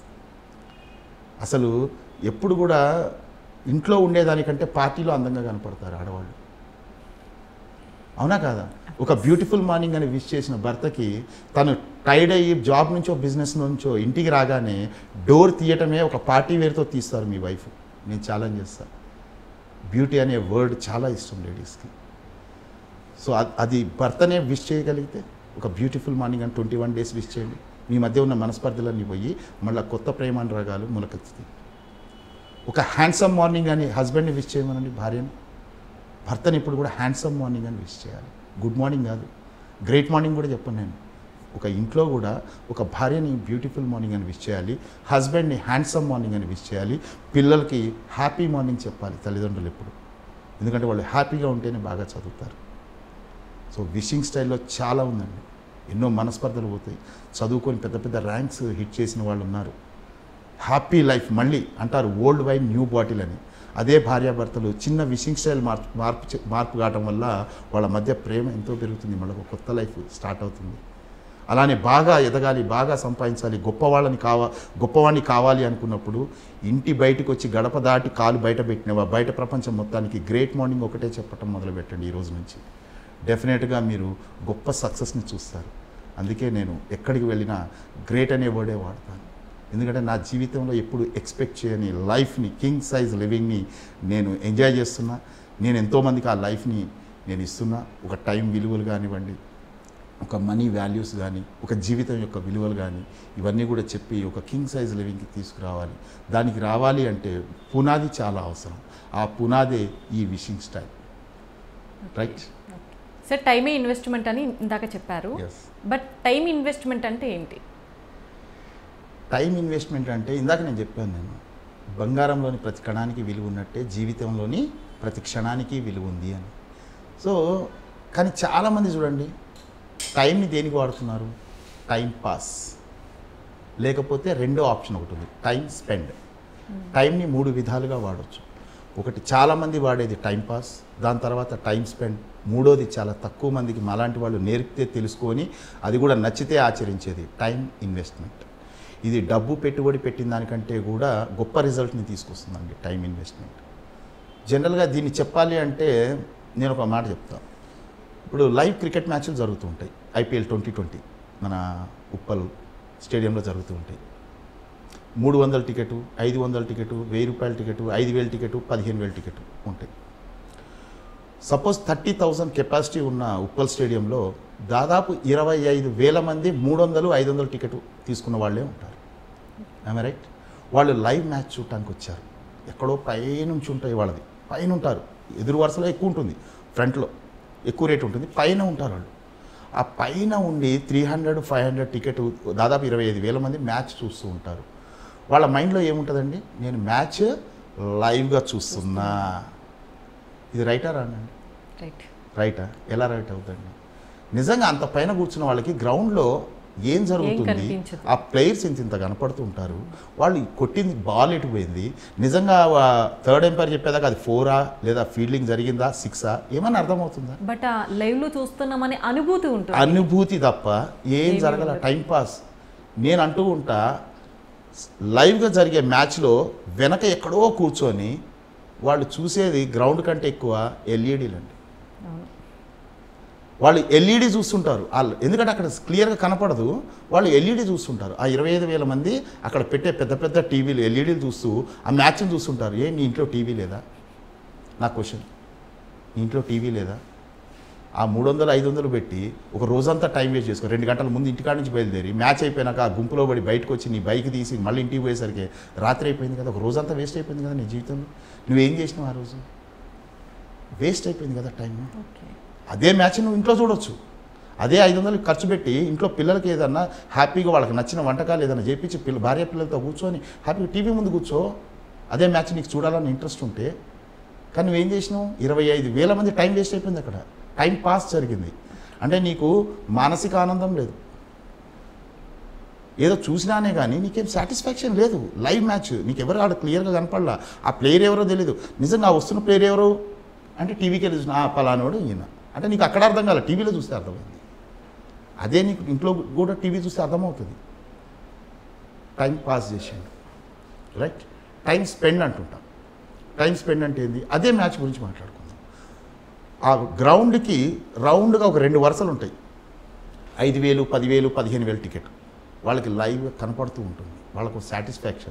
అసలు ఎప్పుడు కూడా ఇంట్లో ఉండేదానికంటే పార్టీలో అందంగా కనపడతారు ఆడవాళ్ళు అవునా కాదా ఒక బ్యూటిఫుల్ మార్నింగ్ అని విష్ చేసిన భర్తకి తను టైడ్ అయ్యి జాబ్ నుంచో బిజినెస్ నుంచో ఇంటికి రాగానే డోర్ తీయటమే ఒక పార్టీ వేర్తో తీస్తారు మీ వైఫ్ నేను ఛాలెంజ్ చేస్తాను బ్యూటీ అనే వర్డ్ చాలా ఇష్టం లేడీస్కి సో అ- అది భర్తనే విష్ చేయగలిగితే ఒక బ్యూటిఫుల్ మార్నింగ్ అని ట్వంటీ వన్ డేస్ విష్ చేయండి మీ మధ్య ఉన్న మనస్పర్ధలన్నీ పోయి మళ్ళీ కొత్త ప్రేమానురాగాలు మొలకెత్తుతాయి ఒక హ్యాండ్సమ్ మార్నింగ్ అని హస్బెండ్ని విష్ చేయమనండి భార్యని భర్తని ఇప్పుడు కూడా హ్యాండ్సమ్ మార్నింగ్ అని విష్ చేయాలి గుడ్ మార్నింగ్ కాదు గ్రేట్ మార్నింగ్ కూడా చెప్పను నేను ఒక ఇంట్లో కూడా ఒక భార్యని బ్యూటిఫుల్ మార్నింగ్ అని విష్ చేయాలి హస్బెండ్ని హ్యాండ్సమ్ మార్నింగ్ అని విష్ చేయాలి పిల్లలకి హ్యాపీ మార్నింగ్ చెప్పాలి తల్లిదండ్రులు ఎప్పుడు ఎందుకంటే వాళ్ళు హ్యాపీగా ఉంటేనే బాగా చదువుతారు సో విషింగ్ స్టైల్లో చాలా ఉందండి ఎన్నో మనస్పర్ధలు పోతాయి చదువుకొని పెద్ద పెద్ద ర్యాంక్స్ హిట్ చేసిన వాళ్ళు ఉన్నారు హ్యాపీ లైఫ్ మళ్ళీ అంటారు ఓల్డ్ వైన్ న్యూ బాటిల్ అని అదే భార్యాభర్తలు చిన్న విషింగ్ స్టైల్ మార్పు మార్పు చే- మార్పు కావటం వల్ల వాళ్ళ మధ్య ప్రేమ ఎంతో పెరుగుతుంది మళ్ళీ ఒక కొత్త లైఫ్ స్టార్ట్ అవుతుంది అలానే బాగా ఎదగాలి బాగా సంపాదించాలి గొప్పవాళ్ళని కావా గొప్పవాడిని కావాలి అనుకున్నప్పుడు ఇంటి బయటకు వచ్చి గడప దాటి కాలు బయట పెట్టినవా బయట ప్రపంచం మొత్తానికి గ్రేట్ మార్నింగ్ ఒకటే చెప్పటం మొదలు పెట్టండి ఈ రోజు నుంచి డెఫినెట్గా మీరు గొప్ప సక్సెస్ని చూస్తారు అందుకే నేను ఎక్కడికి వెళ్ళినా గ్రేట్ అనే వర్డే వాడతాను ఎందుకంటే నా జీవితంలో ఎప్పుడు ఎక్స్పెక్ట్ చేయని లైఫ్ని కింగ్ సైజ్ లివింగ్ని నేను ఎంజాయ్ చేస్తున్నా నేను ఎంతోమందికి ఆ లైఫ్ని నేను ఇస్తున్నా ఒక టైం విలువలు కానివ్వండి ఒక మనీ వాల్యూస్ కానీ ఒక జీవితం యొక్క విలువలు కానీ ఇవన్నీ కూడా చెప్పి ఒక కింగ్ సైజ్ లివింగ్కి తీసుకురావాలి దానికి రావాలి అంటే పునాది చాలా అవసరం ఆ పునాదే ఈ విషింగ్ స్టైల్ రైట్ సార్ టైమే ఇన్వెస్ట్మెంట్ అని ఇందాక చెప్పారు ఎస్ బట్ టైం ఇన్వెస్ట్మెంట్ అంటే ఏంటి టైం ఇన్వెస్ట్మెంట్ అంటే ఇందాక నేను చెప్పాను నేను బంగారంలోని ప్రతి కణానికి విలువ ఉన్నట్టే జీవితంలోని ప్రతి క్షణానికి విలువ ఉంది అని సో కానీ చాలామంది చూడండి టైంని దేనికి వాడుతున్నారు టైం పాస్ లేకపోతే రెండో ఆప్షన్ ఒకటి ఉంది టైం స్పెండ్ టైంని మూడు విధాలుగా వాడచ్చు ఒకటి చాలామంది వాడేది టైం పాస్ దాని తర్వాత టైం స్పెండ్ మూడోది చాలా తక్కువ మందికి మాలాంటి వాళ్ళు నేర్పితే తెలుసుకొని అది కూడా నచ్చితే ఆచరించేది టైం ఇన్వెస్ట్మెంట్ ఇది డబ్బు పెట్టుబడి పెట్టిన దానికంటే కూడా గొప్ప రిజల్ట్ని తీసుకొస్తుందండి టైం ఇన్వెస్ట్మెంట్ జనరల్గా దీన్ని చెప్పాలి అంటే నేను ఒక మాట చెప్తాను ఇప్పుడు లైవ్ క్రికెట్ మ్యాచ్లు జరుగుతూ ఉంటాయి ఐపీఎల్ ట్వంటీ ట్వంటీ మన ఉప్పల్ స్టేడియంలో జరుగుతూ ఉంటాయి మూడు వందల టికెట్ ఐదు వందల టికెట్ వెయ్యి రూపాయల టికెట్ ఐదు వేల టికెట్ పదిహేను వేల టికెట్ ఉంటాయి సపోజ్ థర్టీ థౌజండ్ కెపాసిటీ ఉన్న ఉప్పల్ స్టేడియంలో దాదాపు ఇరవై ఐదు వేల మంది మూడు వందలు ఐదు వందల టికెట్ తీసుకున్న వాళ్ళే ఉంటారు ఆమె రైట్ వాళ్ళు లైవ్ మ్యాచ్ చూడటానికి వచ్చారు ఎక్కడో పైనుంచి ఉంటాయి వాళ్ళది పైన ఉంటారు ఎదురు వరుసలో ఎక్కువ ఉంటుంది ఫ్రంట్లో ఎక్కువ రేట్ ఉంటుంది పైన ఉంటారు వాళ్ళు ఆ పైన ఉండి three hundred five hundred ticket దాదాపు ఇరవై ఐదు వేల మంది మ్యాచ్ చూస్తూ ఉంటారు వాళ్ళ మైండ్లో ఏముంటుందండి నేను మ్యాచ్ లైవ్గా చూస్తున్నా ఇది రైటా రానండి రైట్ రైటా ఎలా రైట్ అవుతుంది నిజంగా అంత పైన కూర్చున్న వాళ్ళకి గ్రౌండ్లో ఏం జరుగుతుంది కనిపించదు. ఆ ప్లేయర్స్ ఇంత ఇంత కనపడుతూ ఉంటారు వాళ్ళు కొట్టింది బాల్ ఎటు పోయింది నిజంగా థర్డ్ ఎంపైర్ చెప్పేదాకా అది ఫోరా లేదా ఫీల్డింగ్ జరిగిందా సిక్సా ఏమన్నా అర్థమవుతుందా బట్ ఆ లైవ్ లో చూస్తున్నామనే అనుభూతి ఉంటుంది అనుభూతి తప్ప ఏం ఏమీ జరగల ఉండదు. టైం పాస్ నేను అంటూ ఉంటా లైవ్గా జరిగే మ్యాచ్లో వెనక ఎక్కడో కూర్చొని వాళ్ళు చూసేది గ్రౌండ్ కంటే ఎక్కువ ఎల్ఈడీలు అండి అవును వాళ్ళు ఎల్ఈడి చూస్తుంటారు వాళ్ళు ఎందుకంటే అక్కడ క్లియర్గా కనపడదు వాళ్ళు ఎల్ఈడి చూస్తుంటారు ఆ ఇరవై ఐదు వేల మంది అక్కడ పెట్టే పెద్ద పెద్ద టీవీలు ఎల్ఈడీలు చూస్తూ ఆ మ్యాచ్ని చూస్తుంటారు ఏ నీ ఇంట్లో టీవీ లేదా నా క్వశ్చన్ నీ ఇంట్లో టీవీ లేదా ఆ మూడు వందలు ఐదు వందలు పెట్టి ఒక రోజంతా టైం వేస్ట్ చేసుకో రెండు గంటల ముందు ఇంటికాడ నుంచి బయలుదేరి మ్యాచ్ అయిపోయినాక ఆ గుంపులో పడి బయటకు వచ్చి నీ బైక్ తీసి మళ్ళీ ఇంటికి పోయేసరికి రాత్రి అయిపోయింది కదా ఒక రోజంతా వేస్ట్ అయిపోయింది కదా నీ జీవితంలో నువ్వేం చేసినావు ఆ రోజు వేస్ట్ అయిపోయింది కదా టైం ఓకే అదే మ్యాచ్ నువ్వు ఇంట్లో చూడొచ్చు అదే ఐదు వందలు ఖర్చు పెట్టి ఇంట్లో పిల్లలకి ఏదన్నా హ్యాపీగా వాళ్ళకి నచ్చిన వంటకాలు ఏదైనా చేపించి పిల్ల భార్య పిల్లలతో కూర్చొని హ్యాపీగా టీవీ ముందు కూర్చో అదే మ్యాచ్ నీకు చూడాలని ఇంట్రెస్ట్ ఉంటే కానీ నువ్వేం చేసినావు ఇరవై ఐదు వేల మంది టైం వేస్ట్ అయిపోయింది అక్కడ టైం పాస్ జరిగింది అంటే నీకు మానసిక ఆనందం లేదు ఏదో చూసినానే కానీ నీకేం సాటిస్ఫాక్షన్ లేదు లైవ్ మ్యాచ్ నీకు ఎవరు ఆడ క్లియర్గా కనపడలా ఆ ప్లేయర్ ఎవరో తెలియదు నిజంగా ఆ వస్తున్న ప్లేయర్ ఎవరు అంటే టీవీకి వెళ్ళి చూసిన ఆ పలానోడు ఈయన అంటే నీకు అక్కడ అర్థం కాలే టీవీలో చూస్తే అర్థమైంది అదే నీకు ఇంట్లో కూడా టీవీ చూస్తే అర్థమవుతుంది టైం పాస్ చేసిండు రైట్ టైం స్పెండ్ అంటుంటాం టైం స్పెండ్ అంటే ఏంది అదే మ్యాచ్ గురించి మాట్లాడుకుందాం ఆ గ్రౌండ్కి రౌండ్గా ఒక రెండు వరుసలు ఉంటాయి ఐదు వేలు పదివేలు పదిహేను వేలు టికెట్ వాళ్ళకి లైవ్ కనపడుతూ ఉంటుంది వాళ్ళకు సాటిస్ఫాక్షన్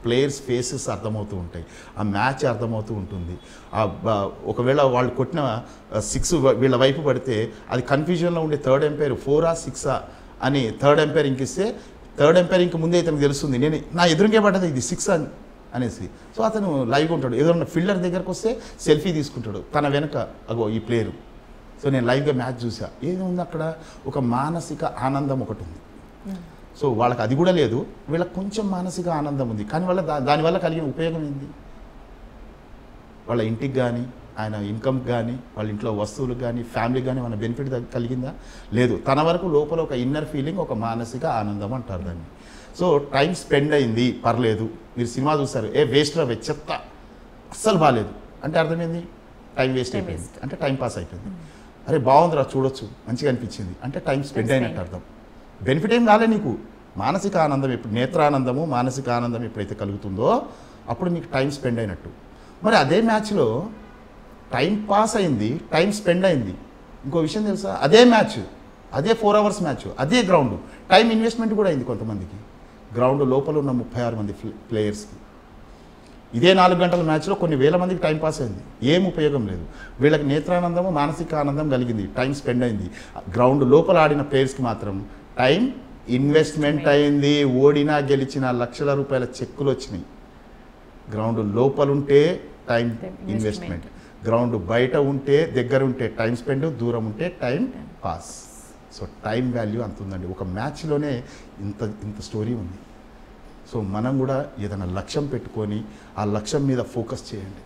ప్లేయర్స్ ఫేసెస్ అర్థమవుతూ ఉంటాయి ఆ మ్యాచ్ అర్థమవుతూ ఉంటుంది ఆ బ- ఒకవేళ వాళ్ళు కొట్టిన సిక్స్ వీళ్ళ వైపు పడితే అది కన్ఫ్యూజన్లో ఉండే థర్డ్ ఎంపైర్ ఫోరా సిక్సా అని థర్డ్ ఎంపైర్ ఇంక ఇస్తే థర్డ్ ఎంపైర్ ఇంక ముందే ఇతనికి తెలుస్తుంది నేను నా ఎదురుగే పడ్డది ఇది సిక్స్ అని అనేసి సో అతను లైవ్గా ఉంటాడు ఏదైనా ఫీల్డర్ దగ్గరకు వస్తే సెల్ఫీ తీసుకుంటాడు తన వెనక అగో ఈ ప్లేయరు సో నేను లైవ్గా మ్యాచ్ చూసా ఏది ఉంది అక్కడ ఒక మానసిక ఆనందం ఒకటి ఉంది సో వాళ్ళకి అది కూడా లేదు వీళ్ళకి కొంచెం మానసిక ఆనందం ఉంది కానీ వాళ్ళ దా దానివల్ల కలిగిన ఉపయోగం ఏంది వాళ్ళ ఇంటికి కానీ ఆయన ఇన్కమ్ కానీ వాళ్ళ ఇంట్లో వస్తువులకు కానీ ఫ్యామిలీకి కానీ మన బెనిఫిట్ కలిగిందా లేదు తన వరకు లోపల ఒక ఇన్నర్ ఫీలింగ్ ఒక మానసిక ఆనందం అంటారు దాన్ని సో టైం స్పెండ్ అయింది పర్లేదు మీరు సినిమా చూస్తారు ఏ వేస్ట్ రా చెత్త అస్సలు బాగాలేదు అంటే అర్థమైంది టైం వేస్ట్ Time అయిపోయింది waste. అంటే టైం పాస్ అయిపోయింది అరే బాగుందిరా చూడొచ్చు మంచిగా అనిపించింది అంటే టైం స్పెండ్ Time అయినట్టు spent. అర్థం బెనిఫిట్ ఏం కాలే నీకు మానసిక ఆనందం ఎప్పుడు నేత్రానందము మానసిక ఆనందం ఎప్పుడైతే కలుగుతుందో అప్పుడు నీకు టైం స్పెండ్ అయినట్టు మరి అదే మ్యాచ్లో టైం పాస్ అయింది టైం స్పెండ్ అయింది ఇంకో విషయం తెలుసా అదే మ్యాచ్ అదే ఫోర్ అవర్స్ మ్యాచ్ అదే గ్రౌండ్ టైం ఇన్వెస్ట్మెంట్ కూడా అయింది కొంతమందికి గ్రౌండ్ లోపల ఉన్న ముప్పై ఆరు మంది ప్లేయర్స్కి ఇదే నాలుగు గంటల మ్యాచ్లో కొన్ని వేల మందికి టైం పాస్ అయింది ఏం ఉపయోగం లేదు వీళ్ళకి నేత్రానందము మానసిక ఆనందం కలిగింది టైం స్పెండ్ అయింది గ్రౌండ్ లోపల ఆడిన ప్లేయర్స్కి మాత్రం టైం ఇన్వెస్ట్మెంట్ అయింది ఓడినా గెలిచిన లక్షల రూపాయల చెక్కులు వచ్చినాయి గ్రౌండ్ లోపల ఉంటే టైం Time ఇన్వెస్ట్మెంట్ గ్రౌండ్ బయట ఉంటే దగ్గర ఉంటే టైం స్పెండ్ దూరం ఉంటే time pass so time value అంత ఉందండి ఒక మ్యాచ్లోనే ఇంత ఇంత స్టోరీ ఉంది సో మనం కూడా ఏదైనా లక్ష్యం పెట్టుకొని ఆ లక్ష్యం మీద ఫోకస్ చేయండి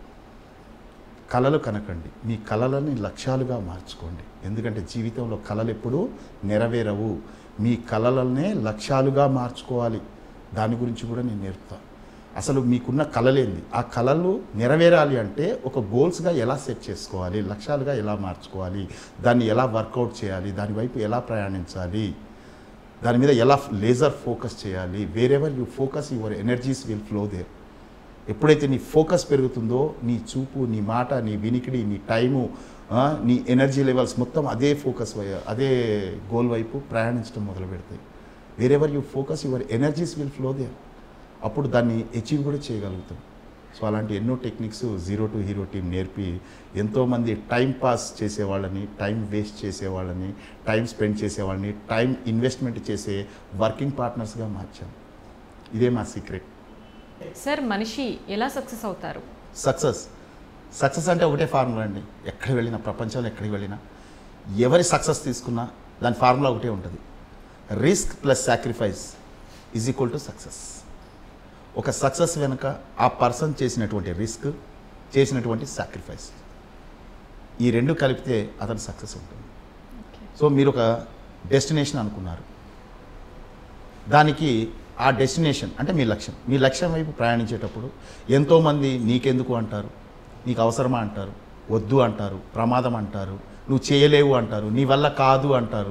కళలు కనకండి మీ కళలని లక్ష్యాలుగా మార్చుకోండి ఎందుకంటే జీవితంలో కళలు ఎప్పుడూ నెరవేరవు మీ కళలనే లక్ష్యాలుగా మార్చుకోవాలి దాని గురించి కూడా నేను నేర్పుతా అసలు మీకున్న కళలేంది ఆ కళలు నెరవేరాలి అంటే ఒక గోల్స్గా ఎలా సెట్ చేసుకోవాలి లక్ష్యాలుగా ఎలా మార్చుకోవాలి దాన్ని ఎలా వర్కౌట్ చేయాలి దాని వైపు ఎలా ప్రయాణించాలి దాని మీద ఎలా లేజర్ ఫోకస్ చేయాలి wherever you focus your energies will flow there ఎప్పుడైతే నీ ఫోకస్ పెరుగుతుందో నీ చూపు నీ మాట నీ వినికిడి నీ టైము ఆ, నీ ఎనర్జీ లెవెల్స్ మొత్తం అదే ఫోకస్ వై- అదే గోల్ వైపు ప్రయాణించడం మొదలు పెడతాయి wherever you focus your energies will flow there అప్పుడు దాన్ని అచీవ్ కూడా చేయగలుగుతాం సో అలాంటి ఎన్నో techniques zero to hero team నేర్పి ఎంతోమంది టైం పాస్ చేసేవాళ్ళని టైం వేస్ట్ చేసేవాళ్ళని టైం స్పెండ్ చేసేవాళ్ళని టైం ఇన్వెస్ట్మెంట్ చేసే వర్కింగ్ పార్ట్నర్స్గా మార్చాం ఇదే మా సీక్రెట్ సార్ మనిషి ఎలా సక్సెస్ అవుతారు సక్సెస్ సక్సెస్ అంటే ఒకటే ఫార్ములా అండి ఎక్కడికి వెళ్ళినా ప్రపంచంలో ఎక్కడికి వెళ్ళినా ఎవరి సక్సెస్ తీసుకున్నా దాని ఫార్ములా ఒకటే ఉంటుంది risk plus sacrifice is equal to success ఒక సక్సెస్ వెనుక ఆ పర్సన్ చేసినటువంటి రిస్క్ చేసినటువంటి సాక్రిఫైస్ ఈ రెండు కలిపితే అతని సక్సెస్ ఉంటుంది సో మీరు ఒక డెస్టినేషన్ అనుకున్నారు దానికి ఆ డెస్టినేషన్ అంటే మీ లక్ష్యం మీ లక్ష్యం వైపు ప్రయాణించేటప్పుడు ఎంతోమంది నీకెందుకు అంటారు నీకు అవసరమా అంటారు వద్దు అంటారు ప్రమాదం అంటారు నువ్వు చేయలేవు అంటారు నీ వల్ల కాదు అంటారు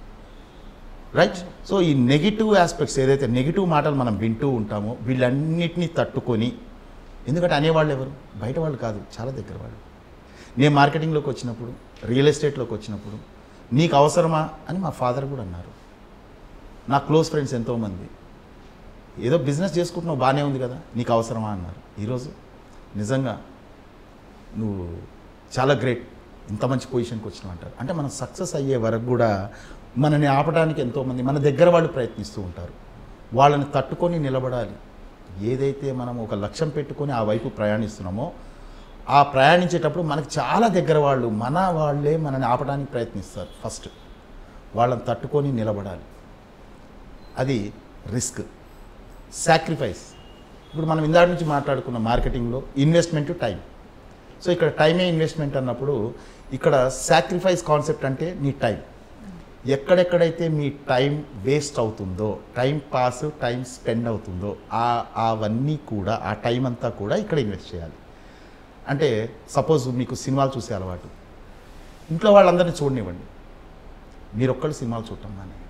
రైట్ సో ఈ నెగిటివ్ ఆస్పెక్ట్స్ ఏదైతే నెగిటివ్ మాటలు మనం వింటూ ఉంటామో వీళ్ళన్నిటినీ తట్టుకొని ఎందుకంటే అనేవాళ్ళు ఎవరు బయట వాళ్ళు కాదు చాలా దగ్గర వాళ్ళు నేను మార్కెటింగ్లోకి వచ్చినప్పుడు రియల్ ఎస్టేట్లోకి వచ్చినప్పుడు నీకు అవసరమా అని మా ఫాదర్ కూడా అన్నారు నా క్లోజ్ ఫ్రెండ్స్ ఎంతోమంది ఏదో బిజినెస్ చేసుకుంటున్నావు బాగానే ఉంది కదా నీకు అవసరమా అన్నారు ఈరోజు నిజంగా నువ్వు చాలా గ్రేట్ ఇంత మంచి పొజిషన్కి వచ్చినావు అంటారు అంటే మనం సక్సెస్ అయ్యే వరకు కూడా మనని ఆపడానికి ఎంతోమంది మన దగ్గర వాళ్ళు ప్రయత్నిస్తూ ఉంటారు వాళ్ళని తట్టుకొని నిలబడాలి ఏదైతే మనం ఒక లక్ష్యం పెట్టుకొని ఆ వైపు ప్రయాణిస్తున్నామో ఆ ప్రయాణించేటప్పుడు మనకి చాలా దగ్గర వాళ్ళు మన వాళ్ళే మనని ఆపడానికి ప్రయత్నిస్తారు ఫస్ట్ వాళ్ళని తట్టుకొని నిలబడాలి అది రిస్క్ సాక్రిఫైస్ ఇప్పుడు మనం ఇందాక నుంచి మాట్లాడుకున్న మార్కెటింగ్లో ఇన్వెస్ట్మెంట్ టైం సో ఇక్కడ టైమే ఇన్వెస్ట్మెంట్ అన్నప్పుడు ఇక్కడ సాక్రిఫైస్ కాన్సెప్ట్ అంటే నీ టైం ఎక్కడెక్కడైతే మీ టైం వేస్ట్ అవుతుందో టైం పాస్ టైం స్పెండ్ అవుతుందో ఆ అవన్నీ కూడా ఆ టైం అంతా కూడా ఇక్కడ ఇన్వెస్ట్ చేయాలి అంటే సపోజ్ మీకు సినిమాలు చూసే అలవాటు ఇంట్లో వాళ్ళందరినీ చూడనివ్వండి మీరు ఒక్కళ్ళు సినిమాలు చూడటం మానేయండి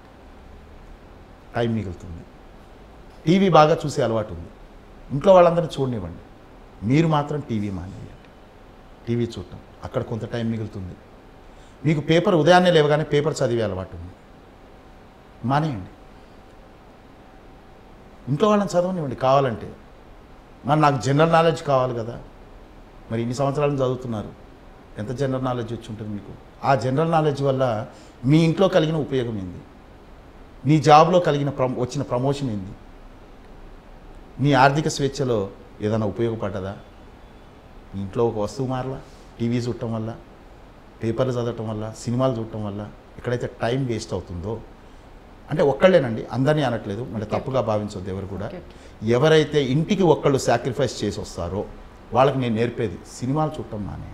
టైం మిగులుతుంది టీవీ బాగా చూసే అలవాటు ఉంది ఇంట్లో వాళ్ళందరినీ చూడనివ్వండి మీరు మాత్రం టీవీ మానేయండి టీవీ చూడటం అక్కడ కొంత టైం మిగులుతుంది మీకు పేపర్ ఉదయాన్నే లేవగానే పేపర్ చదివే అలవాటు ఉంది మానేయండి ఇంట్లో వాళ్ళని చదవనివ్వండి కావాలంటే మరి నాకు జనరల్ నాలెడ్జ్ కావాలి కదా మరి ఇన్ని సంవత్సరాలు చదువుతున్నారు ఎంత జనరల్ నాలెడ్జ్ వచ్చి ఉంటుంది మీకు ఆ జనరల్ నాలెడ్జ్ వల్ల మీ ఇంట్లో కలిగిన ఉపయోగం ఏంది మీ జాబ్లో కలిగిన ప్రమ్ వచ్చిన ప్రమోషన్ ఏంది మీ ఆర్థిక స్వేచ్ఛలో ఏదైనా ఉపయోగపడ్డదా మీ ఇంట్లో ఒక వస్తువు మారలా టీవీ చూడటం వల్ల పేపర్లు చదవటం వల్ల సినిమాలు చూడటం వల్ల ఎక్కడైతే టైం వేస్ట్ అవుతుందో అంటే ఒక్కళ్ళేనండి అందరినీ అనట్లేదు అంటే తప్పుగా భావించొద్దు ఎవరు కూడా ఓకే, ఓకే. ఎవరైతే ఇంటికి ఒక్కళ్ళు సాక్రిఫైస్ చేసి వస్తారో వాళ్ళకి నేను నేర్పేది సినిమాలు చూడటం మానేయండి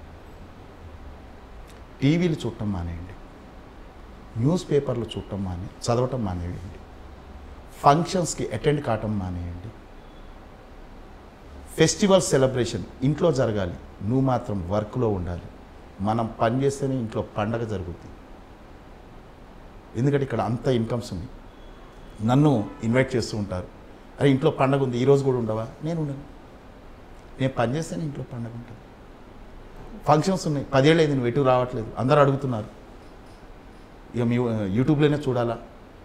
టీవీలు చూడటం మానేయండి న్యూస్ పేపర్లు చూడటం మానే చదవటం మానేయండి ఫంక్షన్స్కి అటెండ్ కావటం మానేయండి ఫెస్టివల్ సెలబ్రేషన్ ఇంట్లో జరగాలి నువ్వు మాత్రం వర్క్లో ఉండాలి మనం పని చేస్తేనే ఇంట్లో పండగ జరుగుతుంది ఎందుకంటే ఇక్కడ అంత ఇన్కమ్స్ ఉంది నన్ను ఇన్వైట్ చేస్తూ ఉంటారు అరే ఇంట్లో పండగ ఉంది ఈరోజు కూడా ఉండవా నేను ఉండను నేను పని చేస్తేనే ఇంట్లో పండగ ఉంటుంది ఫంక్షన్స్ ఉన్నాయి పదేళ్ళు అయింది నువ్వు ఎటు రావట్లేదు అందరూ అడుగుతున్నారు ఇక మీ యూట్యూబ్లోనే చూడాలా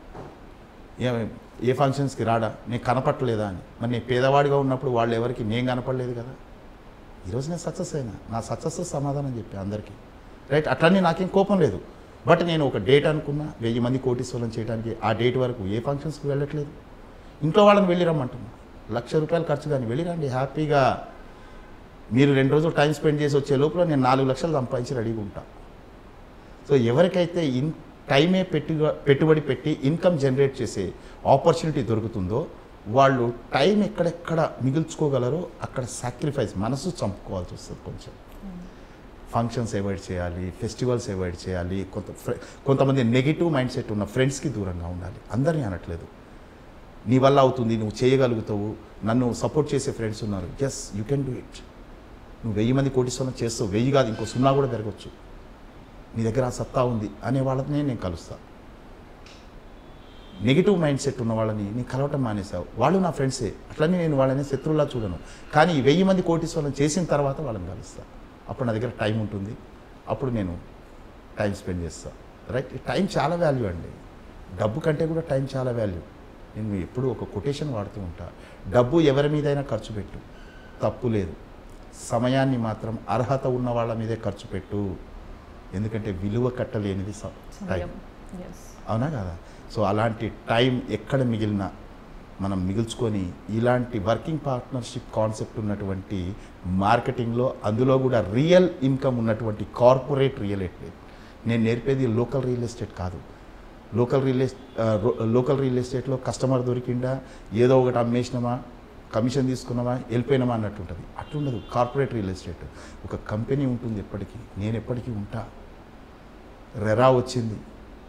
ఏ ఏ ఫంక్షన్స్కి రాడా నేను కనపట్టలేదా అని మరి నేను పేదవాడిగా ఉన్నప్పుడు వాళ్ళు ఎవరికి నేను కనపడలేదు కదా ఈరోజు నేను సక్సెస్ అయినా నా సక్సెస్ సమాధానం చెప్పి అందరికీ రైట్ అట్లనే నాకేం కోపం లేదు బట్ నేను ఒక డేట్ అనుకున్నా వెయ్యి మంది కోటీశ్వరం చేయడానికి ఆ డేట్ వరకు ఏ ఫంక్షన్స్కి వెళ్ళట్లేదు ఇంట్లో వాళ్ళని వెళ్ళి రమ్మంటున్నా లక్ష రూపాయలు ఖర్చు కానీ వెళ్ళిరండి హ్యాపీగా మీరు రెండు రోజులు టైం స్పెండ్ చేసి వచ్చే లోపల నేను నాలుగు లక్షలు సంపాదించి రెడీగా ఉంటా సో ఎవరికైతే ఇన్ టైమే పెట్టుగా పెట్టుబడి పెట్టి ఇన్కమ్ జనరేట్ చేసే ఆపర్చునిటీ దొరుకుతుందో వాళ్ళు టైం ఎక్కడెక్కడ మిగుల్చుకోగలరో అక్కడ సాక్రిఫైస్ మనసు చంపుకోవాల్సి వస్తుంది కొంచెం ఫంక్షన్స్ అవాయిడ్ చేయాలి ఫెస్టివల్స్ అవాయిడ్ చేయాలి కొంత ఫ్రె- కొంతమంది నెగిటివ్ మైండ్ సెట్ ఉన్న ఫ్రెండ్స్కి దూరంగా ఉండాలి అందరినీ అనట్లేదు నీ వల్ల అవుతుంది నువ్వు చేయగలుగుతావు నన్ను సపోర్ట్ చేసే ఫ్రెండ్స్ ఉన్నారు yes you can do it నువ్వు వెయ్యి మంది కోటీశ్వరం చేస్తావు వెయ్యి కాదు ఇంకో సున్నా కూడా జరగవచ్చు నీ దగ్గర ఆ సత్తా ఉంది అనే వాళ్ళని నేను కలుస్తా నెగిటివ్ మైండ్ సెట్ ఉన్న వాళ్ళని నేను కలవటం మానేశావు వాళ్ళు నా ఫ్రెండ్సే అట్లనే నేను వాళ్ళని శత్రువులా చూడను కానీ ఈ వెయ్యి మంది కోటీశ్వరం చేసిన తర్వాత వాళ్ళని కలుస్తా అప్పుడు నా దగ్గర టైం ఉంటుంది అప్పుడు నేను టైం స్పెండ్ చేస్తా రైట్ టైం చాలా వాల్యూ అండి డబ్బు కంటే కూడా టైం చాలా వాల్యూ నేను ఎప్పుడు ఒక కొటేషన్ వాడుతూ ఉంటా డబ్బు ఎవరి మీదైనా ఖర్చు పెట్టు తప్పు లేదు సమయాన్ని మాత్రం అర్హత ఉన్న వాళ్ళ మీదే ఖర్చు పెట్టు ఎందుకంటే విలువ కట్టలేనిది స- టైం సమయం ఎస్ అవునా కదా సో అలాంటి టైం ఎక్కడ మిగిలినా మనం మిగుల్చుకొని ఇలాంటి వర్కింగ్ పార్ట్నర్షిప్ కాన్సెప్ట్ ఉన్నటువంటి మార్కెటింగ్లో అందులో కూడా రియల్ ఇన్కమ్ ఉన్నటువంటి కార్పొరేట్ రియల్ ఎస్టేట్ నేను నేర్పేది లోకల్ రియల్ ఎస్టేట్ కాదు లోకల్ రియల్ ఎస్ లోకల్ రియల్ ఎస్టేట్లో కస్టమర్ దొరికిందా ఏదో ఒకటి అమ్మేసినామా కమిషన్ తీసుకున్నామా వెళ్ళిపోయినామా అన్నట్టు ఉంటుంది అట్లుండదు కార్పొరేట్ రియల్ ఎస్టేట్ ఒక కంపెనీ ఉంటుంది ఎప్పటికీ నేను ఎప్పటికీ ఉంటా రెరా వచ్చింది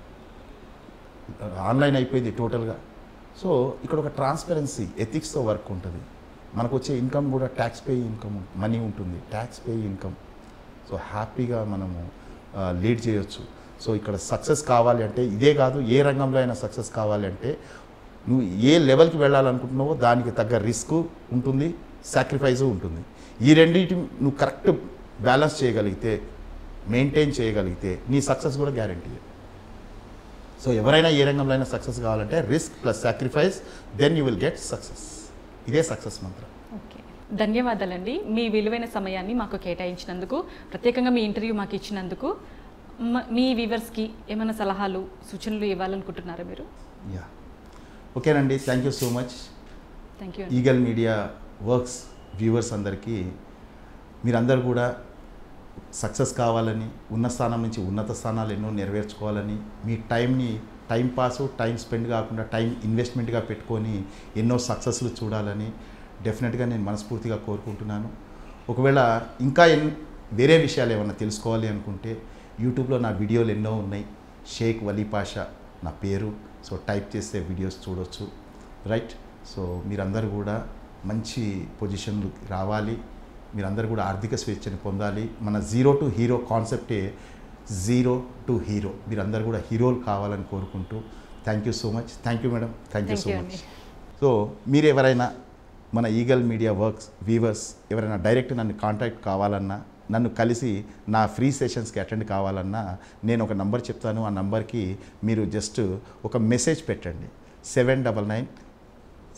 ఆన్లైన్ అయిపోయింది టోటల్గా సో ఇక్కడ ఒక ట్రాన్స్పరెన్సీ ఎథిక్స్తో వర్క్ ఉంటుంది మనకు వచ్చే ఇన్కమ్ కూడా ట్యాక్స్ పే ఇన్కమ్ మనీ ఉంటుంది ట్యాక్స్ పే ఇన్కమ్ సో హ్యాపీగా మనము లీడ్ చేయొచ్చు సో ఇక్కడ సక్సెస్ కావాలి అంటే ఇదే కాదు ఏ రంగంలో అయినా సక్సెస్ కావాలి అంటే నువ్వు ఏ లెవెల్కి వెళ్ళాలనుకుంటున్నావో దానికి తగ్గ రిస్క్ ఉంటుంది సాక్రిఫైస్ ఉంటుంది ఈ రెండింటి నువ్వు కరెక్ట్ బ్యాలెన్స్ చేయగలిగితే మెయింటైన్ చేయగలిగితే నీ సక్సెస్ కూడా గ్యారంటీ సో ఎవరైనా ఏ రంగంలో అయినా సక్సెస్ కావాలంటే risk plus sacrifice then you will get success ఇదే సక్సెస్ మంత్రం ఓకే ధన్యవాదాలండి మీ విలువైన సమయాన్ని మాకు కేటాయించినందుకు ప్రత్యేకంగా మీ ఇంటర్వ్యూ మాకు ఇచ్చినందుకు మ- మీ వ్యూవర్స్కి ఏమైనా సలహాలు సూచనలు ఇవ్వాలనుకుంటున్నారా మీరు యా ఓకేనండి thank you so much thank you eagle media works viewers అందరికీ మీరందరూ కూడా సక్సెస్ కావాలని ఉన్న స్థానం నుంచి ఉన్నత స్థానాలు ఎన్నో నెరవేర్చుకోవాలని మీ టైంని టైం పాస్ టైం స్పెండ్ కాకుండా టైం ఇన్వెస్ట్మెంట్గా పెట్టుకొని ఎన్నో సక్సెస్లు చూడాలని డెఫినెట్గా నేను మనస్ఫూర్తిగా కోరుకుంటున్నాను ఒకవేళ ఇంకా ఎన్ వేరే విషయాలు ఏమన్నా తెలుసుకోవాలి అనుకుంటే యూట్యూబ్లో నా వీడియోలు ఎన్నో ఉన్నాయి షేక్ వలీ పాషా నా పేరు సో టైప్ చేస్తే వీడియోస్ చూడొచ్చు రైట్ సో మీరందరూ కూడా మంచి పొజిషన్లు రావాలి మీరందరూ కూడా ఆర్థిక స్వేచ్ఛని పొందాలి మన జీరో టు హీరో కాన్సెప్టే జీరో టు హీరో మీరందరూ కూడా హీరోలు కావాలని కోరుకుంటూ thank you so much thank you madam thank you Thank so you much అండి. సో మీరు ఎవరైనా మన ఈగల్ మీడియా వర్క్స్ వీవర్స్ ఎవరైనా డైరెక్ట్ నన్ను కాంటాక్ట్ కావాలన్నా నన్ను కలిసి నా ఫ్రీ సెషన్స్కి అటెండ్ కావాలన్నా నేను ఒక నంబర్ చెప్తాను ఆ నంబర్కి మీరు జస్ట్ ఒక మెసేజ్ పెట్టండి seven double nine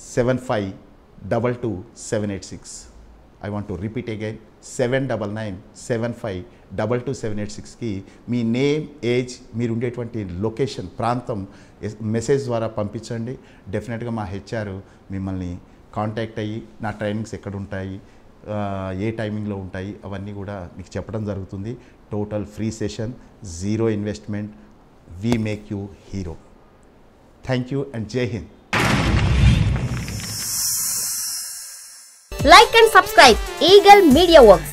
seven five double two seven eight six I want to repeat again seven double nine seven five double two seven eight సిక్స్కి మీ నేమ్ ఏజ్ మీరు ఉండేటువంటి లొకేషన్ ప్రాంతం ఎస్- మెసేజ్ ద్వారా పంపించండి డెఫినెట్గా మా హెచ్ఆర్ మిమ్మల్ని కాంటాక్ట్ అయ్యి నా ట్రైనింగ్స్ ఎక్కడ ఉంటాయి ఆ, ఏ టైమింగ్లో ఉంటాయి అవన్నీ కూడా మీకు చెప్పడం జరుగుతుంది total free session zero investment we make you hero thank you and Jai Hind Like and subscribe Eagle Media Works.